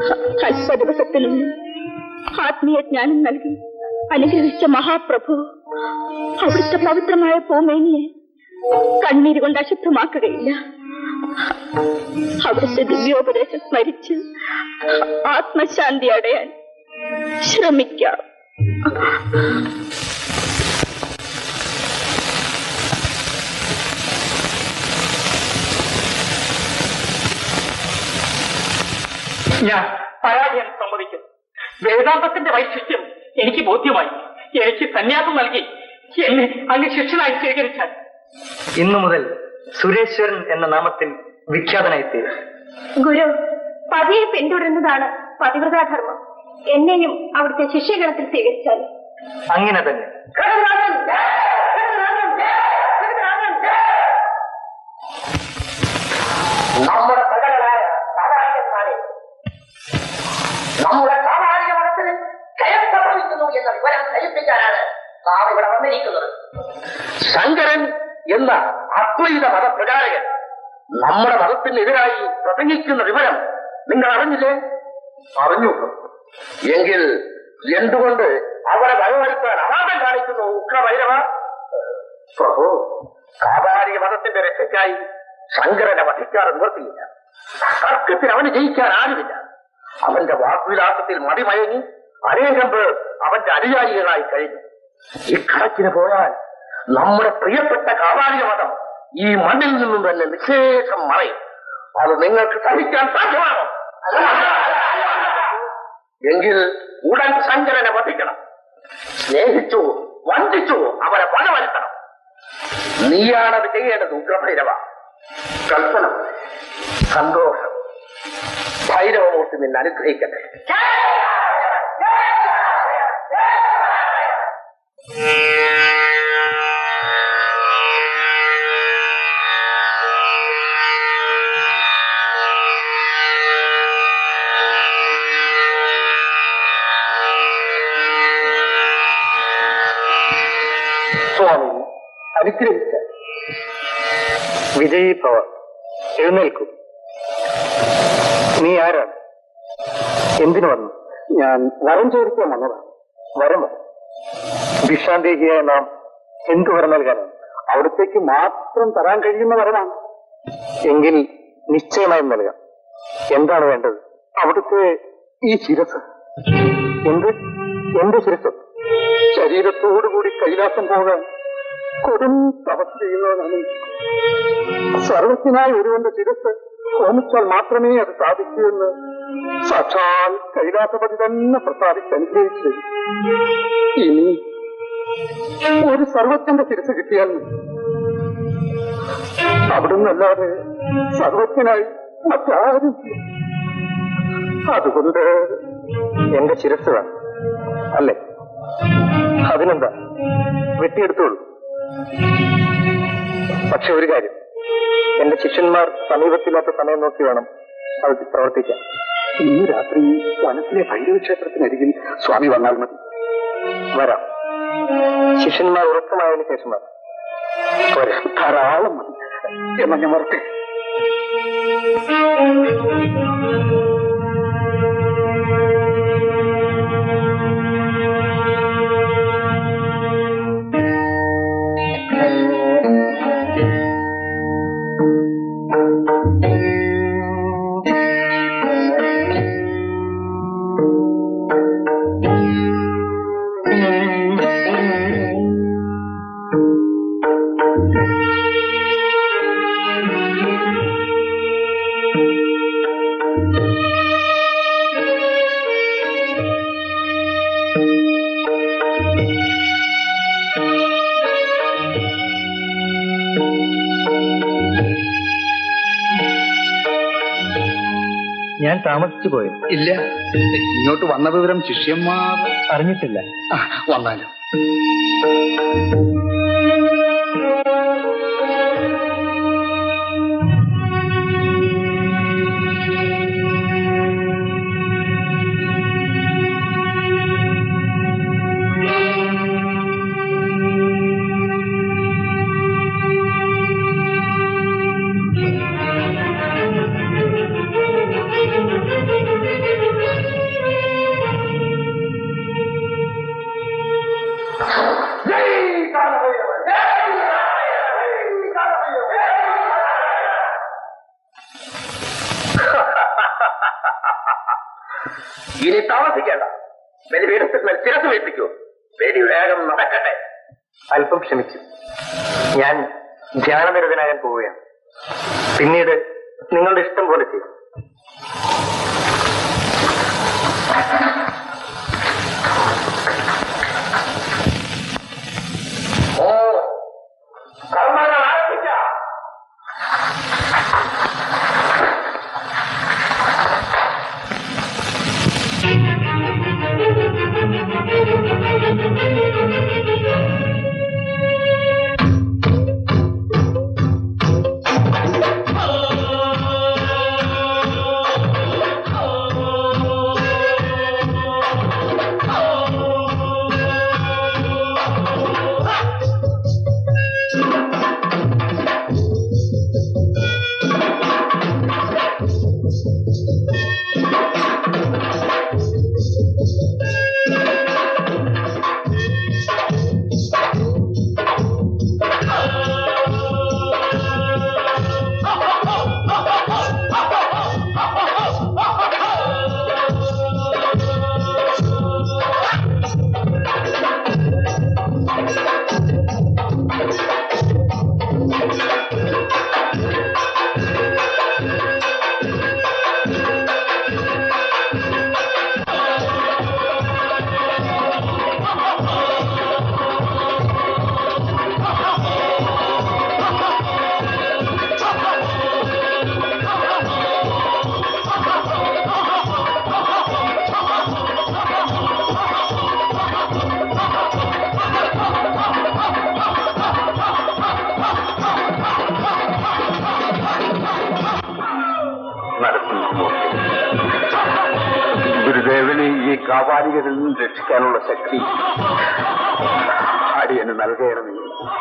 അല്പ ദിവസത്തിനുള്ളിൽ ആത്മീയ ജ്ഞാനം നൽകി അനുഗ്രഹിച്ച മഹാപ്രഭു അവിടുത്തെ പവിത്രമായ പൂമേനിയെ കണ്ണീര് കൊണ്ട് അശുദ്ധമാക്കുകയില്ല അവിടുത്തെ ദിവ്യോപദേശം സ്മരിച്ച് ആത്മശാന്തി അടയാൻ ശ്രമിക്കാം ഞാൻ പരാജയം സമ്മതിക്കുന്നു വേദാന്തത്തിന്റെ വൈശിഷ്ട്യം എനിക്ക് ബോധ്യമായി എനിക്ക് സന്യാസം നൽകി എന്നെ അങ്ങ് ശിഷ്യനായി സ്വീകരിച്ചാൽ ഇന്നു മുതൽ സുരേശ്വരൻ എന്ന നാമത്തിൽ വിഖ്യാതനായി തീരും ഗുരു പതിയെ പിന്തുടരുന്നതാണ് പതിവ്രതാധർമ്മം എന്നെയും അവിടുത്തെ ശിഷ്യഗണത്തിൽ സ്വീകരിച്ചാൽ അങ്ങനെ തന്നെ നമ്മുടെ പ്രകടനായ സാധാരണന്മാരെ നമ്മുടെ സാമാജിക മതത്തിന് ജയം സംഭവിക്കുന്നു എന്ന വിവരം ധരിപ്പിക്കാനാണ് നാം ഇവിടെ വന്നിരിക്കുന്നത് ശങ്കരൻ എന്ന അദ്വൈത മതപ്രചാരകൻ നമ്മുടെ മതത്തിനെതിരായി പ്രസംഗിക്കുന്ന വിവരം നിങ്ങൾ അറിഞ്ഞില്ലേ അറിഞ്ഞു എങ്കിൽ എന്തുകൊണ്ട് അവരെ ഭയപ്പെടുത്താൻ അവാദം കാണിക്കുന്നു ഉഗ്രഭൈരവ പ്രഭു കാപാലിക മതത്തിന്റെ രക്ഷയ്ക്കായി ശങ്കരനെ വധിക്കാതെ നിവർത്തിയില്ല തർക്കത്തിൽ അവന് ജയിക്കാൻ ആരുമില്ല അവന്റെ വാഗ്വിലാസത്തിൽ മതിമയങ്ങി അനേകം പേർ അവന്റെ അനുയായികളായി കഴിഞ്ഞു ഇക്കണക്കിന് പോയാൽ നമ്മുടെ പ്രിയപ്പെട്ട കാപാലിക മതം ഈ മണ്ണിൽ നിന്നും തന്നെ നിശേഷം മറയും അത് നിങ്ങൾക്ക് സഹിക്കാൻ സാധ്യമാണോ എങ്കിൽ ഉടൻ ശങ്കരനെ വധിക്കണം സ്നേഹിച്ചു വഞ്ചിച്ചു അവരെ പണവരുത്തണം നീയാണത് ചെയ്യേണ്ടത് ഉഗ്രഭൈരവ കൽപ്പന സന്തോഷം ഭൈരവമൂർത്തി നിന്നെ അനുഗ്രഹിക്കട്ടെ സ്വാമി അനുഗ്രഹിച്ച വിജയീ ഭവ എഴുന്നേൽക്കൂ നീ ആരാണ് എന്തിനു വന്നു ഞാൻ വരം ചോദിക്കാൻ വന്നതാണ് വരമോ ഭിക്ഷാന്തേഹിയായ നാം എന്തു വരം നൽകാനാണ് അവിടത്തേക്ക് മാത്രം തരാൻ കഴിയുന്ന വരമാണ് എങ്കിൽ നിശ്ചയമായും നൽകാം എന്താണ് വേണ്ടത് അവിടുത്തെ ഈ ശിരസ് എന്ത് എന്റെ ശിരസ് ശരീരത്തോടുകൂടി കൈലാസം പോകാൻ കൊടും തപസ് ചെയ്യുന്നവനാണ് സർവത്തിനായി ഒരുവന്റെ ശിരസ് ഹോമിച്ചാൽ മാത്രമേ അത് സാധിക്കൂ എന്ന് സാക്ഷാൽ കൈലാസപതി തന്നെ പ്രസാദിച്ച് അനുഗ്രഹിച്ചു ഇനി ഒരു സർവത്തിന്റെ ശിരസ് കിട്ടിയാൽ അവിടുന്ന് അല്ലാതെ സർവത്തിനായി മറ്റാരും അതുകൊണ്ട് എന്റെ ശിരസ് വേണം അല്ലേ അതിനെന്താ വെട്ടിയെടുത്തോളൂ പക്ഷെ ഒരു കാര്യം എന്റെ ശിഷ്യന്മാർ സമീപത്തില്ലാത്ത സമയം നോക്കി വേണം അത് പ്രവർത്തിക്കാൻ ഇന്ന് രാത്രി വനത്തിലെ ഭൈരവ ക്ഷേത്രത്തിനരികിൽ സ്വാമി വന്നാൽ മതി വരാം ശിഷ്യന്മാർ ഉറക്കമായതിനു ശേഷം വരാം പോരെ ധാരാളം മതി എന്നാ ഞാൻ വരട്ടെ ഞാൻ താമസിച്ചു പോയി ഇല്ല ഇങ്ങോട്ട് വന്ന വിവരം ശിഷ്യന്മാർ അറിഞ്ഞിട്ടില്ല ആ, വന്നാലും ജയ് ഇനി താമസിക്കേണ്ട ബലിപീഠത്തിൽ മേൽ ശിരസ് വീഴ്ത്തിക്കൂ പേടി വേഗം നടക്കട്ടെ അല്പം ക്ഷമിച്ചു ഞാൻ ധ്യാനനിരതനാകാൻ പോവുകയാണ് പിന്നീട് നിങ്ങളുടെ ഇഷ്ടം പോലെ ചെയ്യും ഓ കർമ്മങ്ങൾ ആരംഭിക്കാം ഗുരുദേവന് ഈ കാപാലികരിൽ നിന്ന് രക്ഷിക്കാനുള്ള ശക്തി അടിയന് നൽകണമേ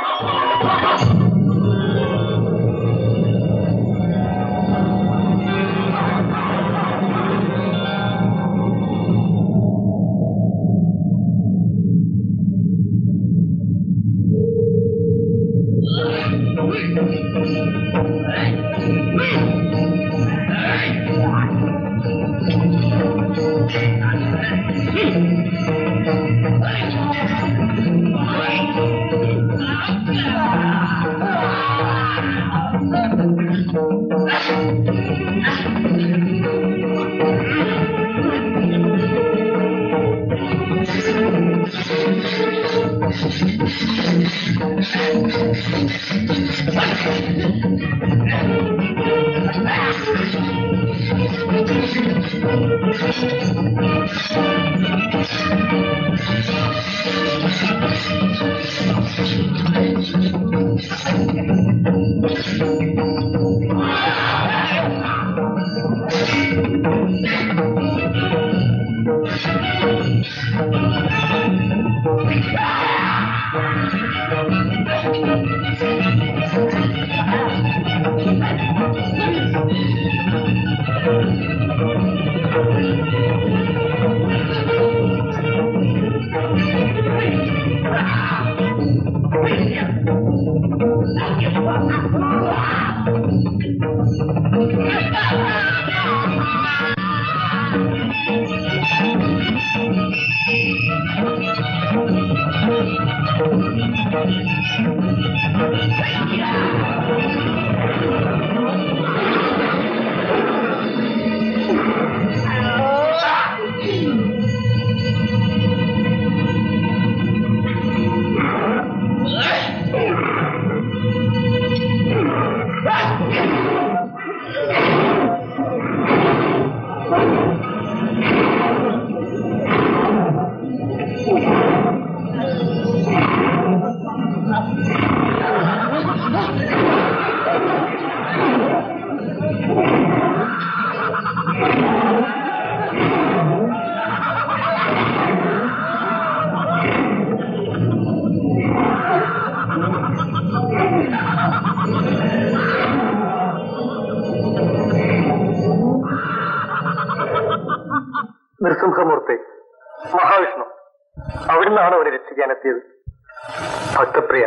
നൃസിംഹമൂർത്തി മഹാവിഷ്ണു അവിടുന്നാണ് അവരെ രക്ഷിക്കാനെത്തിയത് ഭക്തപ്രിയ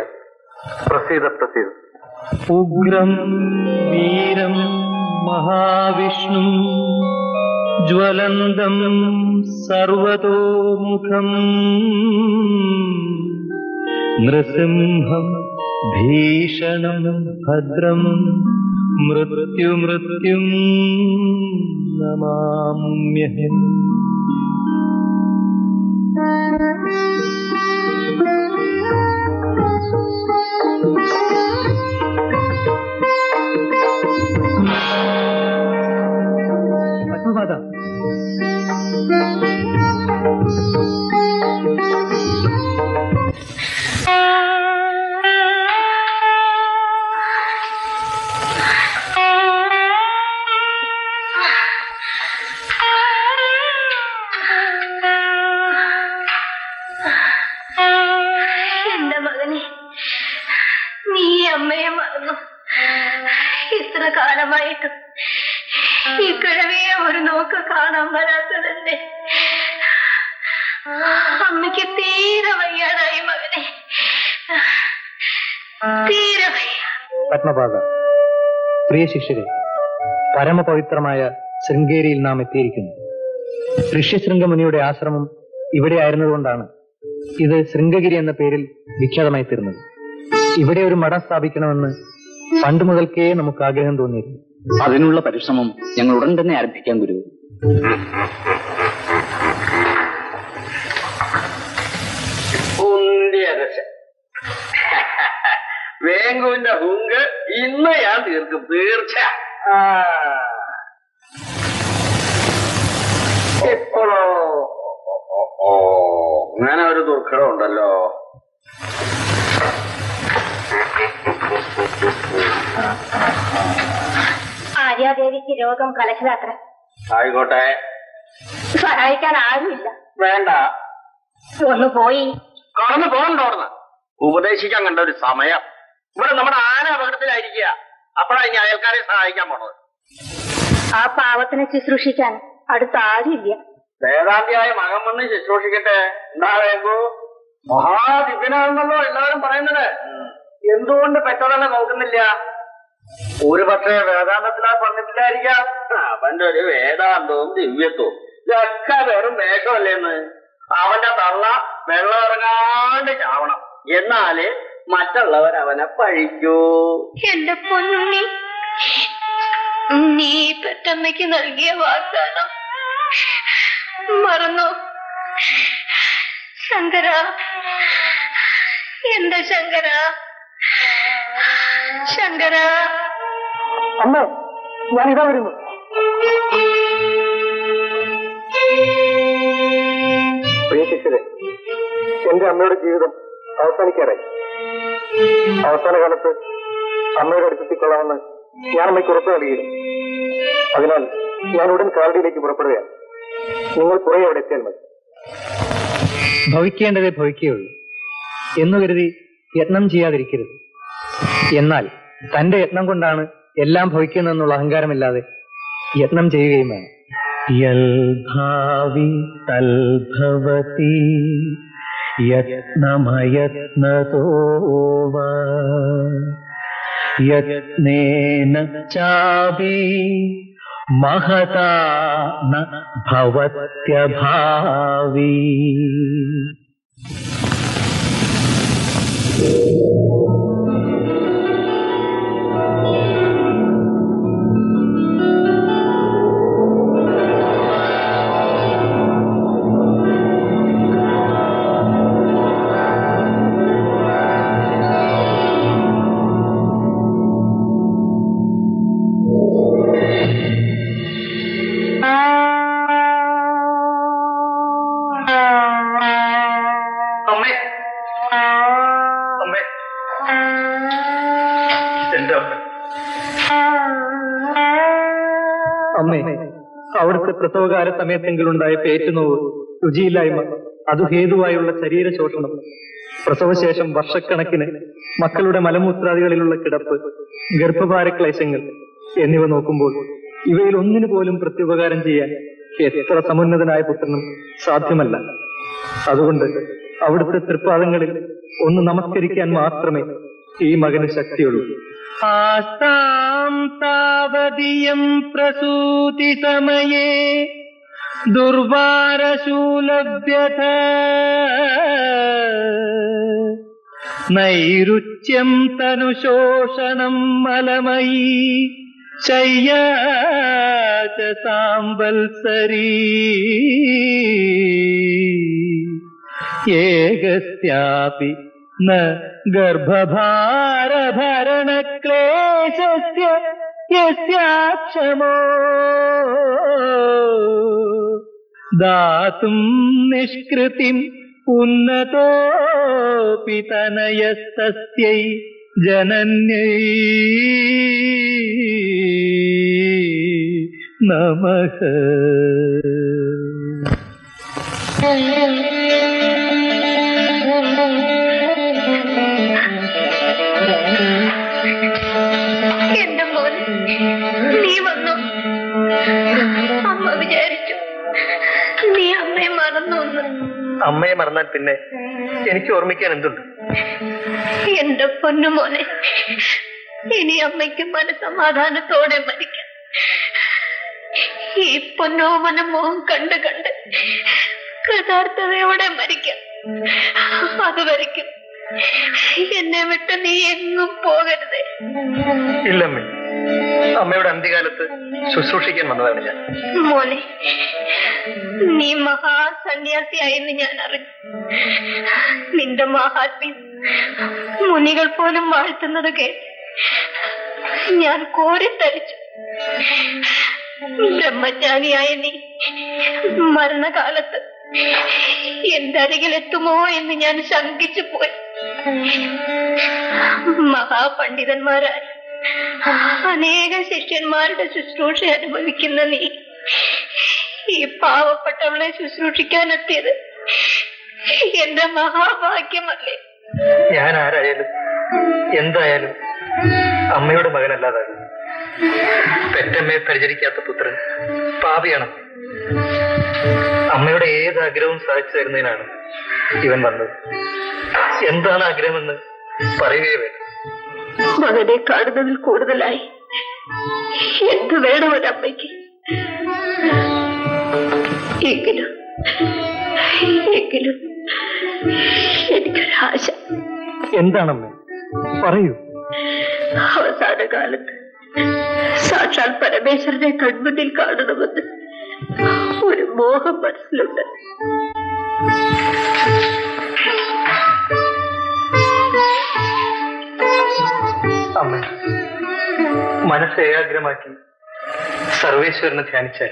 പ്രസീത പ്രസീത ഉഗ്രം വീരം മഹാവിഷ്ണു ज्वलन्दम् सर्वतोमुखम् नृसिंहम् भीषणम् भद्रम् मृत्युमृत्युम् नमाम्यहम् പത്മപാദ എന്റെ മകനെ നീ അമ്മയെ മറന്നു ഇത്ര കാലമായിട്ടും ഈ കിഴവിയെ ഒരു നോക്ക് കാണാൻ വരാത്തതല്ലേ അമ്മയ്ക്ക് തീരെ വയ്യാതായി മകനെ തീരെ വയ്യ പത്മപാദ പ്രിയ ശിഷ്യരെ പരമപവിത്രമായ ശൃംഗേരിയിൽ നാം എത്തിയിരിക്കുന്നു ഋഷ്യശൃംഗമുനിയുടെ ആശ്രമം ഇവിടെ ആയിരുന്നതുകൊണ്ടാണ് ഇത് ശൃംഗഗിരി എന്ന പേരിൽ വിഖ്യാതമായി തീർന്നത് ഇവിടെ ഒരു മഠം സ്ഥാപിക്കണമെന്ന് പണ്ട് മുതൽക്കേ നമുക്ക് ആഗ്രഹം തോന്നിയിരുന്നു അതിനുള്ള പരിശ്രമം ഞങ്ങൾ ഉടൻ തന്നെ ആരംഭിക്കാൻ ഗുരു ഉന്തിയ രക്ഷ വേങ്കുവിന്റെ ഹുങ്ക് ഇന്ന് ഞാൻ തീർക്കും തീർച്ച ആ. ഇപ്പോഴോ ഓ, ഓ, ഓ, അങ്ങനെ ഒരു ദുർഘടം ഉണ്ടല്ലോ ആര്യാദേവിക്ക് രോഗം കലശലാത്ര ആയിക്കോട്ടെ സഹായിക്കാൻ ആരുമില്ല വേണ്ട ഒന്ന് പോയി കടന്നു പോകണ്ടോർന്ന് ഉപദേശിക്കാൻ കണ്ട ഒരു സമയം ഇവിടെ നമ്മുടെ ആന അപകടത്തിലായിരിക്കുക അപ്പോഴാ ഇനി അയൽക്കാരെ സഹായിക്കാൻ പോണത് ആ പാവത്തിനെ ശുശ്രൂഷിക്കാൻ അടുത്ത ആരുമില്ല വേദാന്തിയായ മകൻ വന്ന് ശുശ്രൂഷിക്കട്ടെ എന്താ വേങ്കു മഹാദിവ്യനാണെന്നല്ലോ എല്ലാവരും പറയുന്നത് എന്തുകൊണ്ട് പെട്ടെന്ന് നോക്കുന്നില്ല ഒരു പക്ഷേ വേദാന്തത്തിലാ പറഞ്ഞിട്ടില്ലായിരിക്കാം അവന്റെ ഒരു വേദാന്തവും ദിവ്യത്വവും ഇതൊക്കെ വെറും വേഷമല്ലേന്ന് അവന്റെ തള്ള വെള്ളം ഇറങ്ങാണ്ട് ചാവണം എന്നാലേ മറ്റുള്ളവർ അവനെ പഴിക്കൂ എന്റെ പൊന്നി നീ പെറ്റമ്മയ്ക്ക് നൽകിയ വാഗ്ദാനം മറന്നു ശങ്കര എന്റെ ശങ്കര ശങ്കര അമ്മ ഞാൻ ഇതാ വരുന്നു പ്രിയ ശിഷ്യരെ എന്റെ അമ്മയുടെ ജീവിതം അവസാനിക്കാറായി അവസാന കാലത്ത് അമ്മയുടെ അടുത്തെത്തിക്കൊള്ളാമെന്ന് ഞാൻ അമ്മയ്ക്ക് ഉറപ്പ് നൽകിയിരുന്നു അതിനാൽ ഞാൻ ഉടൻ കാലടിയിലേക്ക് പുറപ്പെടുകയാണ് നിങ്ങൾ പുറകെ അവിടെ എത്തിയാൽ മതി ഭവിക്കേണ്ടതേ ഭവിക്കുകയുള്ളൂ എന്നു കരുതി യത്നം ചെയ്യാതിരിക്കരുത് എന്നാൽ തന്റെ യത്നം കൊണ്ടാണ് എല്ലാം ഭവിക്കുന്നതെന്നുള്ള അഹങ്കാരമില്ലാതെ യത്നം ചെയ്യുകയും വേണം യൽഭാവി തൽഭവതി യത്നമയത്നതോ വാ യത്നേന ചാപി മഹതാ ന ഭവത്യഭാവി അമ്മേ അമ്മേ എന്റെ അമ്മ അമ്മേ അവിടുത്തെ പ്രസവകാല സമയത്തെങ്കിലുണ്ടായ പേറ്റുനോവ് രുചിയില്ലായ്മ അത് ഹേതുവായുള്ള ശരീര ശോഷണം പ്രസവശേഷം വർഷക്കണക്കിന് മക്കളുടെ മലമൂത്രാദികളിലുള്ള കിടപ്പ് ഗർഭഭാര ക്ലേശങ്ങൾ എന്നിവ നോക്കുമ്പോൾ ഇവയിൽ ഒന്നിനു പോലും പ്രത്യുപകാരം ചെയ്യാൻ എത്ര സമുന്നതനായ പുത്രനും സാധ്യമല്ല അതുകൊണ്ട് അവിടുത്തെ തൃപ്പാദങ്ങളിൽ ഒന്ന് നമസ്കരിക്കാൻ മാത്രമേ ഈ മകന് ശക്തിയുള്ളൂ ആസ്താം താവതിയം പ്രസൂതി സമയേ ദുർവാരശൂലഭ്യത നൈരുച്യം തനുശോഷണം മലമയീ ശയ്യാ ച സാംബൽസരീ ഏകസ്യാപി ന ഗർഭഭാരഭരണക്ലേശസ്യ യസ്യാക്ഷമോ ദാതും നിഷ്കൃതിം ഉന്നതോപി തനയസ്തസ്യൈ ജനന്യൈ നമഃ എന്റെ മോൻ നീ വന്നു അമ്മ വിചാരിച്ചു നീ അമ്മയെ മറന്നു എന്ന് അമ്മയെ മറന്നാൽ പിന്നെ എനിക്ക് ഓർമ്മിക്കാൻ എന്തുണ്ട് എന്റെ പൊന്നു മോനെ ഇനി അമ്മയ്ക്ക് മനസമാധാനത്തോടെ മരിക്കാം ഈ പൊന്നോ മനമോഹം കണ്ട് കണ്ട് കൃതാർത്ഥതയോടെ മരിക്കാം അത് വരയ്ക്കും എന്നെ വിട്ട് നീ എങ്ങും പോകരുതേ ഇല്ലമ്മേ അമ്മയുടെ അന്ത്യകാലത്ത് ശുശ്രൂഷിക്കാൻ വന്നതാണ് ഞാൻ മോനെ നീ മഹാസന്യാസിയായെന്ന് ഞാൻ അറിഞ്ഞു നിന്റെ മഹാത്മ്യം മുനികൾ പോലും വാഴ്ത്തുന്നത് കേട്ട് ഞാൻ കോരിത്തരിച്ചു ബ്രഹ്മജ്ഞാനിയായ നീ മരണകാലത്ത് എന്റെ അരികിലെത്തുമോ എന്ന് ഞാൻ ശങ്കിച്ചു പോയി മഹാപണ്ഡിതന്മാരായ അനേക ശിഷ്യന്മാരുടെ ശുശ്രൂഷ അനുഭവിക്കുന്ന നീ ഈ പാവപ്പെട്ടവളെ ശുശ്രൂഷിക്കാനെത്തിയത് എന്റെ മഹാഭാഗ്യമല്ലേ ഞാൻ ആരായാലും എന്തായാലും അമ്മയുടെ മകനല്ലാതാകും പെറ്റമ്മയെ പരിചരിക്കാത്ത പുത്രൻ പാപിയാണ് അമ്മയുടെ ഏത് ആഗ്രഹവും സാധിച്ചു തരുന്നതിനാണ് ഇവൻ വന്നത് എന്താണ് ആഗ്രഹമെന്ന് പറയുകയേ വേണം മകനെ കാണുന്നതിൽ കൂടുതലായി എന്ത് വേണം ഒരമ്മയ്ക്ക് എങ്കിലും എങ്കിലും എനിക്കൊരാശ എന്താണമ്മ പറയൂ അവസാന കാലത്ത് സാക്ഷാൽ പരമേശ്വരനെ കൺമുന്നിൽ കാണണമെന്ന് ഒരു മോഹം മനസ്സിലുണ്ട് അമ്മ മനസ്സ് ഏകാഗ്രമാക്കി സർവേശ്വരനെ ധ്യാനിച്ചാൽ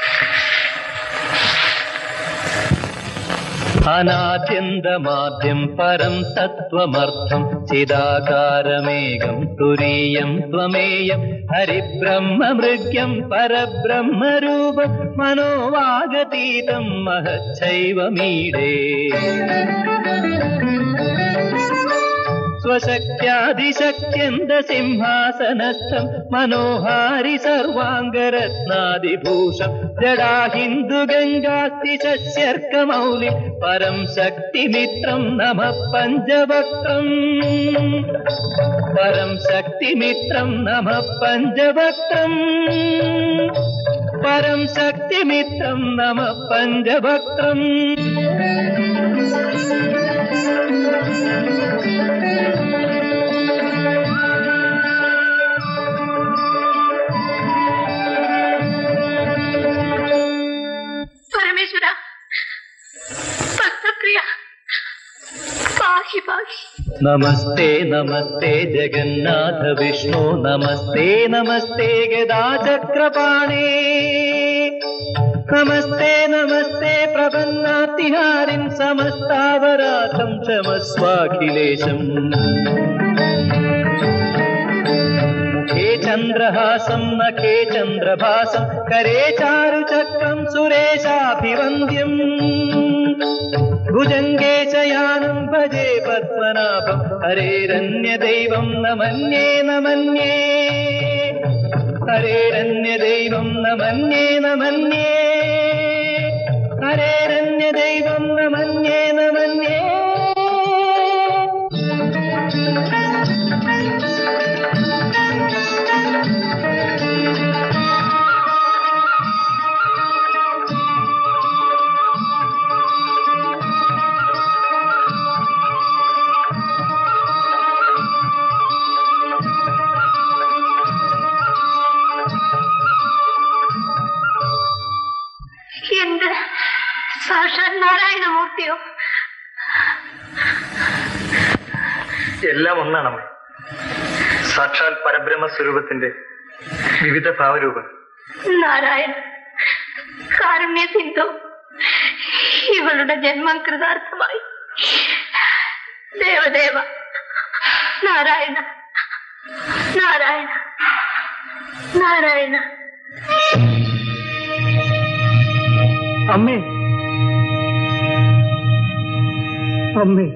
അനാദ്യന്തമാദ്യം പരം തത്വമർത്ഥം ചിദാകാരമേകം തുരീയം ത്വമേയം ഹരിബ്രഹ്മമൃഗ്യം പരബ്രഹ്മരൂപം മനോവാഗതീതം മഹച്ചൈവമീടേ സ്വശക്യാതിശക്യന്ത സിംഹാസനസ്ഥം മനോഹാരി സർവാംഗരത്നാദിഭൂഷം ജടാ ഹിന്ദു ഗംഗാസ്തി ശസ്യർക്കമൗലി പരം ശക്തിമിത്രം നമ പഞ്ചവക്രം പരം ശക്തിമിത്രം നമ പഞ്ചവക്രം പരം ശക്തിമിത്രം നമ പഞ്ചവക്രം പരമേശ്വര ഭക്തപ്രിയ പാഹി പാഹി നമസ്തേ നമസ്തേ ജഗന്നാഥ വിഷ്ണു നമസ്തേ നമസ്തേ ഗദാചക്രപാണേ നമസ്തേ നമസ്തേ പ്രപന്നാത്തിഹാരിൻ സമസ്താവരാധം ക്ഷമസ്വാഖിലേശം മുഖേ ചന്ദ്രഹാസം നഖേ ചന്ദ്രഭാസം കരേ ചാരുചക്രം സുരേശാഭിവന്ദ്യം ഭുജംഗേ ശയാനം ഭജേ പത്മനാഭം ഹരേരന്യദൈവം നമന്യേ നമന്യേ ഹരേരന്യദൈവം നമന്യേ നമന്യേ ഹരേരന്യദൈവം നമന്യേ നമന്യേ ജ്ഞാനമൂർത്തിയോ എല്ലാം ഒന്നാണ് സാക്ഷാൽ പരബ്രഹ്മ സ്വരൂപത്തിന്റെ വിവിധ ഭാവരൂപം നാരായണ കാരുണ്യ സിന്ധു ഇവളുടെ ജന്മം കൃതാർത്ഥമായി ദേവദേവ നാരായണ നാരായണ നാരായണ അമ്മേ അമ്മേ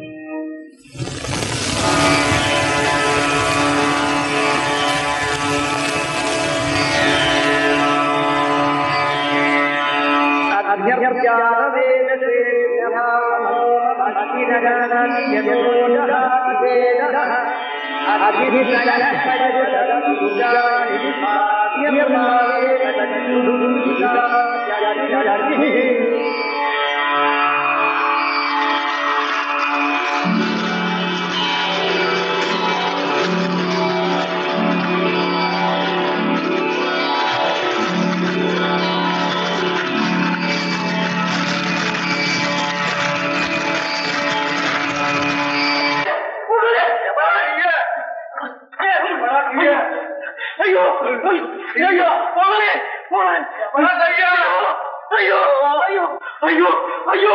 അയ്യോ അയ്യോ മോളെ മോളെ അയ്യോ അയ്യോ അയ്യോ അയ്യോ അയ്യോ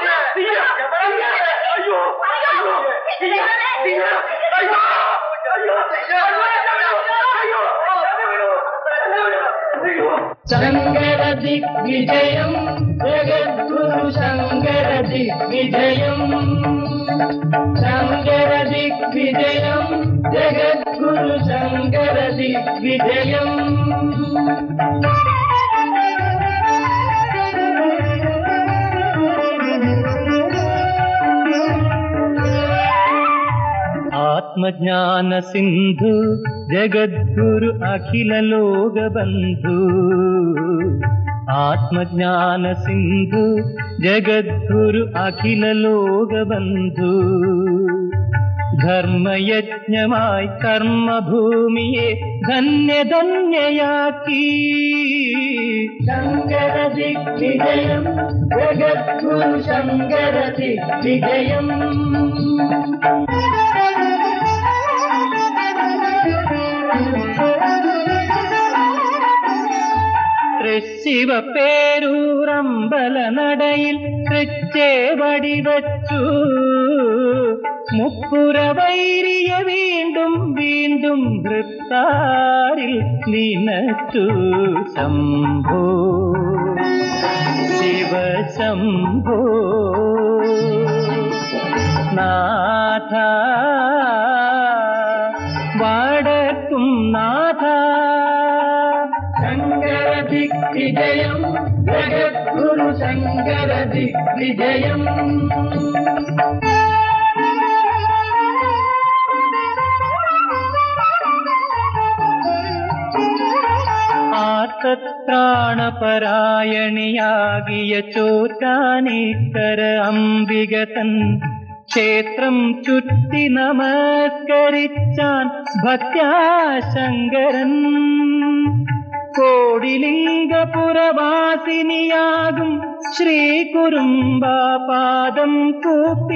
അയ്യോ ശങ്കര ദിഗ്വിജയം ജഗദ്ഗുരു ശങ്കര ദിഗ്വിജയം ശങ്കര ദിഗ്വിജയം ജഗദ്ഗുരു ശങ്കര ദിഗ്വിജയം ആത്മജ്ഞാന സിന്ധു ജഗദ്ഗുരു അഖില ലോക ബന്ധു ആത്മജ്ഞാന സിന്ധു ജഗദ്ഗുരു അഖില ലോക ബന്ധു ധർമ്മയജ്ഞമായി കർമ്മഭൂമിയെ ധന്യധന്യയാക്കി ശങ്കര ദിഗ്വിജയം ജഗദ്ഗുരു ശങ്കര ദിഗ്വിജയം തൃശിവ പേരൂറമ്പല നടയിൽ തൃച്ചേവടി വച്ചു മുപ്പുര വൈരിയ വീണ്ടും വീണ്ടും വൃത്താരിൽ നിനച്ചു ശംഭോ ശിവശംഭോ നാഥ വടക്കും നാഥ ശങ്കര ദിഗ്വിജയം ജഗദ്ഗുരു ശങ്കര ദിഗ്വിജയം ആർത്തത്രാണപരായണിയാകിയ ചോറ്റാനീക്കര അംബിക തൻ ക്ഷേത്രം ചുറ്റി നമസ്കരിച്ചാൻ ഭക്യാശങ്കരൻ കോടിലിംഗപുരവാസിനിയാകും ശ്രീകുറുമ്പാപാദം കൂപ്പി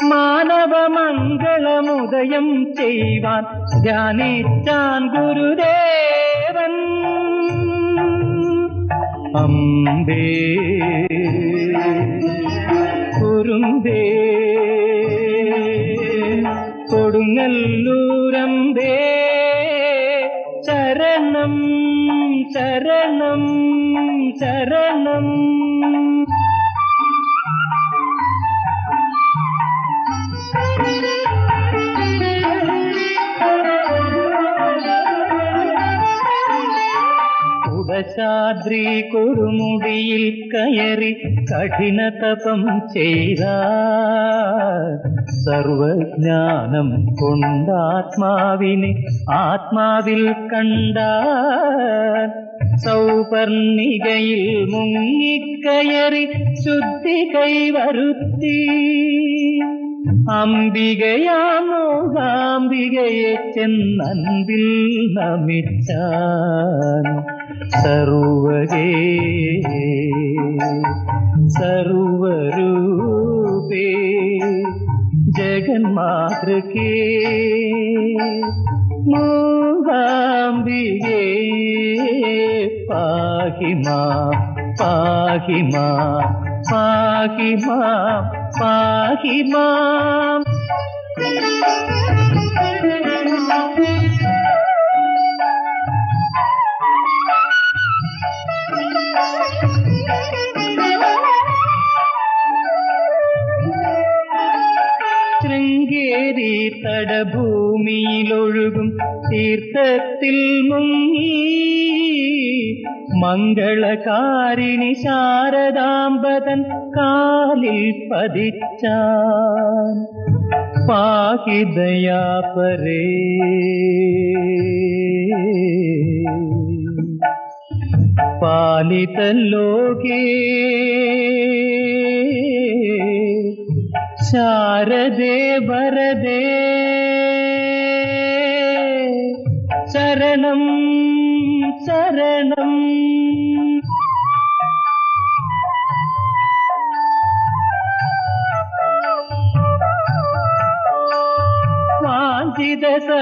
മാനവമംഗളമുദയം ചെയ്യുവാൻ ധ്യാനിച്ചാൻ ഗുരുദേവൻ അമ്പേ കുറുമ്പേ കൊടുങ്ങല്ലൂരമ്പേ ശരണം ശരണം ശരണം ഉടശാദ്രി കൊടുമുടിയിൽ കയറി കഠിന തപം ചെയ്ത സർവജ്ഞാനം കൊണ്ടാത്മാവിനെ ആത്മാവിൽ കണ്ട സൗപർണികയിൽ മുങ്ങിക്കയറി ശുദ്ധി കൈവരുത്തി അംബികയാമോകാംബികയെ ചെന്നൻപിൽ നമിച്ചാൻ സർവകേ സർവരൂ ജഗന്മാതൃകേ മൂകാംബികേ പാഹി മാം പാഹി മാം പാഹി മാം പാഹി മാം ശൃംഗേരി തടഭൂമിയിലൊഴുകും തീർത്ഥത്തിൽ മുങ്ങി മംഗളകാരിണി ശാരദാംബതൻ കാലിൽ പതിച്ചാൻ പാഹിദയാപരേ പാലിതലോകേ ശാരദേ വരദേ ശരണം ശരണം വാഞ്ചിത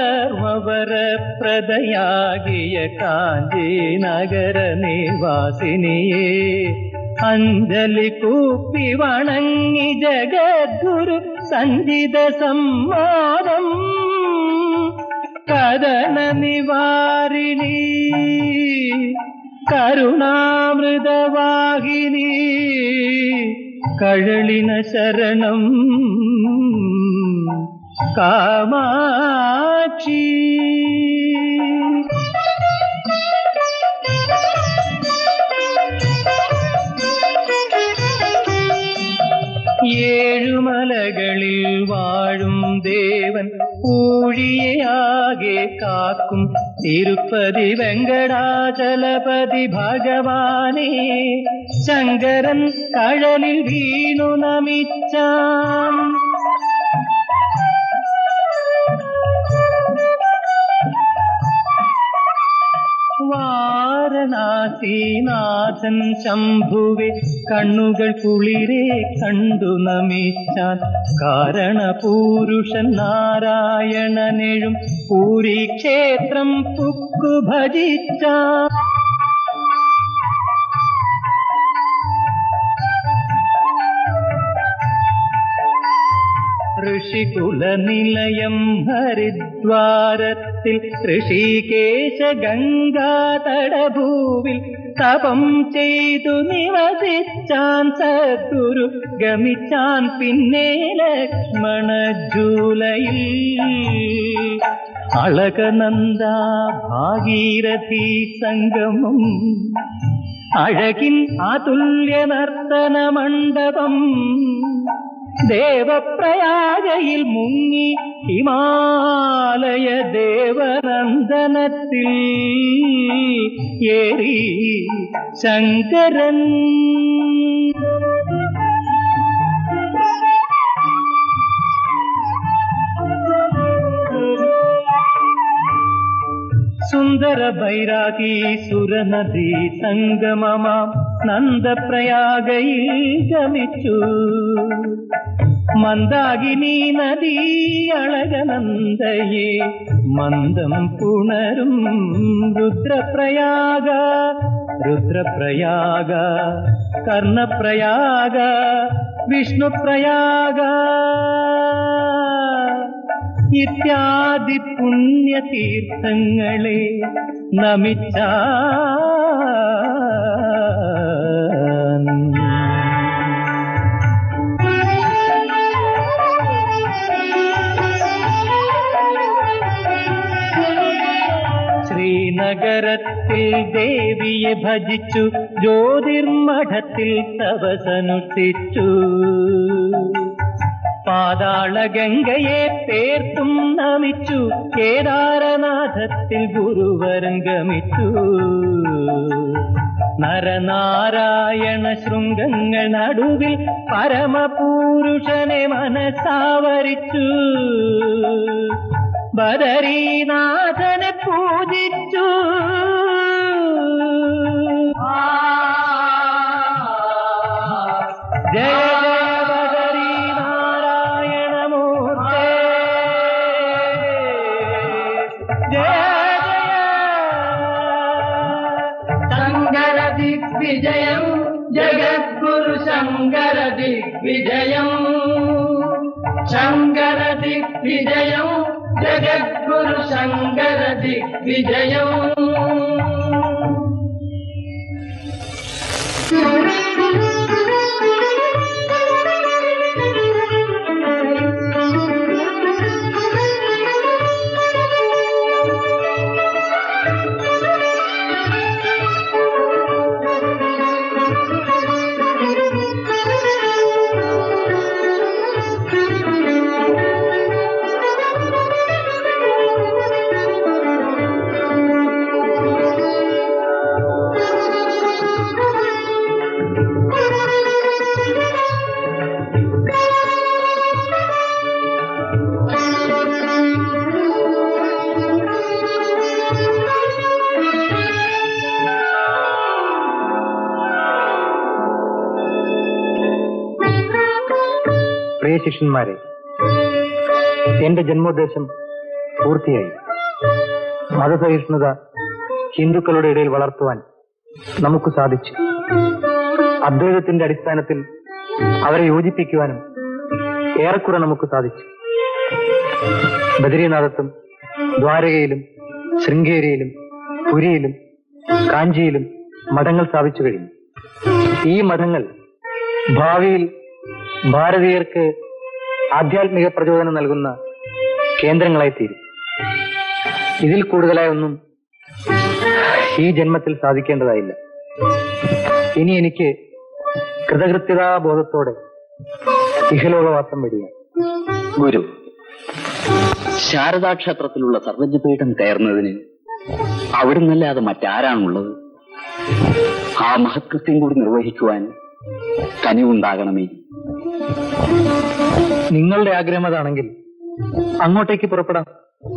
സർവവരപ്രദയാകിയ കാഞ്ചി നഗര നിവാസിനിയേ അഞ്ജലി കൂപ്പി വണങ്ങി ജഗദ്ഗുരു സഞ്ചിത സമ്മാദം കഥന നിവാരിണി കരുണാമൃതവാഹിനി കഴളിന ശരണം കാമാക്ഷി ഏഴുമലകളിൽ വാഴും ദേവൻ ഊഴിയാകെ കാക്കും തിരുപ്പതി വെങ്കടാചലപതി ഭഗവാനെ ശങ്കരൻ കഴലിൽ വീണു നമിച്ചാൻ വാരണാസീനാഥൻ ശംഭുവെ കണ്ണുകൾ കുളിരെ കണ്ടു നമിച്ചാൻ കാരണപൂരുഷൻ നാരായണനെഴും പൂരി ക്ഷേത്രം പുക്കു ഭജിച്ചാൻ ഋഷികുല നിലയം ഹരിദ്വാരത്തിൽ ഋഷികേശ ഗംഗാതടഭൂവിൽ തപം ചെയ്തു നിവസിച്ചാൻ സദ്ഗുരു ഗമിച്ചാൻ പിന്നെ ലക്ഷ്മണ ജൂലയിൽ അളകനന്ദ ഭാഗീരഥി സംഗമം അഴകിൻ അതുല്യ നർത്തന മണ്ഡപം ദേവപ്രയാഗയിൽ മുങ്ങി ഹിമാലയ ദേവനന്ദനത്തിൽ ഏറി ശങ്കരൻ സുന്ദര ബൈരാഗി സുരനദി സംഗമമാം നന്ദപ്രയാഗയിൽ ഗമിച്ചു മന്ദാകിനി നദി അളകനന്ദയെ മന്ദം പുണരും രുദ്രപ്രയാഗ രുദ്രപ്രയാഗ കർണപ്രയാഗ വിഷ്ണുപ്രയാഗ ഇത്യാദി പുണ്യതീർത്ഥങ്ങളെ നമിച്ചാൻ ശ്രീനഗരത്തിൽ ദേവിയെ ഭജിച്ചു ജ്യോതിർമഠത്തിൽ തപസനുഷ്ഠിച്ചു പാതാള ഗംഗയെ പേർത്തും നമിച്ചു കേദാരനാഥത്തിൽ ഗുരുവരൻ ഗമിച്ചു നരനാരായണ ശൃംഗങ്ങൾ നടുവിൽ പരമപൂരുഷനെ മനസ്സാവരിച്ചു ബദരീനാഥനെ പൂജിച്ചു ജയ ജയ ബദരീനാരായണ മൂർത്തേ ശങ്കര ദിഗ്വിജയം ജഗദ്ഗുരു ശങ്കര ദിഗ്വിജയം ശങ്കര ദിഗ്വിജയം ജഗദ്ഗുരു ശങ്കര ദിഗ്വിജയം പ്രിയ ശിഷ്യന്മാരെ എന്റെ ജന്മോദ്ദേശം പൂർത്തിയായി മതസഹിഷ്ണുത ഹിന്ദുക്കളുടെ ഇടയിൽ വളർത്തുവാൻ നമുക്ക് സാധിച്ചു അദ്വൈതത്തിന്റെ അടിസ്ഥാനത്തിൽ അവരെ യോജിപ്പിക്കുവാനും ഏറെക്കുറെ നമുക്ക് സാധിച്ചു ബദരീനാഥത്തും ദ്വാരകയിലും ശൃംഗേരിയിലും പുരിയിലും കാഞ്ചിയിലും മഠങ്ങൾ സ്ഥാപിച്ചു കഴിഞ്ഞു ഈ മഠങ്ങൾ ഭാവിയിൽ ഭാരതീയർക്ക് ആധ്യാത്മിക പ്രചോദനം നൽകുന്ന കേന്ദ്രങ്ങളായി തീരും ഇതിൽ കൂടുതലായി ഒന്നും ഈ ജന്മത്തിൽ സാധിക്കേണ്ടതായില്ല ഇനി എനിക്ക് കൃതകൃത്യതാബോധത്തോടെ ഇഹലോകവാസം വെടിയാം ഗുരു ശാരദാക്ഷേത്രത്തിലുള്ള സർവജ്ഞപീഠം കയറുന്നതിന് അവിടുന്നല്ലാതെ മറ്റാരാണുള്ളത് ആ മഹത്കൃത്യം കൂടി നിർവഹിക്കുവാൻ കനിവുണ്ടാകണമേ നിങ്ങളുടെ ആഗ്രഹം അതാണെങ്കിൽ അങ്ങോട്ടേക്ക് പുറപ്പെടാം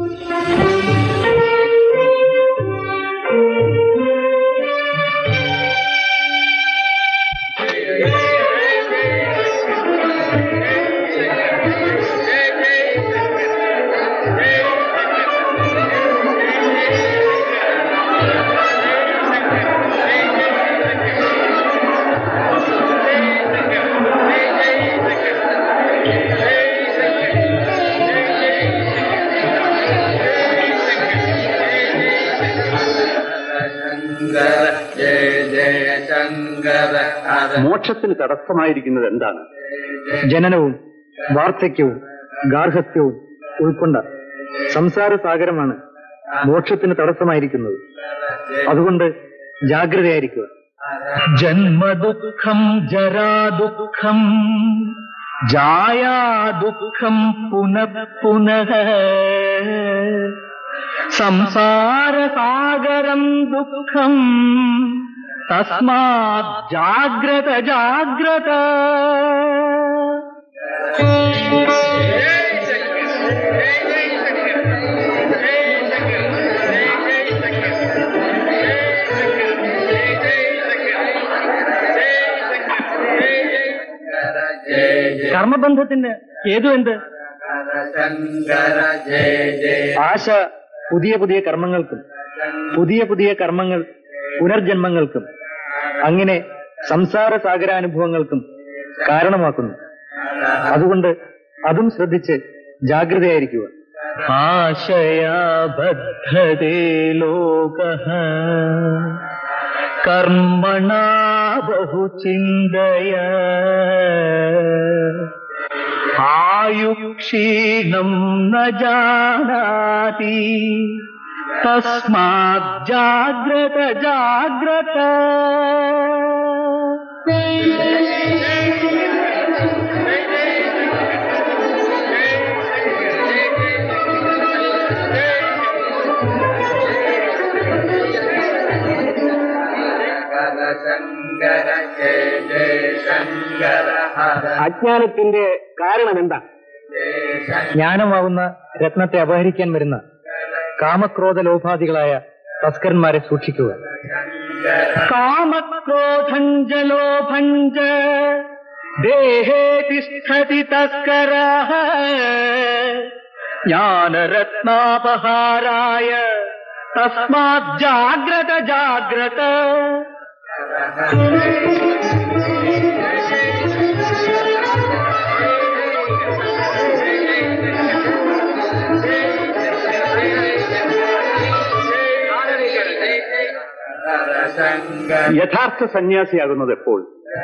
മോക്ഷത്തിന് തടസ്സമായിരിക്കുന്നത് എന്താണ് ജനനവും വാർദ്ധക്യവും ഗാർഹസ്ഥ്യവും ഉൾക്കൊണ്ട സംസാര സാഗരമാണ് മോക്ഷത്തിന് തടസ്സമായിരിക്കുന്നത് അതുകൊണ്ട് ജാഗ്രതയായിരിക്കുക ജന്മദുഃഖം ജരാദുഃഖം ജായാദുഃഖം പുനഃ പുനഃ സംസാരസാഗരം ദുഃഖം തസ്മാത് ജാഗ്രത ജാഗ്രത കർമ്മബന്ധത്തിന് ഏതു എന്ത് ആശ പുതിയ പുതിയ കർമ്മങ്ങൾക്കും പുതിയ പുതിയ കർമ്മങ്ങൾ പുനർജന്മങ്ങൾക്കും അങ്ങനെ സംസാര സാഗരാനുഭവങ്ങൾക്കും കാരണമാക്കുന്നു അതുകൊണ്ട് അതും ശ്രദ്ധിച്ച് ജാഗ്രതയായിരിക്കുക ആശയാ ബദ്ധതേ ലോക കർമ്മണാ ബഹുചിന്തയ ആയുക്ഷീണം ന ജാനാതി തസ്മാത് ജാഗ്രത ജാഗ്രത അജ്ഞാനത്തിന്റെ കാരണം എന്താ ജ്ഞാനമാവുന്ന രത്നത്തെ അപഹരിക്കാൻ വരുന്ന കാമക്രോധ ലോഭാദികളായ തസ്കരന്മാരെ സൂക്ഷിക്കുക കാമക്രോധഞ്ച ലോഭഞ്ച ദേഹേ തിഷ്ഠതി തസ്കര ജ്ഞാനരത്നാപഹാരായ തസ്മാത് ജാഗ്രത ജാഗ്രത യഥാർത്ഥ സന്യാസിയാകുന്നത് എപ്പോൾ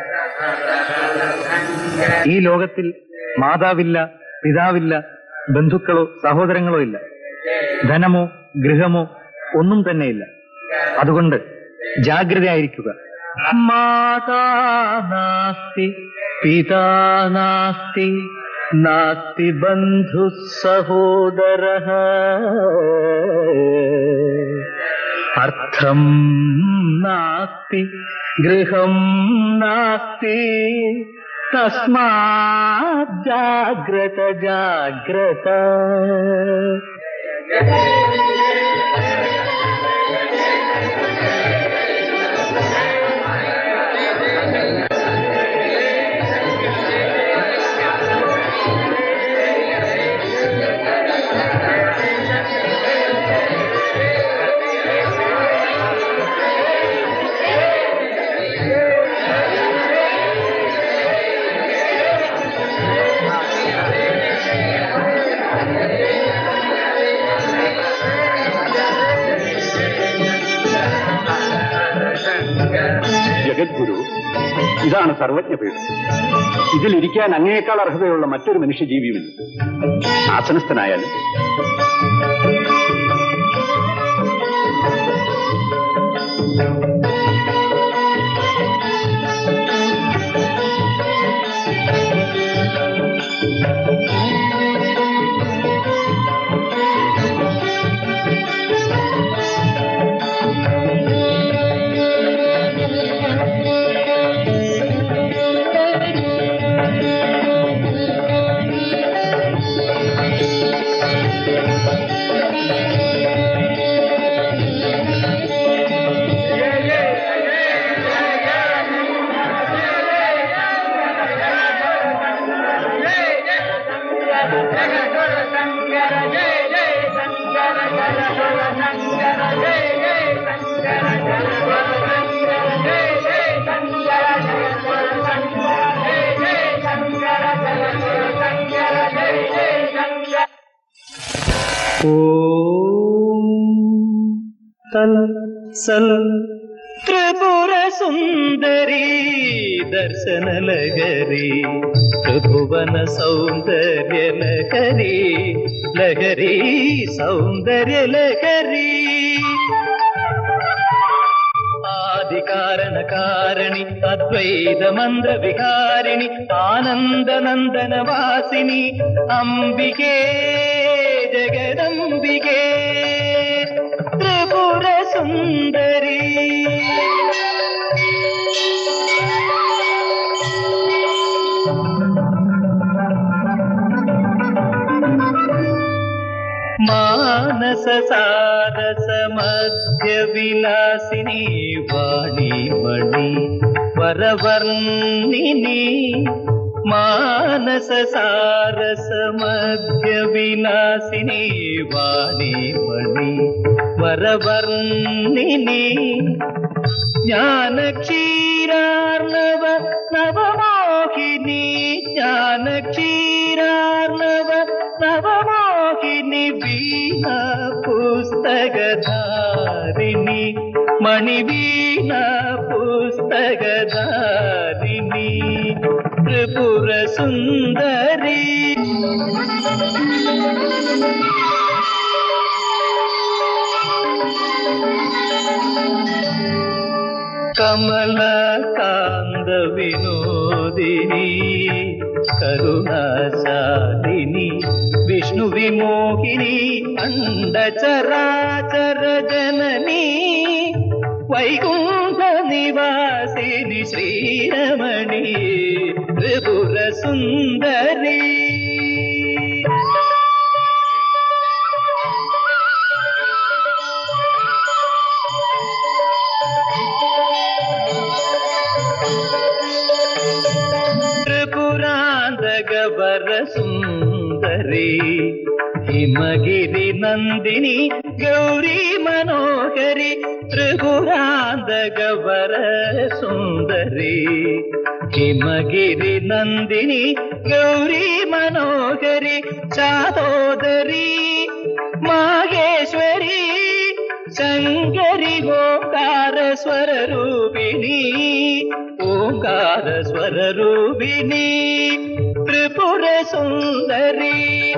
ഈ ലോകത്തിൽ മാതാവില്ല പിതാവില്ല ബന്ധുക്കളോ സഹോദരങ്ങളോ ഇല്ല ധനമോ ഗൃഹമോ ഒന്നും തന്നെയില്ല അതുകൊണ്ട് ജാഗ്രതയായിരിക്കുക മാതാ നാസ്തി പിതാ നാസ്തി നാസ്തി ബന്ധു സഹോദര അർത്ഥം നാസ്തി ഗൃഹം നാസ്തി തസ്മാ ജാഗ്രത ജാഗ്രത ജഗദ്ഗുരു ഇതാണ് സർവജ്ഞപീഠം ഇതിലിരിക്കാൻ അങ്ങേക്കാൾ അർഹതയുള്ള മറ്റൊരു മനുഷ്യജീവിയുമില്ല ആസനസ്ഥനായാലും തൽ സൽ ത്രിപുര സുന്ദരി ദർശനലഹരി ത്രിഭുവന സൗന്ദര്യ ലഹരി ലഹരി സൗന്ദര്യ ലഹരി ആദികാരണ കാരണി അദ്വൈത മന്ത്ര വിഹാരിണി ആനന്ദ നന്ദന വാസിനി അംബികേ ജഗദംബികേ ത്രിപുര സുന്ദരി മാനസ സാരസ മധ്യ വിലാസിനി വാണി മണി വരവർണിനി മാനസ സാരസ മധ്യ വിലാസിനി വാണി മണി വരവർണിനി ജ്ഞാനക്ഷീരാർണവ നവമോഹിനി ജ്ഞാനക്ഷീരാർണവ നവമോഹിനി വീണ പുസ്തകധാരിണി മണിവീണ പുസ്തകധാരിണി ത്രിപുര സുന്ദരി കമലകാന്ത വിനോദിനി കരുണാശാലിനി വിഷ്ണു വിമോഹിനി അണ്ടചരാചര ജനനി വൈകുണ്ഠ നിവാസിനി ശ്രീരമണി ത്രിപുര സുന്ദരി ത്രിപുരാന്തകവര സുന്ദരി ഹിമഗിരി നന്ദിനി ഗൗരി മനോഹരി ത്രിപുരാന്തകവര സുന്ദരി ഹിമഗിരി നന്ദിനി ഗൗരി മനോഹരി ചാതോദരി മാഹേശ്വരി ശങ്കരി ഓംകാര സ്വരൂപിണി ഓംകാര സ്വരൂപിണി ത്രിപുര സുന്ദരി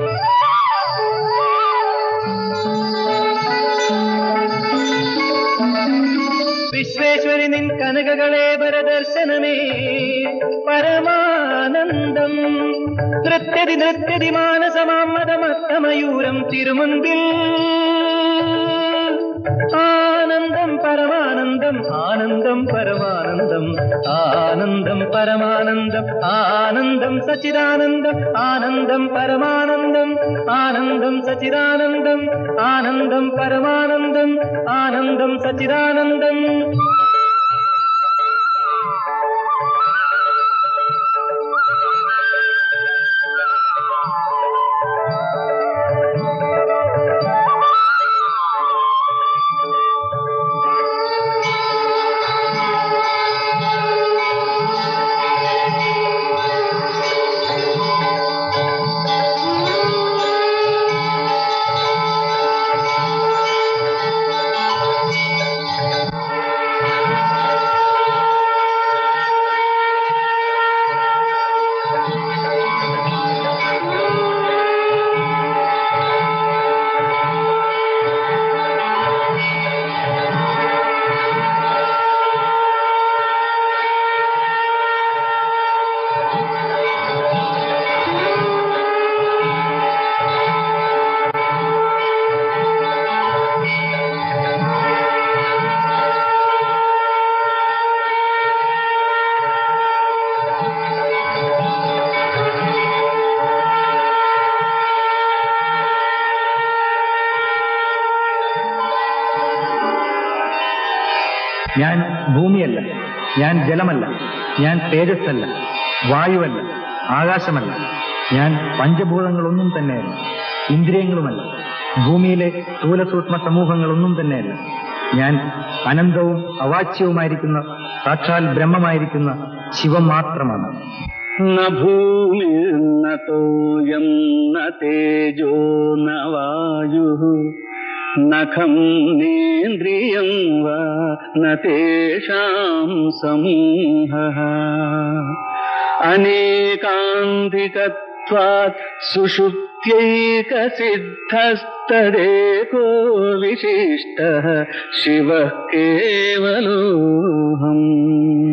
വിശ്വേശ്വരി നിൻ കനകകളേവര ദർശനമേ പരമാനന്ദം നൃത്യതി നൃത്യതി മാനസമാമതമത്തമയൂരം തിരുമുൻപിൽ ആനന്ദം പരമാനന്ദം ആനന്ദം പരമാനന്ദം ആനന്ദം പരമാനന്ദം ആനന്ദം സച്ചിദാനന്ദം ആനന്ദം പരമാനന്ദം ആനന്ദം സച്ചിദാനന്ദം ആനന്ദം പരമാനന്ദം ആനന്ദം സച്ചിദാനന്ദം ഞാൻ ഭൂമിയല്ല ഞാൻ ജലമല്ല ഞാൻ തേജസ്സല്ല വായുവല്ല ആകാശമല്ല ഞാൻ പഞ്ചഭൂതങ്ങളൊന്നും തന്നെയല്ല ഇന്ദ്രിയങ്ങളുമല്ല ഭൂമിയിലെ സ്ഥൂലസൂക്ഷ്മ സമൂഹങ്ങളൊന്നും തന്നെയല്ല ഞാൻ അനന്തവും അവാച്യവുമായിരിക്കുന്ന സാക്ഷാൽ ബ്രഹ്മമായിരിക്കുന്ന ശിവം മാത്രമാണ് न भूमिर्न तोयं न तेजो न वायुः न खं नेन्द्रियं वा न तेषां समूहः अनेकान्तिकत्वात् सुषुप्त्यैकसिद्धस्तदेको विशिष्टः शिवः केवलोऽहम्